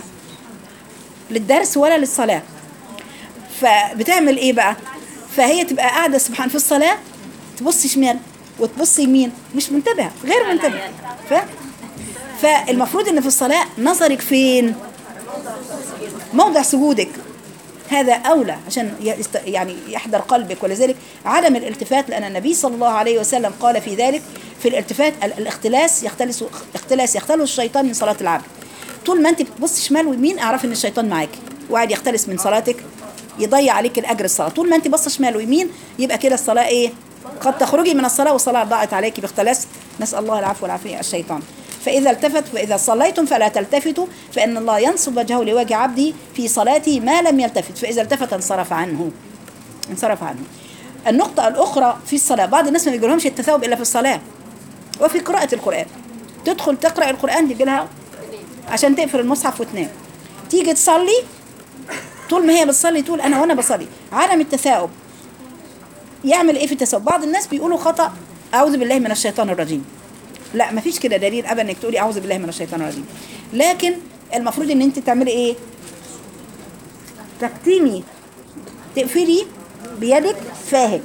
للدرس ولا للصلاه فبتعمل ايه بقى فهي تبقى قاعده سبحان في الصلاه تبص شمال وتبص يمين مش منتبهه غير منتبهه ف فالمفروض ان في الصلاه نظرك فين موضع سجودك هذا أولى عشان يست- يعني يحضر قلبك ولذلك عدم الالتفات لأن النبي صلى الله عليه وسلم قال في ذلك في الالتفات ال- الاختلاس يختلس اختلاس يختلس الشيطان من صلاة العبد طول ما انت بتبص شمال ويمين اعرف ان الشيطان معاك وقاعد يختلس من صلاتك يضيع عليك الاجر الصلاه طول ما انت باصه شمال ويمين يبقى كده الصلاه ايه قد تخرجي من الصلاه والصلاه ضاعت عليك باختلاس نسال الله العفو والعافيه الشيطان فإذا التفت فإذا صليتم فلا تلتفتوا فإن الله ينصب وجهه لوجه عبده في صلاته ما لم يلتفت فإذا التفت انصرف عنه انصرف عنه النقطة الأخرى في الصلاة بعض الناس ما بيجيلهمش التثاؤب إلا في الصلاة وفي قراءة القرآن تدخل تقرأ القرآن تجي لها عشان تقفل المصحف وتنام تيجي تصلي طول ما هي بتصلي تقول أنا وأنا بصلي عدم التثاؤب يعمل إيه في التثاؤب بعض الناس بيقولوا خطأ أعوذ بالله من الشيطان الرجيم لا مفيش كده دليل ابدا انك تقولي اعوذ بالله من الشيطان الرجيم لكن المفروض ان انت تعملي ايه تكتمي تقفلي بيدك فاهك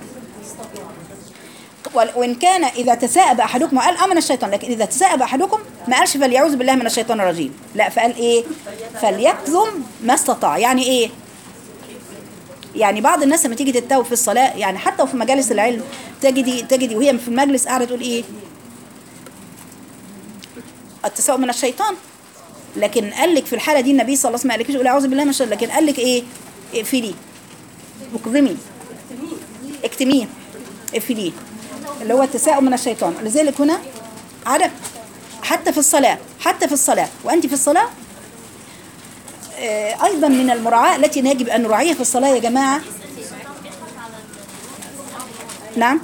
وال- وان كان اذا تساءب احدكم قال امن الشيطان لكن اذا تساءب احدكم ما قالش فليعوذ بالله من الشيطان الرجيم لا فقال ايه فليكظم ما استطاع يعني ايه يعني بعض الناس لما تيجي تتوب في الصلاة يعني حتى وفي مجالس العلم تجدي تجدي وهي في المجلس قاعده تقول ايه التساؤل من الشيطان لكن قال لك في الحاله دي النبي صلى الله عليه وسلم ما قالكيش قولي اعوذ بالله من الشيطان لكن قال لك ايه اقفلي اقضمي اكتميه اقفليه اللي هو التساؤل من الشيطان لذلك هنا عدم حتى في الصلاه حتى في الصلاه وانت في الصلاه آه، ايضا من المراعاه التي يجب ان نراعيها في الصلاه يا جماعه نعم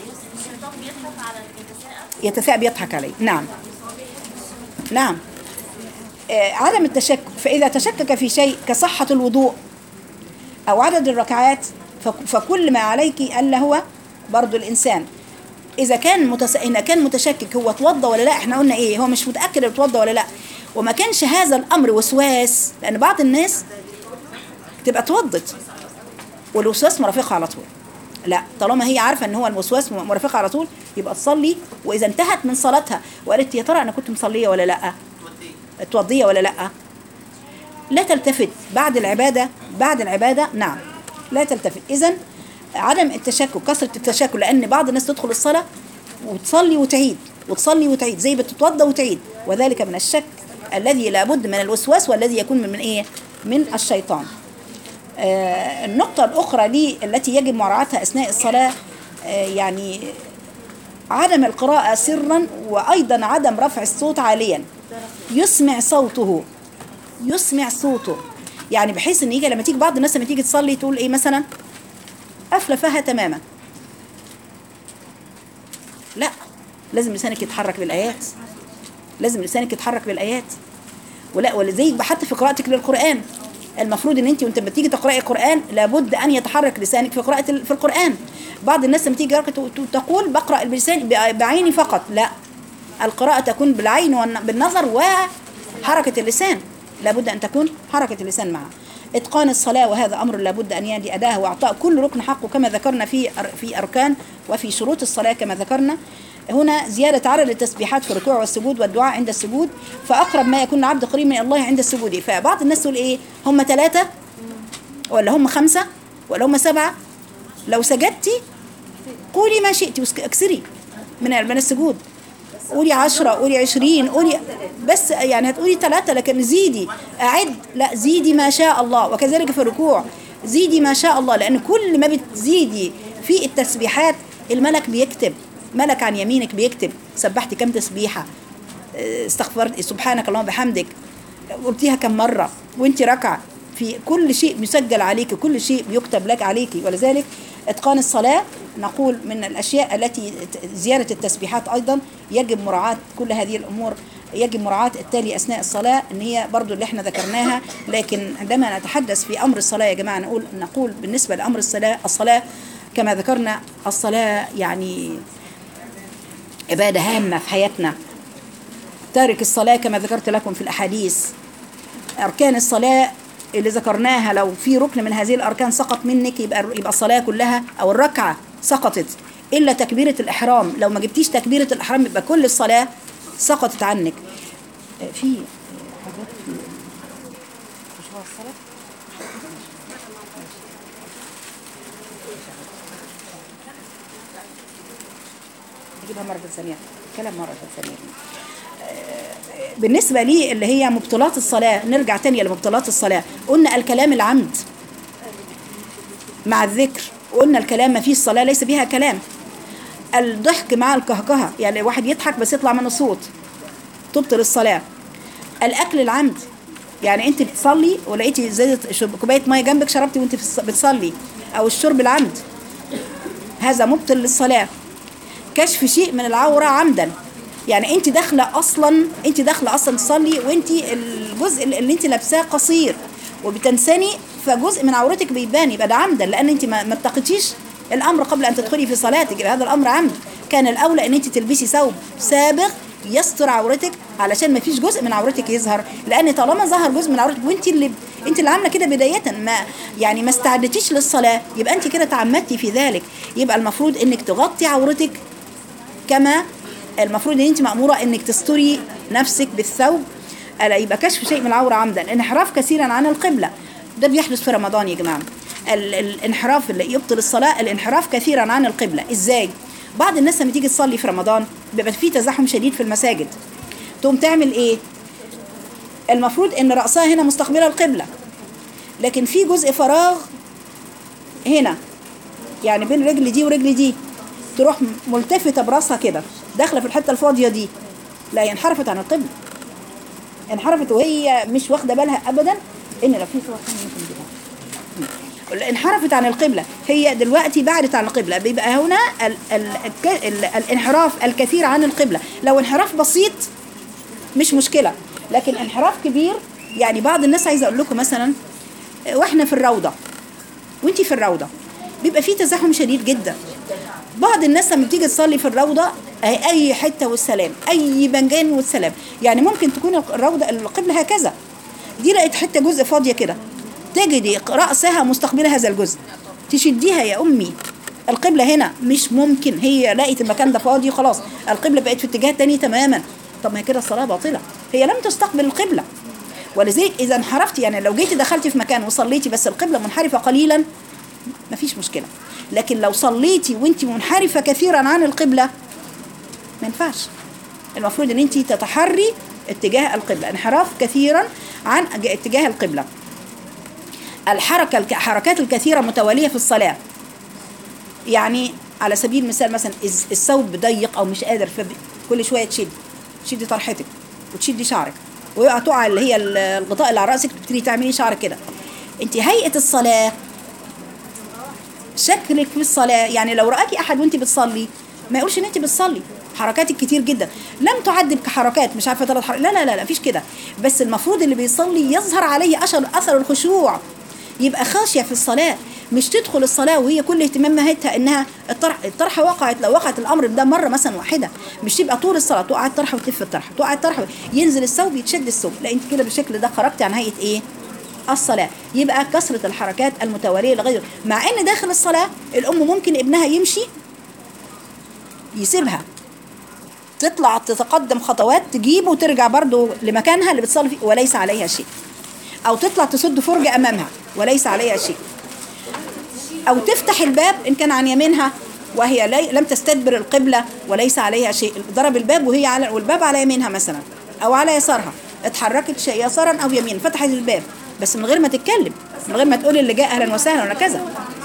يتساءل بيضحك عليه نعم نعم آه، عدم التشكك فإذا تشكك في شيء كصحة الوضوء أو عدد الركعات فك- فكل ما عليك ألا هو برضو الإنسان إذا كان متس... إن كان متشكك هو توضى ولا لا إحنا قلنا إيه هو مش متأكد إنه توضى ولا لا وما كانش هذا الأمر وسواس لأن بعض الناس تبقى توضت والوسواس مرافقها على طول لا طالما هي عارفه ان هو الوسواس مرافقها على طول يبقى تصلي واذا انتهت من صلاتها وقالت يا ترى انا كنت مصليه ولا لا توضيه ولا لا لا تلتفت بعد العباده بعد العباده نعم لا تلتفت اذا عدم التشكك كثره التشكك لان بعض الناس تدخل الصلاه وتصلي وتعيد وتصلي وتعيد زي بتتوضا وتعيد وذلك من الشك الذي لابد من الوسواس والذي يكون من, من ايه من الشيطان آه، النقطة الأخرى لي التي يجب مراعاتها أثناء الصلاة آه، يعني عدم القراءة سرا وأيضا عدم رفع الصوت عاليا يسمع صوته يسمع صوته يعني بحيث ان يجي لما تيجي بعض الناس لما تيجي تصلي تقول ايه مثلا قافله فيها تماما لا لازم لسانك يتحرك بالايات لازم لسانك يتحرك بالايات ولا ولذلك حتى في قراءتك للقران المفروض ان انت وانت بتيجي تقراي القران لابد ان يتحرك لسانك في قراءه ال- في القران بعض الناس لما تيجي تقرأ ت- تقول بقرا بلسان ب- بعيني فقط لا القراءه تكون بالعين وبالنظر وحركه اللسان لابد ان تكون حركه اللسان معها اتقان الصلاه وهذا امر لابد ان يأتي اداه واعطاء كل ركن حقه كما ذكرنا في أر- في اركان وفي شروط الصلاه كما ذكرنا هنا زيادة عدد التسبيحات في الركوع والسجود والدعاء عند السجود فأقرب ما يكون العبد قريب من الله عند السجود فبعض الناس تقول إيه هم ثلاثة ولا هم خمسة ولا هم سبعة لو سجدتي قولي ما شئتي واسك- اكسري من من السجود قولي عشرة قولي عشرين قولي بس يعني هتقولي ثلاثة لكن زيدي أعد لا زيدي ما شاء الله وكذلك في الركوع زيدي ما شاء الله لأن كل ما بتزيدي في التسبيحات الملك بيكتب ملك عن يمينك بيكتب سبحتي كم تسبيحة اه، استغفرت سبحانك اللهم بحمدك قلتيها كم مرة وانت راكعة في كل شيء مسجل عليك كل شيء بيكتب لك عليك ولذلك اتقان الصلاة نقول من الاشياء التي ت- زيادة التسبيحات ايضا يجب مراعاة كل هذه الامور يجب مراعاة التالي اثناء الصلاة ان هي برضو اللي احنا ذكرناها لكن عندما نتحدث في امر الصلاة يا جماعة نقول نقول بالنسبة لامر الصلاة الصلاة كما ذكرنا الصلاة يعني عبادة هامة في حياتنا تارك الصلاة كما ذكرت لكم في الأحاديث أركان الصلاة اللي ذكرناها لو في ركن من هذه الأركان سقط منك يبقى يبقى الصلاة كلها أو الركعة سقطت إلا تكبيرة الإحرام لو ما جبتيش تكبيرة الإحرام يبقى كل الصلاة سقطت عنك آه، في حاجات في مشروع الصلاة نجيبها مرة ثانية كلام مرة ثانية بالنسبة لي اللي هي مبطلات الصلاة نرجع تاني لمبطلات الصلاة قلنا الكلام العمد مع الذكر قلنا الكلام ما فيه الصلاة ليس بها كلام الضحك مع الكهكهة يعني واحد يضحك بس يطلع منه صوت تبطل الصلاة الأكل العمد يعني أنت بتصلي ولقيتي زي كوباية مية جنبك شربتي وأنت في الص- بتصلي أو الشرب العمد هذا مبطل للصلاة كشف شيء من العورة عمدا يعني انت داخله اصلا انت داخله اصلا تصلي وانت الجزء اللي انت لابساه قصير وبتنسني فجزء من عورتك بيبان يبقى ده عمدا لان انت ما ما اتقيتيش الامر قبل ان تدخلي في صلاتك يبقى هذا الامر عمد كان الاولى ان انت تلبسي ثوب سابغ يستر عورتك علشان ما فيش جزء من عورتك يظهر لان طالما ظهر جزء من عورتك وانت اللي انت اللي عامله كده بدايه ما يعني ما استعدتيش للصلاه يبقى انت كده تعمدتي في ذلك يبقى المفروض انك تغطي عورتك كما المفروض ان انت ماموره انك تستري نفسك بالثوب الا يبقى كشف شيء من العوره عمدا انحراف كثيرا عن القبله ده بيحدث في رمضان يا جماعه ال- الانحراف اللي يبطل الصلاه الانحراف كثيرا عن القبله ازاي بعض الناس لما تيجي تصلي في رمضان بيبقى في تزاحم شديد في المساجد تقوم تعمل ايه المفروض ان رأسها هنا مستقبلة القبلة لكن في جزء فراغ هنا يعني بين رجل دي ورجل دي تروح ملتفتة براسها كده داخلة في الحتة الفاضية دي لا هي انحرفت عن القبلة انحرفت وهي مش واخدة بالها أبدا إن لو في صورة ثانية ممكن نجيبها. انحرفت عن القبلة هي دلوقتي بعدت عن القبلة بيبقى هنا ال ال الك- ال الانحراف الكثير عن القبلة لو انحراف بسيط مش مشكلة لكن انحراف كبير يعني بعض الناس عايزة أقول لكم مثلا واحنا في الروضة وانتي في الروضة بيبقى فيه تزاحم شديد جدا بعض الناس لما بتيجي تصلي في الروضة أي أي حتة والسلام أي مكان والسلام يعني ممكن تكون الروضة القبلة هكذا دي لقيت حتة جزء فاضية كده تجدي رأسها مستقبلة هذا الجزء تشديها يا أمي القبلة هنا مش ممكن هي لقيت المكان ده فاضي خلاص القبلة بقت في اتجاه تاني تماما طب ما هي كده الصلاة باطلة هي لم تستقبل القبلة ولذلك إذا انحرفتي يعني لو جيتي دخلتي في مكان وصليتي بس القبلة منحرفة قليلا مفيش مشكلة لكن لو صليتي وانت منحرفة كثيرا عن القبلة ما ينفعش المفروض ان انت تتحري اتجاه القبلة انحراف كثيرا عن اتجاه القبلة الحركة الحركات الكثيرة متوالية في الصلاة يعني على سبيل المثال مثلا الز- الثوب ضيق او مش قادر فكل شويه تشد تشدي طرحتك وتشدي شعرك ويقع تقع اللي هي ال- الغطاء اللي على راسك تبتدي تعملي شعرك كده انت هيئه الصلاه شكلك في الصلاه يعني لو راكي احد وانت بتصلي ما يقولش ان انت بتصلي حركاتك كتير جدا لم تعد كحركات مش عارفه ثلاث حركات لا لا لا لا مفيش كده بس المفروض اللي بيصلي يظهر عليه اثر اثر الخشوع يبقى خاشيه في الصلاه مش تدخل الصلاه وهي كل اهتمامها انها الطرح الطرحه وقعت لو وقعت الامر ده مره مثلا واحده مش تبقى طول الصلاه تقع الطرحه وتلف الطرحه تقع الطرحه ينزل الثوب يتشد الثوب لا انت كده بالشكل ده خرجتي عن هيئه ايه الصلاة يبقى كثرة الحركات المتوالية لغير مع ان داخل الصلاة الام ممكن ابنها يمشي يسيبها تطلع تتقدم خطوات تجيبه وترجع برضو لمكانها اللي بتصلي فيه وليس عليها شيء او تطلع تسد فرجة امامها وليس عليها شيء او تفتح الباب ان كان عن يمينها وهي لي لم تستدبر القبلة وليس عليها شيء ضرب الباب وهي على والباب على يمينها مثلا او على يسارها اتحركت شيء يسارا او يمين فتحت الباب بس من غير ما تتكلم من غير ما تقول اللي جاء اهلا وسهلا ولا كذا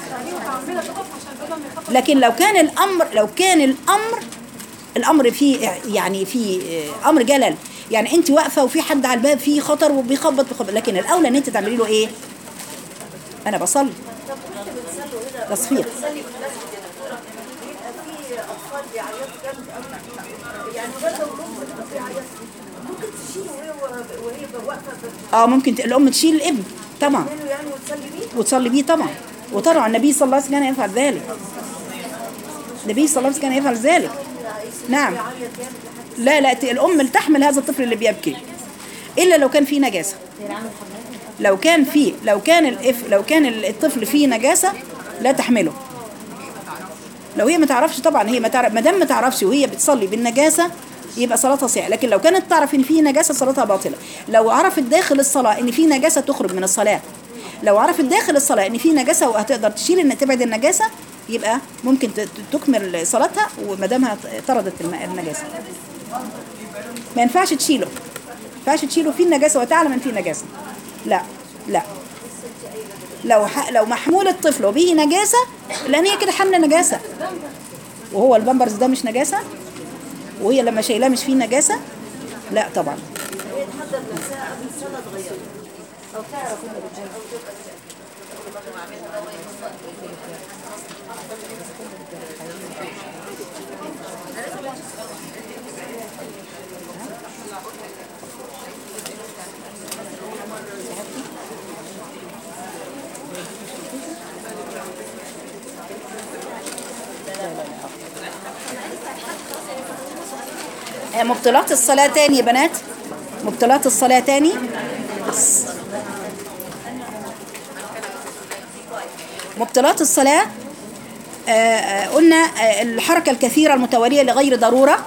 لكن لو كان الامر لو كان الامر الامر فيه يعني في امر جلل يعني انت واقفه وفي حد على الباب فيه خطر وبيخبط بيخبط لكن الاولى ان انت تعملي له ايه انا بصلي تصفير بتصلي في المسجد يا دكتوره بيبقى في اطفال بيعيطوا جامد قوي يعني بدأوا الام بتبقى بيعيطوا ممكن تشيله وهي وهي واقفه اه ممكن ت- الام تشيل الابن طبعا بتعمله يعني وتصلي بيه وتصلي بيه طبعا وطبعا النبي صلى الله عليه وسلم كان يفعل ذلك النبي صلى الله عليه وسلم كان يفعل ذلك نعم بيعيط جامد لحد لا لا ت- الام تحمل هذا الطفل اللي بيبكي الا لو كان فيه نجاسه لو كان فيه لو كان الإف لو كان الطفل فيه نجاسه لا تحمله لو هي ما تعرفش طبعا هي ما تعرف ما دام ما تعرفش وهي بتصلي بالنجاسه يبقى صلاتها صحيحه لكن لو كانت تعرف ان فيه نجاسه صلاتها باطله لو عرفت داخل الصلاه ان فيه نجاسه تخرج من الصلاه لو عرفت داخل الصلاه ان فيه نجاسه وهتقدر تشيل ان تبعد النجاسه يبقى ممكن ت- ت- تكمل صلاتها وما دامها طردت الم- النجاسه ما ينفعش تشيله ما ينفعش تشيله فيه النجاسه وتعلم ان فيه نجاسه لا لا لو ح... لو محمول الطفل وبه نجاسه لان هي كده حامله نجاسه وهو البامبرز ده مش نجاسه وهي لما شايلاه مش فيه نجاسه لا طبعا هي تحضر نفسها قبل الصلاه تغير او تعرف ان الرجال او تبقى آه، مبطلات الصلاة تاني يا بنات مبطلات الصلاة تاني مبطلات الصلاة آه، آه، قلنا آه، الحركة الكثيرة المتوالية لغير ضرورة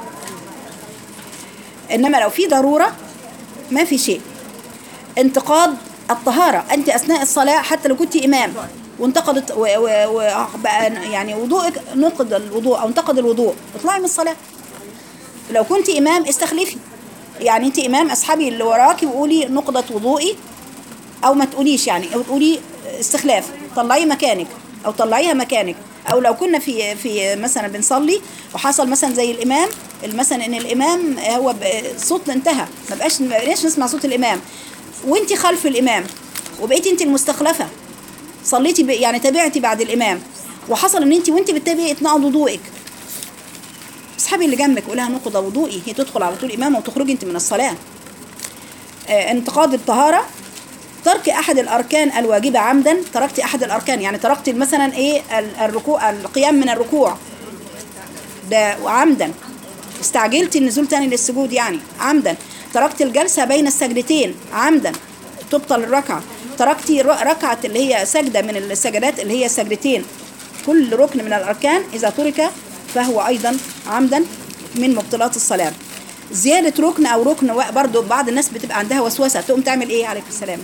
إنما لو في ضرورة ما في شيء انتقاد الطهارة أنت أثناء الصلاة حتى لو كنت إمام وانتقدت و- و- وبقى يعني وضوءك نقض الوضوء او انتقد الوضوء اطلعي من الصلاه لو كنت امام استخلفي يعني انت امام اصحابي اللي وراكي وقولي نقضت وضوئي او ما تقوليش يعني او تقولي استخلاف طلعي مكانك او طلعيها مكانك او لو كنا في في مثلا بنصلي وحصل مثلا زي الامام مثلا ان الامام هو ب- الصوت انتهى ما بقاش ما بقيناش نسمع صوت الامام وانت خلف الامام وبقيتي انت المستخلفه صليتي ب- يعني تابعتي بعد الامام وحصل ان انت وانت بتتابعي اتنقض وضوئك اصحابي اللي جنبك قولها نقض وضوئي هي تدخل على طول امامه وتخرجي انت من الصلاه آه، انتقاد الطهاره ترك احد الاركان الواجبه عمدا تركت احد الاركان يعني تركت مثلا ايه ال- الركوع القيام من الركوع ده عمدا استعجلت النزول تاني للسجود يعني عمدا تركت الجلسه بين السجدتين عمدا تبطل الركعه تركتي ر- ركعه اللي هي سجده من السجدات اللي هي سجدتين كل ركن من الاركان اذا ترك فهو ايضا عمدا من مبطلات الصلاه زياده ركن او ركن و- برضو بعض الناس بتبقى عندها وسوسه تقوم تعمل ايه عليكم السلام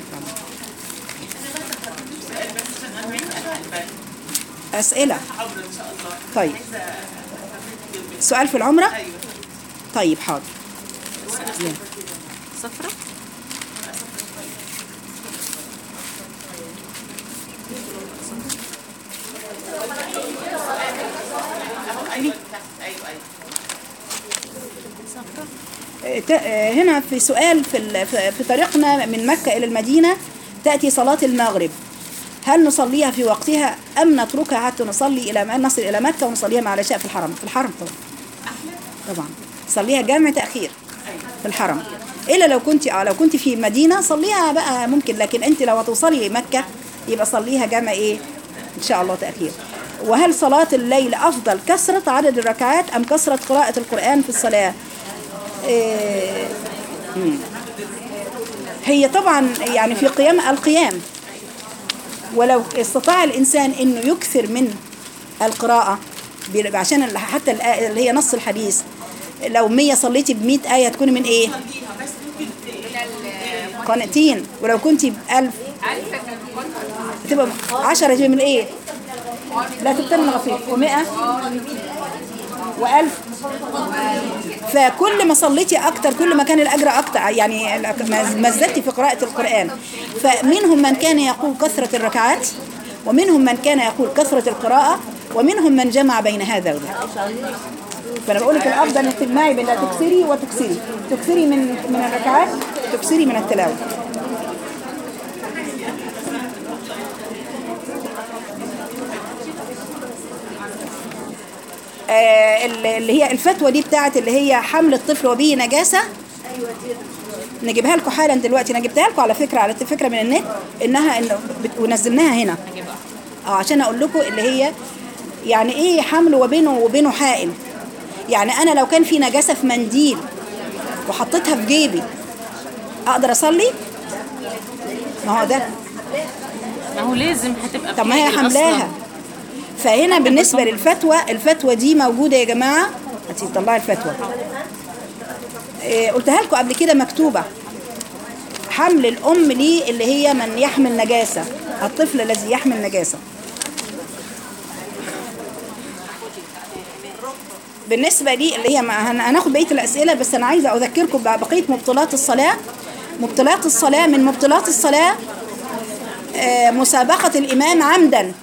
اسئله طيب سؤال في العمره طيب حاضر يلا. صفرة ت- هنا في سؤال في ال- في في طريقنا من مكة إلى المدينة تأتي صلاة المغرب هل نصليها في وقتها أم نتركها حتى نصلي إلى ما نصل إلى مكة ونصليها مع العشاء في الحرم في الحرم طبعا طبعا صليها جامع تأخير في الحرم إلا لو كنت آه لو كنت في مدينة صليها بقى ممكن لكن أنت لو هتوصلي مكة يبقى صليها جامع إيه إن شاء الله تأخير وهل صلاة الليل أفضل كثرة عدد الركعات أم كثرة قراءة القرآن في الصلاة إيه، مم. هي طبعا يعني في قيام القيام ولو استطاع الإنسان أنه يكثر من القراءة ب- عشان ال- حتى الآية اللي هي نص الحديث لو 100 صليتي ب 100 آية تكوني من إيه؟ قانتين ولو كنتي بألف تبقى 10 تبقى من إيه؟ لا تبتني غفير و100 وألف فكل ما صليتي اكتر كل ما كان الاجر اكتر يعني الأك- ما ما زدتي في قراءه القران فمنهم من كان يقول كثره الركعات ومنهم من كان يقول كثره القراءه ومنهم من جمع بين هذا وذاك فانا بقول لك الافضل انك تجمعي بين تكسري وتكسري تكسري من من الركعات تكسري من التلاوه آه، اللي هي الفتوى دي بتاعت اللي هي حمل الطفل وبه نجاسة نجيبها لكم حالا دلوقتي انا جبتها لكم على فكرة على فكرة من النت انها انه بت- ونزلناها هنا اه عشان اقول لكم اللي هي يعني ايه حمل وبينه وبينه حائل يعني انا لو كان في نجاسة في منديل وحطيتها في جيبي اقدر اصلي ما هو ده ما هو لازم هتبقى طب ما هي بحاجة حملاها أصلاً. فهنا بالنسبة للفتوى الفتوى دي موجودة يا جماعة هاتي طلعي الفتوى إيه، قلتها لكم قبل كده مكتوبة حمل الأم ليه اللي هي من يحمل نجاسة الطفل الذي يحمل نجاسة بالنسبة لي اللي هي ما هن- هناخد بقية الأسئلة بس أنا عايزة أذكركم بقية مبطلات الصلاة مبطلات الصلاة من مبطلات الصلاة آه، مسابقة الإمام عمدا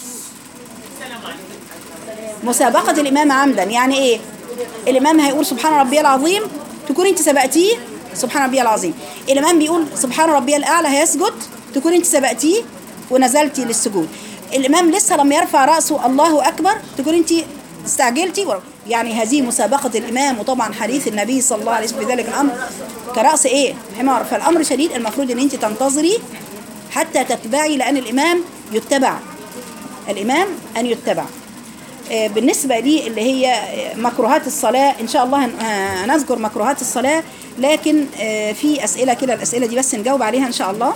مسابقة الإمام عمدا يعني إيه الإمام هيقول سبحان ربي العظيم تكون أنت سبقتيه سبحان ربي العظيم الإمام بيقول سبحان ربي الأعلى هيسجد تكون أنت سبقتيه ونزلتي للسجود الإمام لسه لم يرفع رأسه الله أكبر تكون أنت استعجلتي ور- يعني هذه مسابقة الإمام وطبعا حديث النبي صلى الله عليه وسلم في ذلك الأمر كرأس إيه حمار فالأمر شديد المفروض أن أنت تنتظري حتى تتبعي لأن الإمام يتبع الإمام أن يتبع آه، بالنسبة لي اللي هي آه، مكروهات الصلاة إن شاء الله هن- آه، هنذكر مكروهات الصلاة لكن آه، في أسئلة كده الأسئلة دي بس نجاوب عليها إن شاء الله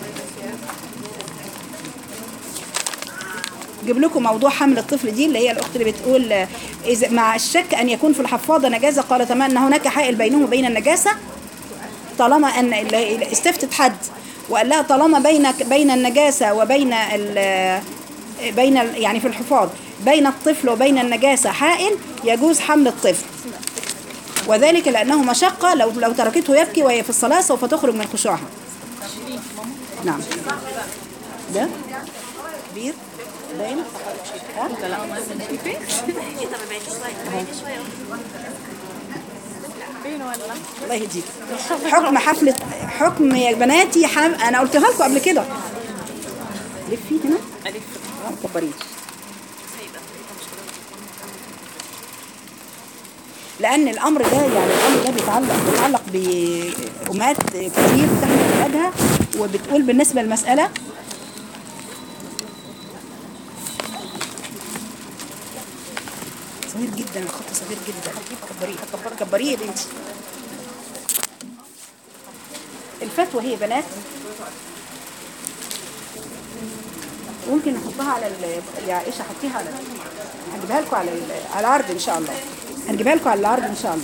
جيب لكم موضوع حمل الطفل دي اللي هي الأخت اللي بتقول آه، إذا مع الشك أن يكون في الحفاضة نجاسة قال تمام أن هناك حائل بينه وبين النجاسة طالما ان ال- استفتت حد وقال لها طالما بينك بين النجاسه وبين ال- بين ال- يعني في الحفاظ بين الطفل وبين النجاسة حائل يجوز حمل الطفل وذلك لأنه مشقة لو لو تركته يبكي وهي في الصلاة سوف تخرج من خشوعها نعم ده كبير باين ها؟ الله يهديك حكم حفلة حكم يا بناتي حم... انا قلتها لكم قبل كده لفي هنا اه كبريه لان الامر ده يعني الامر ده بيتعلق بيتعلق بامهات كتير بتحمل اولادها وبتقول بالنسبه للمساله صغير جدا الخط صغير جدا كبريه كبريه يا بنتي الفتوى هي بنات ممكن نحطها على ال- يا عائشه حطيها على هنجيبها لكم على ال- على العرض ان شاء الله هنجيبها لكم على العرض ان شاء الله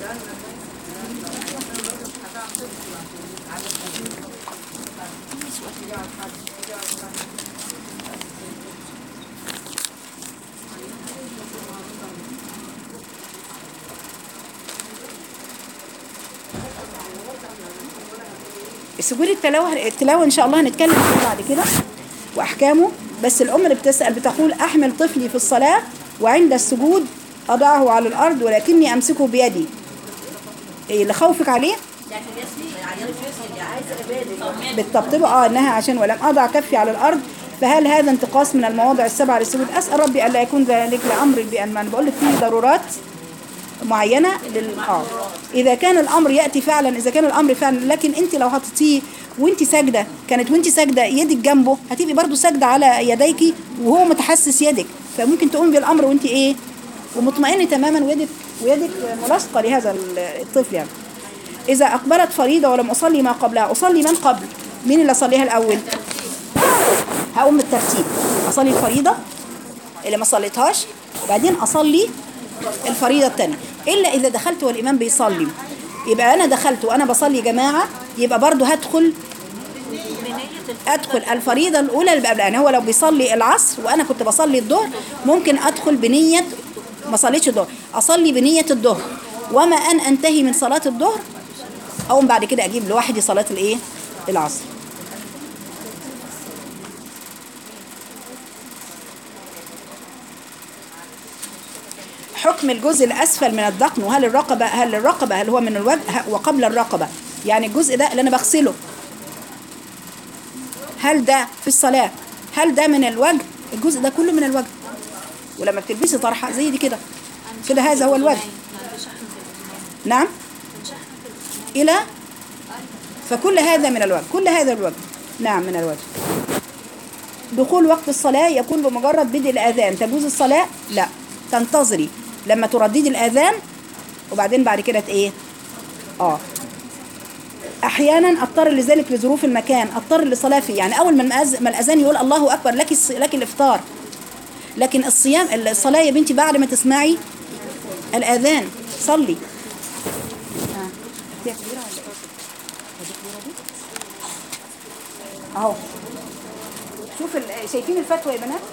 سجود التلاوة التلاوة إن شاء الله هنتكلم عنه بعد كده وأحكامه بس الأم اللي بتسأل بتقول أحمل طفلي في الصلاة وعند السجود أضعه على الأرض ولكني أمسكه بيدي إيه لخوفك عليه بالطبطبة اه انها عشان ولم اضع كفي على الارض فهل هذا انتقاص من المواضع السبعه للسجود اسال ربي الا يكون ذلك لامر بان ما انا بقول لك في ضرورات معينه لل اه اذا كان الامر ياتي فعلا اذا كان الامر فعلا لكن انت لو حطيتيه وانت ساجده كانت وانت ساجده يدك جنبه هتبقي برضو ساجده على يديك وهو متحسس يدك فممكن تقومي بالامر وانت ايه ومطمئنه تماما ويدك ويدك ملاصقه لهذا الطفل يعني إذا أقبلت فريضة ولم أصلي ما قبلها أصلي من قبل مين اللي أصليها الأول هقوم بالترتيب أصلي الفريضة اللي ما صليتهاش وبعدين أصلي الفريضة الثانية إلا إذا دخلت والإمام بيصلي يبقى أنا دخلت وأنا بصلي جماعة يبقى برضو هدخل أدخل الفريضة الأولى اللي قبلها يعني هو لو بيصلي العصر وأنا كنت بصلي الظهر ممكن أدخل بنية ما صليتش الظهر أصلي بنية الظهر وما أن أنتهي من صلاة الظهر أقوم بعد كده أجيب لوحدي صلاة الإيه؟ العصر حكم الجزء الأسفل من الذقن وهل الرقبة هل الرقبة هل هو من الوجه وقبل الرقبة يعني الجزء ده اللي أنا بغسله هل ده في الصلاة هل ده من الوجه الجزء ده كله من الوجه ولما بتلبسي طرحة زي دي كده كده هذا هو الوجه نعم إلى فكل هذا من الوجه كل هذا الوجه نعم من الوجه دخول وقت الصلاة يكون بمجرد بدء الأذان تجوز الصلاة لا تنتظري لما ترددي الأذان وبعدين بعد كده ايه اه احيانا اضطر لذلك لظروف المكان اضطر لصلاه فيه يعني اول ما المأذ- ما الاذان يقول الله اكبر لك الص- لك الافطار لكن الصيام الصلاه يا بنتي بعد ما تسمعي الاذان صلي آه. هي كبيرة ولا إيه؟ هذه كبيرة دي؟ اهو شوف ال- شايفين الفتوى يا بنات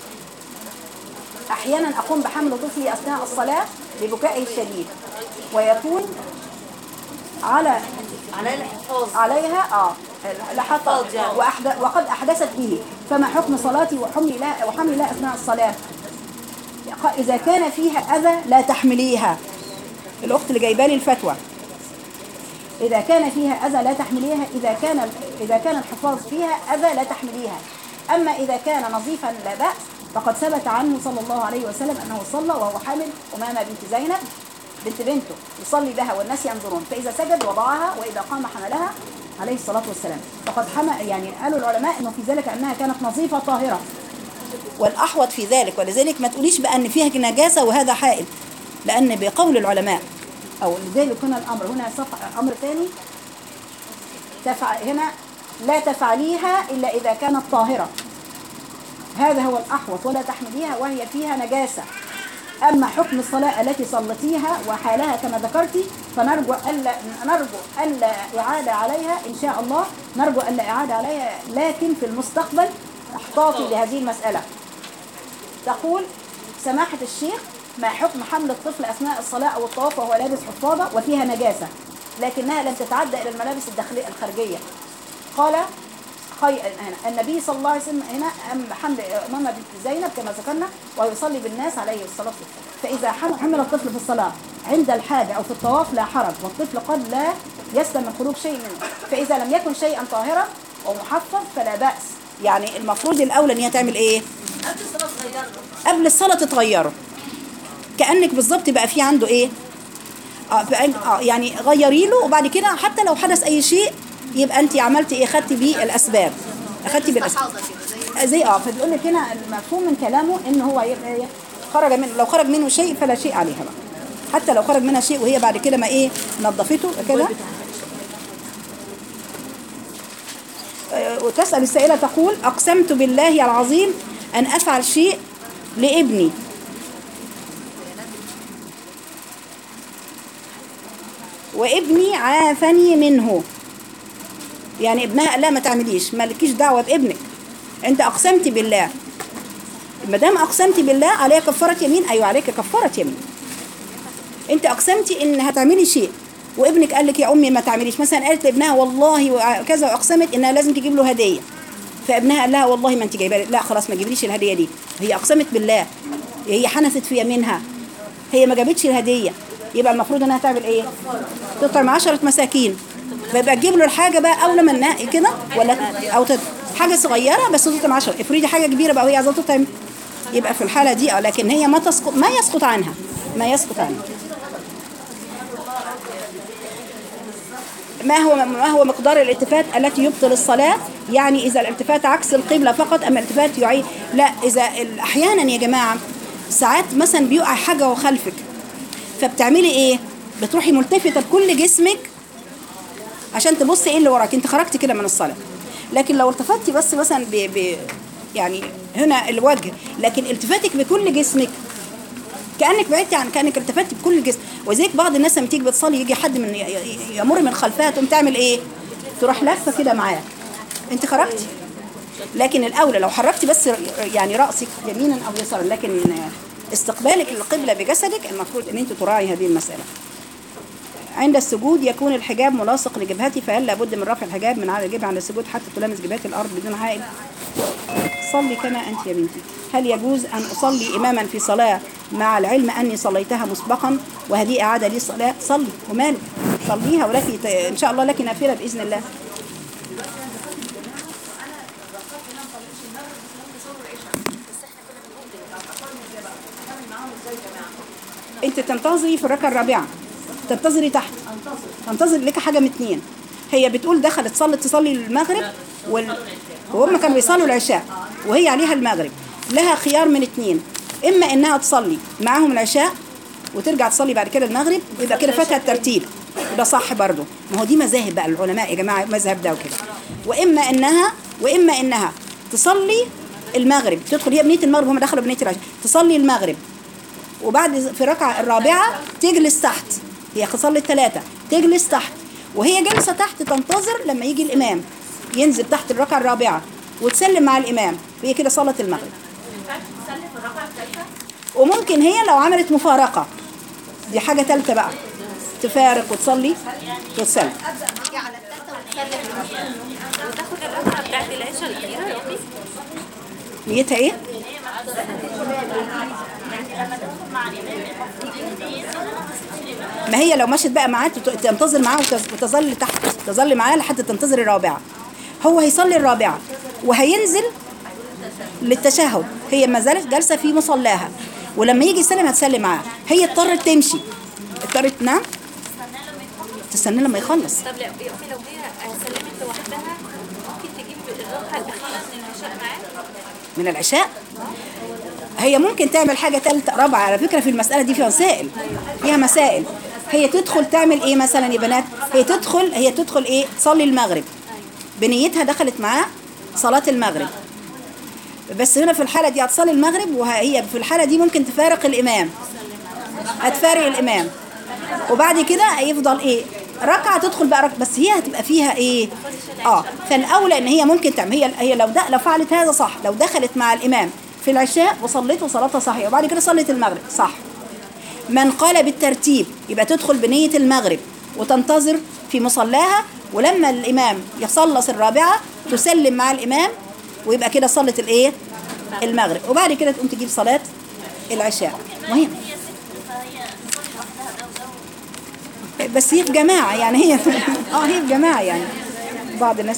احيانا اقوم بحمل طفلي اثناء الصلاه ببكائه الشديد ويكون على على الحفاظ عليها اه لحظة يعني. وأحد وقد أحدثت به فما حكم صلاتي وحملي لا وحملي لا أثناء الصلاة إذا كان فيها أذى لا تحمليها الأخت اللي جايبه لي الفتوى إذا كان فيها أذى لا تحمليها إذا كان إذا كان الحفاظ فيها أذى لا تحمليها أما إذا كان نظيفا لا بأس فقد ثبت عنه صلى الله عليه وسلم أنه صلى وهو حامل أمامة بنت زينب بنت بنته يصلي بها والناس ينظرون فإذا سجد وضعها وإذا قام حملها عليه الصلاة والسلام فقد حمل يعني قالوا العلماء أنه في ذلك أنها كانت نظيفة طاهرة والأحوط في ذلك ولذلك ما تقوليش بقى أن فيها نجاسة وهذا حائل لأن بقول العلماء أو لذلك هنا الأمر هنا صفحة أمر ثاني تفعل هنا لا تفعليها إلا إذا كانت طاهرة هذا هو الأحوط ولا تحمليها وهي فيها نجاسة أما حكم الصلاة التي صلتيها وحالها كما ذكرتي فنرجو ألا نرجو ألا إعادة عليها إن شاء الله نرجو ألا إعادة عليها لكن في المستقبل احتاطي لهذه المسألة تقول سماحة الشيخ ما حكم حمل الطفل أثناء الصلاة أو الطواف وهو لابس حفاضة وفيها نجاسة لكنها لم تتعدى إلى الملابس الداخلية الخارجية قال خي... هنا النبي صلى الله عليه وسلم هنا أم حمل أمامة بنت زينب كما ذكرنا ويصلي بالناس عليه الصلاة والسلام فإذا حمل حمل الطفل في الصلاة عند الحاجة أو في الطواف لا حرج والطفل قد لا يسلم من خروج شيء منه فإذا لم يكن شيئا طاهرا ومحفظ فلا بأس يعني المفروض الأولى إن هي تعمل إيه؟ قبل الصلاة تتغيره كأنك بالظبط بقى في عنده إيه؟ آه بقى- آه يعني غيري له وبعد كده حتى لو حدث أي شيء يبقى أنت عملتي إيه؟ خدتي بيه الأسباب أخدتي بالأسباب زي اه فبيقول لك هنا المفهوم من كلامه ان هو يبقى إيه؟ خرج من لو خرج منه شيء فلا شيء عليها بقى حتى لو خرج منها شيء وهي بعد كده ما ايه نظفته كده آه، وتسأل السائلة تقول أقسمت بالله العظيم أن أفعل شيء لابني وابني عافني منه يعني ابنها قال لها ما تعمليش مالكيش دعوة بابنك انت أقسمت بالله ما دام أقسمت بالله عليها كفارة يمين أيوة عليك كفارة يمين انت أقسمتي إن هتعملي شيء وابنك قال لك يا أمي ما تعمليش مثلا قالت لابنها والله وكذا وأقسمت إنها لازم تجيب له هدية فابنها قال لها والله ما انت جايبه لي. لا خلاص ما تجيبليش الهديه دي هي اقسمت بالله هي حنثت في يمينها هي ما جابتش الهديه يبقى المفروض انها تعمل ايه تطعم 10 مساكين فيبقى تجيب له الحاجه بقى اول ما ننقي كده ولا او تد... حاجه صغيره بس تطعم 10 افرضي حاجه كبيره بقى وهي عايزه تطعم يبقى في الحاله دي اه لكن هي ما تسقط ما يسقط عنها ما يسقط عنها ما هو ما هو مقدار الالتفات التي يبطل الصلاة يعني إذا الالتفات عكس القبلة فقط أما الالتفات يعيد لا إذا ال- أحيانا يا جماعة ساعات مثلا بيقع حاجة وخلفك فبتعملي إيه بتروحي ملتفتة بكل جسمك عشان تبصي إيه اللي وراك أنت خرجتي كده من الصلاة لكن لو التفتي بس مثلا ب... ب... يعني هنا الوجه لكن التفاتك بكل جسمك كانك بعدتي عن كانك التفتي بكل الجسم وزيك بعض الناس لما تيجي بتصلي يجي حد من ي- ي- يمر من خلفها تقوم تعمل ايه تروح لفه كده معاه انت خرجتي لكن الاولى لو حركتي بس ر- يعني راسك يمينا او يسارا لكن استقبالك للقبله بجسدك المفروض ان انت تراعي هذه المساله عند السجود يكون الحجاب ملاصق لجبهتي فهل لابد من رفع الحجاب من على الجبهه عند السجود حتى تلامس جبهة الارض بدون عائل صلي كما أنت يا بنتي هل يجوز أن أصلي إماما في صلاة مع العلم أني صليتها مسبقا وهذه إعادة لي صلاة صلي ومالك صليها ولك ت- إن شاء الله لك نافلة بإذن الله انت تنتظري في الركعه الرابعه تنتظري تحت تنتظر لك حاجه من اتنين هي بتقول دخلت صلت تصلي المغرب وال... وهم كانوا بيصلوا العشاء وهي عليها المغرب لها خيار من اتنين اما انها تصلي معاهم العشاء وترجع تصلي بعد كده المغرب يبقى كده فاتها الترتيب وده صح برضه ما هو دي مذاهب بقى العلماء يا جماعه مذهب ده وكده واما انها واما انها تصلي المغرب تدخل هي بنيه المغرب هم دخلوا بنيه العشاء تصلي المغرب وبعد في الركعة الرابعة تجلس تحت هي صلت ثلاثة تجلس تحت وهي جالسة تحت تنتظر لما يجي الإمام ينزل تحت الركعة الرابعة وتسلم مع الإمام وهي كده صلت المغرب وممكن هي لو عملت مفارقة دي حاجة ثالثة بقى تفارق وتصلي وتسلم وتاخد الركعه بتاعت العشاء الاخيره يا امي نيتها ايه؟ ما هي لو مشت بقى معاه تت- تنتظر معاه وتز- وتظل تحت تظل معاه لحد تنتظر الرابعة هو هيصلي الرابعة وهينزل للتشهد هي ما زالت جالسة في مصلاها ولما يجي يسلم هتسلم معاه هي اضطرت تمشي اضطرت نعم تستنى لما يخلص طب لا يا امي لو هي سلمت لوحدها ممكن تجيب الركعه الاخيره من العشاء معاها من العشاء هي ممكن تعمل حاجة تالتة رابعة على فكرة في المسألة دي فيها مسائل فيها مسائل هي تدخل تعمل ايه مثلا يا بنات هي تدخل هي تدخل ايه تصلي المغرب بنيتها دخلت معاه صلاة المغرب بس هنا في الحالة دي هتصلي المغرب وهي في الحالة دي ممكن تفارق الإمام هتفارق الإمام وبعد كده هيفضل ايه ركعة تدخل بقى ركعة بس هي هتبقى فيها ايه اه فالأولى ان هي ممكن تعمل هي هي لو ده لو فعلت هذا صح لو دخلت مع الإمام في العشاء وصليت وصلاتها صحيحه وبعد كده صليت المغرب صح من قال بالترتيب يبقى تدخل بنيه المغرب وتنتظر في مصلاها ولما الامام يخلص الرابعه تسلم مع الامام ويبقى كده صلت الايه المغرب وبعد كده تقوم تجيب صلاه العشاء مهم هي ست فهي تصلي لوحدها ده وده بس هي في جماعة يعني هي اه هي في جماعة يعني بعض الناس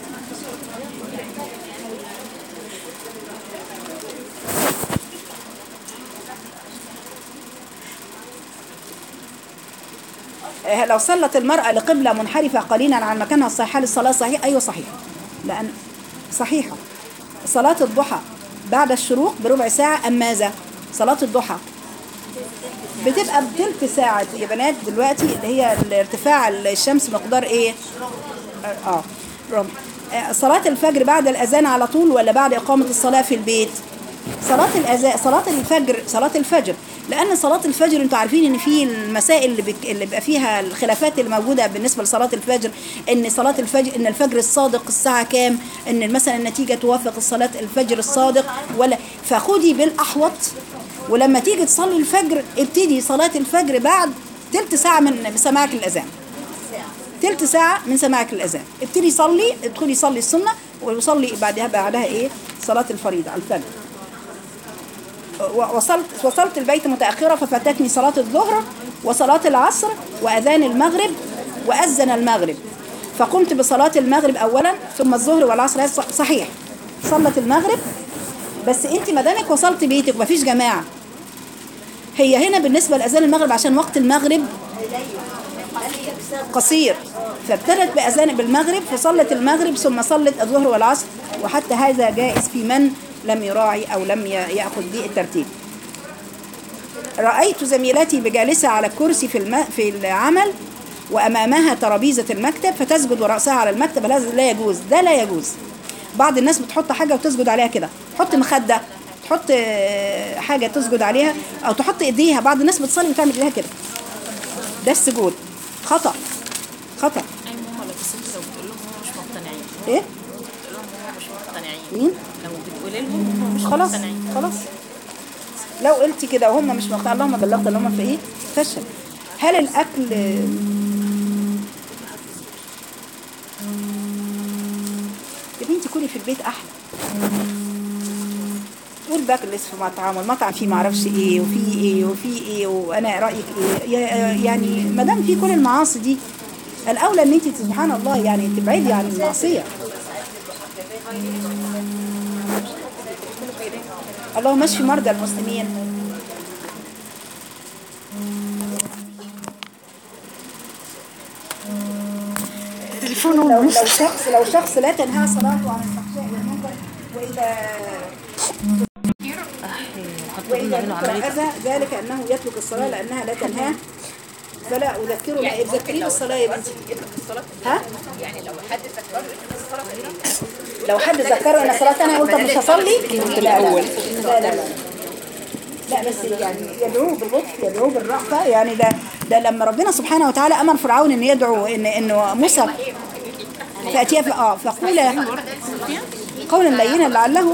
آه، لو صلت المرأة لقبلة منحرفة قليلا عن مكانها الصحيح هل الصلاة صحيح؟ أيوة صحيح لأن صحيحة صلاة الضحى بعد الشروق بربع ساعة أم ماذا؟ صلاة الضحى بتبقى بتلت ساعة يا بنات دلوقتي اللي هي ارتفاع الشمس مقدار ايه؟ اه ربع آه، صلاة الفجر بعد الأذان على طول ولا بعد إقامة الصلاة في البيت؟ صلاة الأذان صلاة الفجر صلاة الفجر لأن صلاة الفجر أنتوا عارفين إن في المسائل اللي بك اللي بيبقى فيها الخلافات اللي موجودة بالنسبة لصلاة الفجر إن صلاة الفجر إن الفجر الصادق الساعة كام؟ إن مثلا النتيجة توافق الصلاة الفجر الصادق ولا فخدي بالأحوط ولما تيجي تصلي الفجر ابتدي صلاة الفجر بعد تلت ساعة من سماعك الأذان تلت ساعة من سماعك الأذان ابتدي صلي ادخلي صلي السنة وصلي بعدها بعدها ايه صلاة الفريضة الفجر و- وصلت وصلت البيت متأخرة ففاتتني صلاة الظهر وصلاة العصر وأذان المغرب وأذن المغرب فقمت بصلاة المغرب أولا ثم الظهر والعصر هذا ص- صحيح صلت المغرب بس انت ما دامك وصلت بيتك ومفيش جماعة هي هنا بالنسبة لأذان المغرب عشان وقت المغرب قصير فابتدت بأذان بالمغرب فصلت المغرب ثم صلت الظهر والعصر وحتى هذا جائز في من لم يراعي أو لم ي- يأخذ به الترتيب رأيت زميلتي بجالسة على الكرسي في الم... في العمل وأمامها ترابيزة المكتب فتسجد ورأسها على المكتب لا لا يجوز ده لا يجوز بعض الناس بتحط حاجة وتسجد عليها كده تحط مخدة تحط آه، حاجة تسجد عليها أو تحط إيديها بعض الناس بتصلي وتعمل إيديها كده ده السجود خطأ خطأ اي ماما لو بس انت لو بتقول لهم هم مش مقتنعين إيه بتقول لهم هم مش مقتنعين مين لو بتقولي لهم هم مش خلاص مقتنعين خلاص لو قلت كده وهم مش مقتنعين اللهم بلغت اللي هم في ايه فشل هل الاكل يا بنتي كلي في البيت احلى تقول بجلس في مطعم والمطعم فيه معرفش ايه وفيه ايه وفيه ايه وانا رايك ايه يا- يعني ما دام في كل المعاصي دي الاولى ان انت سبحان الله يعني تبعدي عن المعصيه اللهم اشفي مرضى المسلمين لو لو شخص لو شخص لا تنهى صلاته عن الفحشاء والمنكر واذا واذا ذكر اذى ذلك انه يترك الصلاه لانها لا تنهاه فلا اذكره لا تذكريه بالصلاه يا بنتي ها يعني لو حد فكر ان الصلاه إيه؟ لو حد ذكره ان صلاه انا قلت مش هصلي كنت الاول لا لا لا لا بس يعني يدعوه باللطف يدعوه بالرأفة يعني ده ده لما ربنا سبحانه وتعالى امر فرعون ان يدعو ان انه موسى فاتيه ف- اه فقول قولا لينا لعله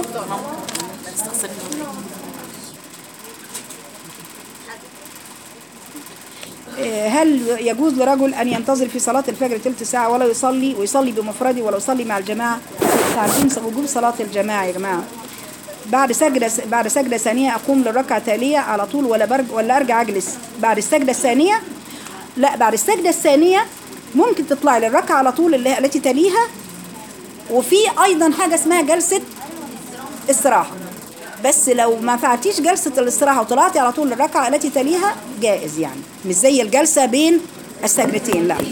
آه، هل يجوز لرجل ان ينتظر في صلاه الفجر تلت ساعه ولا يصلي ويصلي بمفرده ولا يصلي مع الجماعه تعرفين وجوب صلاه الجماعه يا جماعه بعد سجدة بعد سجدة ثانية أقوم للركعة التالية على طول ولا برج ولا أرجع أجلس بعد السجدة الثانية لا بعد السجدة الثانية ممكن تطلعي للركعة على طول اللي التي تليها وفي أيضا حاجة اسمها جلسة استراحة بس لو ما فعلتيش جلسة الاستراحة وطلعتي على طول للركعة التي تليها جائز يعني مش زي الجلسة بين السجدتين لا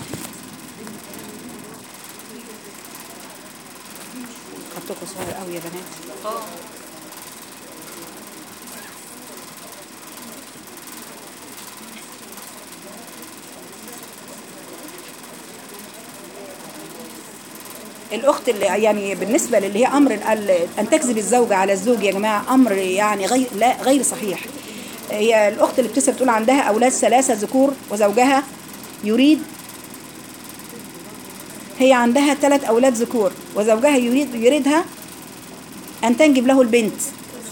خطكم صغير قوي يا بنات الاخت اللي يعني بالنسبه للي هي امر ال- ان تكذب الزوجه على الزوج يا جماعه امر يعني غير لا غير صحيح هي الاخت اللي بتسال بتقول عندها اولاد ثلاثه ذكور وزوجها يريد هي عندها ثلاث اولاد ذكور وزوجها يريد يريدها ان تنجب له البنت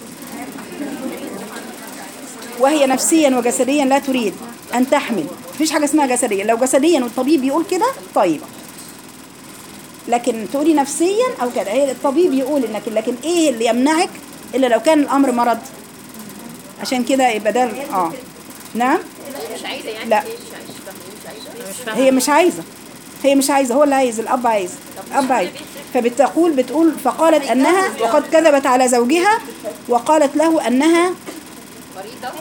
وهي نفسيا وجسديا لا تريد ان تحمل مفيش حاجه اسمها جسديا لو جسديا والطبيب يقول كده طيب لكن تقولي نفسيا او كده هي الطبيب يقول انك لكن ايه اللي يمنعك الا لو كان الامر مرض عشان كده يبقى ده اه نعم مش عايزه يعني لا ليه مش عايزه مش عايزه مش فاهمه هي مش عايزة هي مش عايزة هو اللي عايز الأب عايز الأب عايز فبتقول بتقول فقالت أنها وقد كذبت على زوجها وقالت له أنها مريضه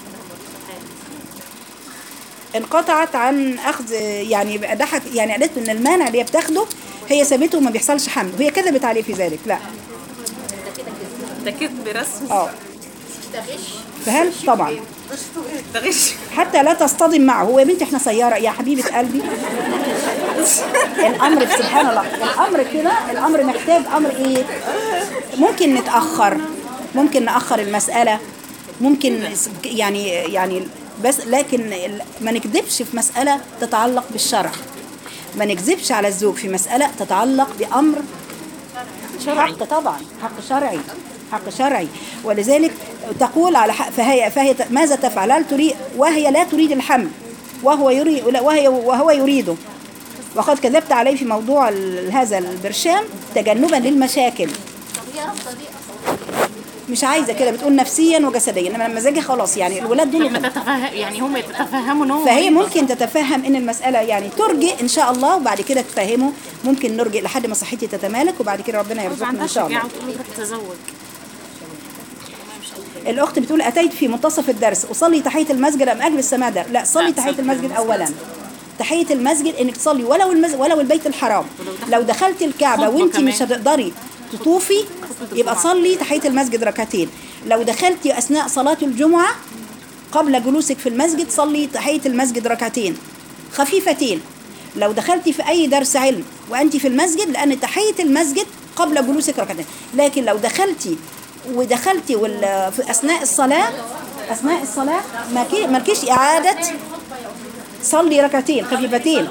انقطعت عن أخذ يعني بقى ضحك يعني قالت له إن المانع اللي هي بتاخده هي سابته وما بيحصلش حمل وهي كذبت عليه في ذلك لا ده كذب رسمي اه ده غش فهل طبعا ده غش حتى لا تصطدم معه هو يا بنتي احنا سيارة يا حبيبة قلبي الأمر سبحان الله الأمر كده الأمر محتاج أمر إيه ممكن نتأخر ممكن نأخر المسألة ممكن يعني يعني بس لكن ال- ما نكذبش في مسألة تتعلق بالشرع ما نكذبش على الزوج في مسألة تتعلق بأمر شرعي طبعا حق شرعي حق شرعي ولذلك تقول على حق فهي فهي ت- ماذا تفعل هل تريد وهي لا تريد الحمل وهو يريد وهي وهو يريده وقد كذبت عليه في موضوع ال- هذا البرشام تجنبا للمشاكل طب هي رافضه ليه اصلا مش عايزه كده بتقول نفسيا وجسديا انما لما مزاجي خلاص يعني الولاد دول لما تتفهم يعني هم يتفهموا ان هو فهي مريض ممكن تتفهم ان المساله يعني ترجئ ان شاء الله وبعد كده تفهمه ممكن نرجئ لحد ما صحتي تتمالك وبعد كده ربنا ما يرزقنا ان عندهاش شاء الله شجاعه وتقول له روح تزوج الأخت بتقول أتيت في منتصف الدرس أصلي تحية المسجد أم أجلس سماع درس لا صلي لا، تحية تصلي المسجد المسجد. أولا تحية المسجد إنك تصلي ولو المز... ولو البيت الحرام لو دخلت الكعبة خطبة وأنت كمان. مش هتقدري تطوفي يبقى صلي تحية المسجد ركعتين لو دخلتي أثناء صلاة الجمعة قبل جلوسك في المسجد صلي تحية المسجد ركعتين خفيفتين لو دخلتي في أي درس علم وأنت في المسجد لأن تحية المسجد قبل جلوسك ركعتين لكن لو دخلتي ودخلتي وال... في أثناء الصلاة أثناء الصلاة ما كي- مالكيش إعادة صلي ركعتين خفيفتين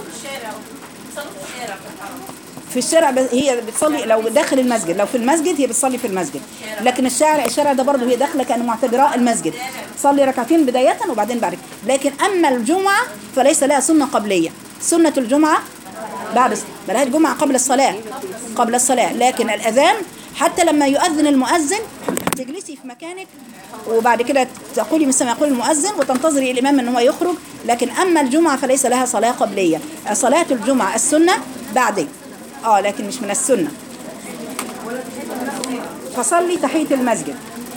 في الشارع ب- هي بتصلي لو داخل المسجد لو في المسجد هي بتصلي في المسجد لكن الشارع الشارع ده برضه هي داخله كانه معتبراه المسجد صلي ركعتين بدايه وبعدين بعد كده. لكن اما الجمعه فليس لها سنه قبليه سنه الجمعه بعد بلاها الجمعه قبل الصلاه قبل الصلاه لكن الاذان حتى لما يؤذن المؤذن تجلسي في مكانك وبعد كده تقولي مثل ما يقول المؤذن وتنتظري الامام ان هو يخرج لكن اما الجمعه فليس لها صلاه قبليه صلاه الجمعه السنه بعد اه لكن مش من السنه فصلي تحيه المسجد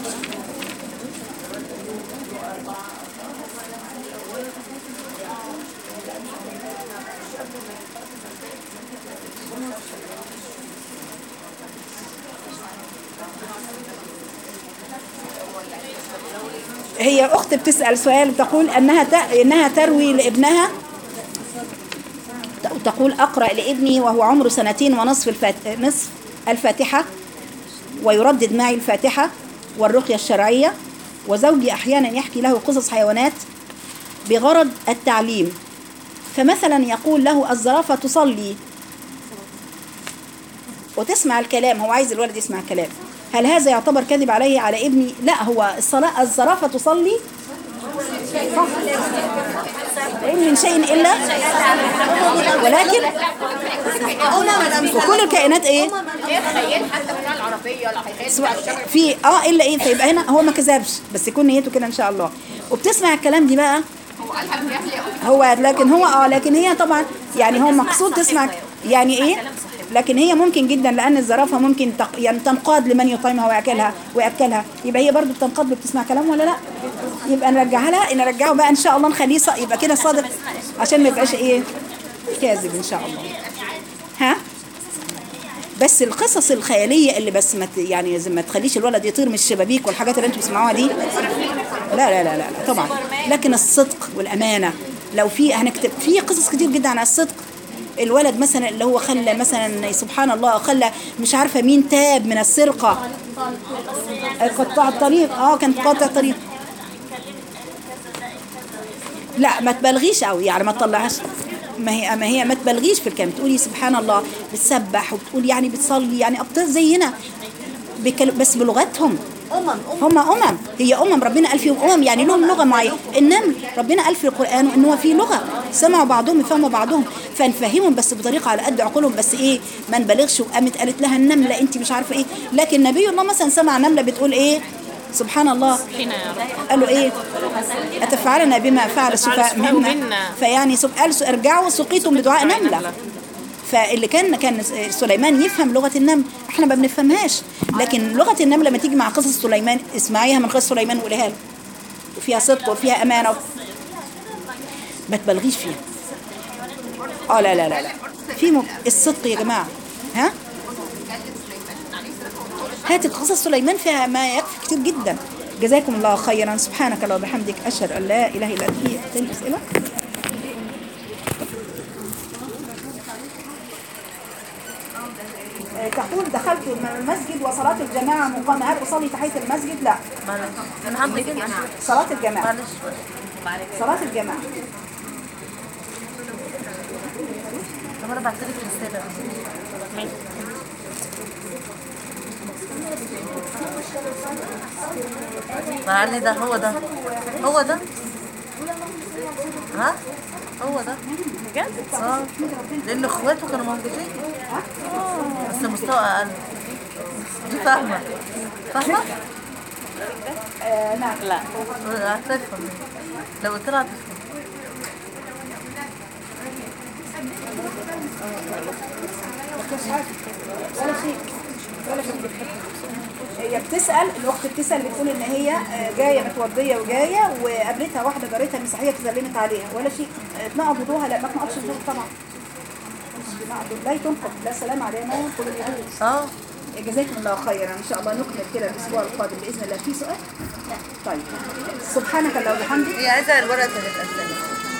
هي اخت بتسال سؤال تقول انها ت... انها تروي لابنها تقول اقرا لابني وهو عمره سنتين ونصف الفات... نصف الفاتحه ويردد معي الفاتحه والرقيه الشرعيه وزوجي احيانا يحكي له قصص حيوانات بغرض التعليم فمثلا يقول له الزرافه تصلي وتسمع الكلام هو عايز الولد يسمع الكلام هل هذا يعتبر كذب عليه على ابني لا هو الصلاة الزرافة تصلي صح وإن من شيء إلا ولكن وكل الكائنات إيه هي تخيل حتى من العربيه ولا هيخيل سواء في اه الا ايه فيبقى هنا هو ما كذبش بس يكون نيته كده ان شاء الله وبتسمع الكلام دي بقى هو قالها بجهل هو لكن هو اه لكن هي طبعا يعني هو مقصود تسمع يعني ايه لكن هي ممكن جدا لان الزرافه ممكن تق... يعني تنقاد لمن يطعمها وياكلها وياكلها يبقى هي برضو بتنقاد بتسمع كلام ولا لا يبقى نرجعها لها نرجعه بقى ان شاء الله نخليه ص... يبقى كده صادق عشان ما يبقاش ايه كاذب ان شاء الله ها بس القصص الخياليه اللي بس ما ت- يعني زي ما تخليش الولد يطير من الشبابيك والحاجات اللي انتم بتسمعوها دي لا لا لا لا, لا طبعا لكن الصدق والامانه لو في هنكتب في قصص كتير جدا عن الصدق الولد مثلا اللي هو خلى مثلا سبحان الله خلى مش عارفه مين تاب من السرقه قطاع الطريق اه كان قاطع الطريق لا ما تبالغيش قوي يعني ما تطلعهاش ما هي ما هي ما تبالغيش في الكلام تقولي سبحان الله بتسبح وبتقول يعني بتصلي يعني ابطال زينا بكل- بس بلغتهم امم امم هم امم هي امم ربنا قال فيهم امم يعني لهم لغه معينه النمل ربنا قال في القران ان هو في لغه سمعوا بعضهم يفهموا بعضهم فنفهمهم بس بطريقه على قد عقولهم بس ايه ما نبالغش وقامت قالت لها النمله انت مش عارفه ايه لكن نبي الله مثلا سمع نمله بتقول ايه سبحان الله حين يا رب قالوا ايه اتفعلنا بما فعل السفهاء السفهاء منا منا. فيعني سب- قال ارجعوا سقيتم بدعاء نمله فاللي كان كان سليمان يفهم لغه النمل احنا ما بنفهمهاش لكن لغه النمل لما تيجي مع قصص سليمان اسمعيها من قصه سليمان وقوليها له وفيها صدق وفيها امانه ما تبالغيش فيها اه لا لا لا لا في م... الصدق يا جماعه ها هاتي قصص سليمان فيها ما يكفي كتير جدا جزاكم الله خيرا سبحانك اللهم وبحمدك اشهد ان لا اله الا انت في تاني اسئله آه، تقول دخلت المسجد وصلاة الجماعة مقامة هل أصلي تحية المسجد؟ لا من عندك صلاة الجماعة صلاة الجماعة طب انا بعتلك رساله معلي ده هو ده هو ده ها هو ده بجد اه لان اخواته كانوا موجودين بس مستوى اقل دي فاهمه فاهمه آه نعم لا هتفهم لو قلت لها هتفهم ولا شيء ولا شيء هي بتسأل الأخت بتسأل بتقول إن هي آه، جاية متوضية وجاية وقابلتها واحدة جارتها مسيحية فسلمت عليها ولا شيء آه، تنقض وضوها لا ما تنقضش وضوها طبعا مش بنقض. لا تنقض لا سلام علينا كل اليهود اه جزاكم الله خيرا ان شاء الله نكمل كده الاسبوع القادم باذن الله في سؤال طيب سبحانك اللهم وبحمدك هي عايزه الورقه اللي اتقسمت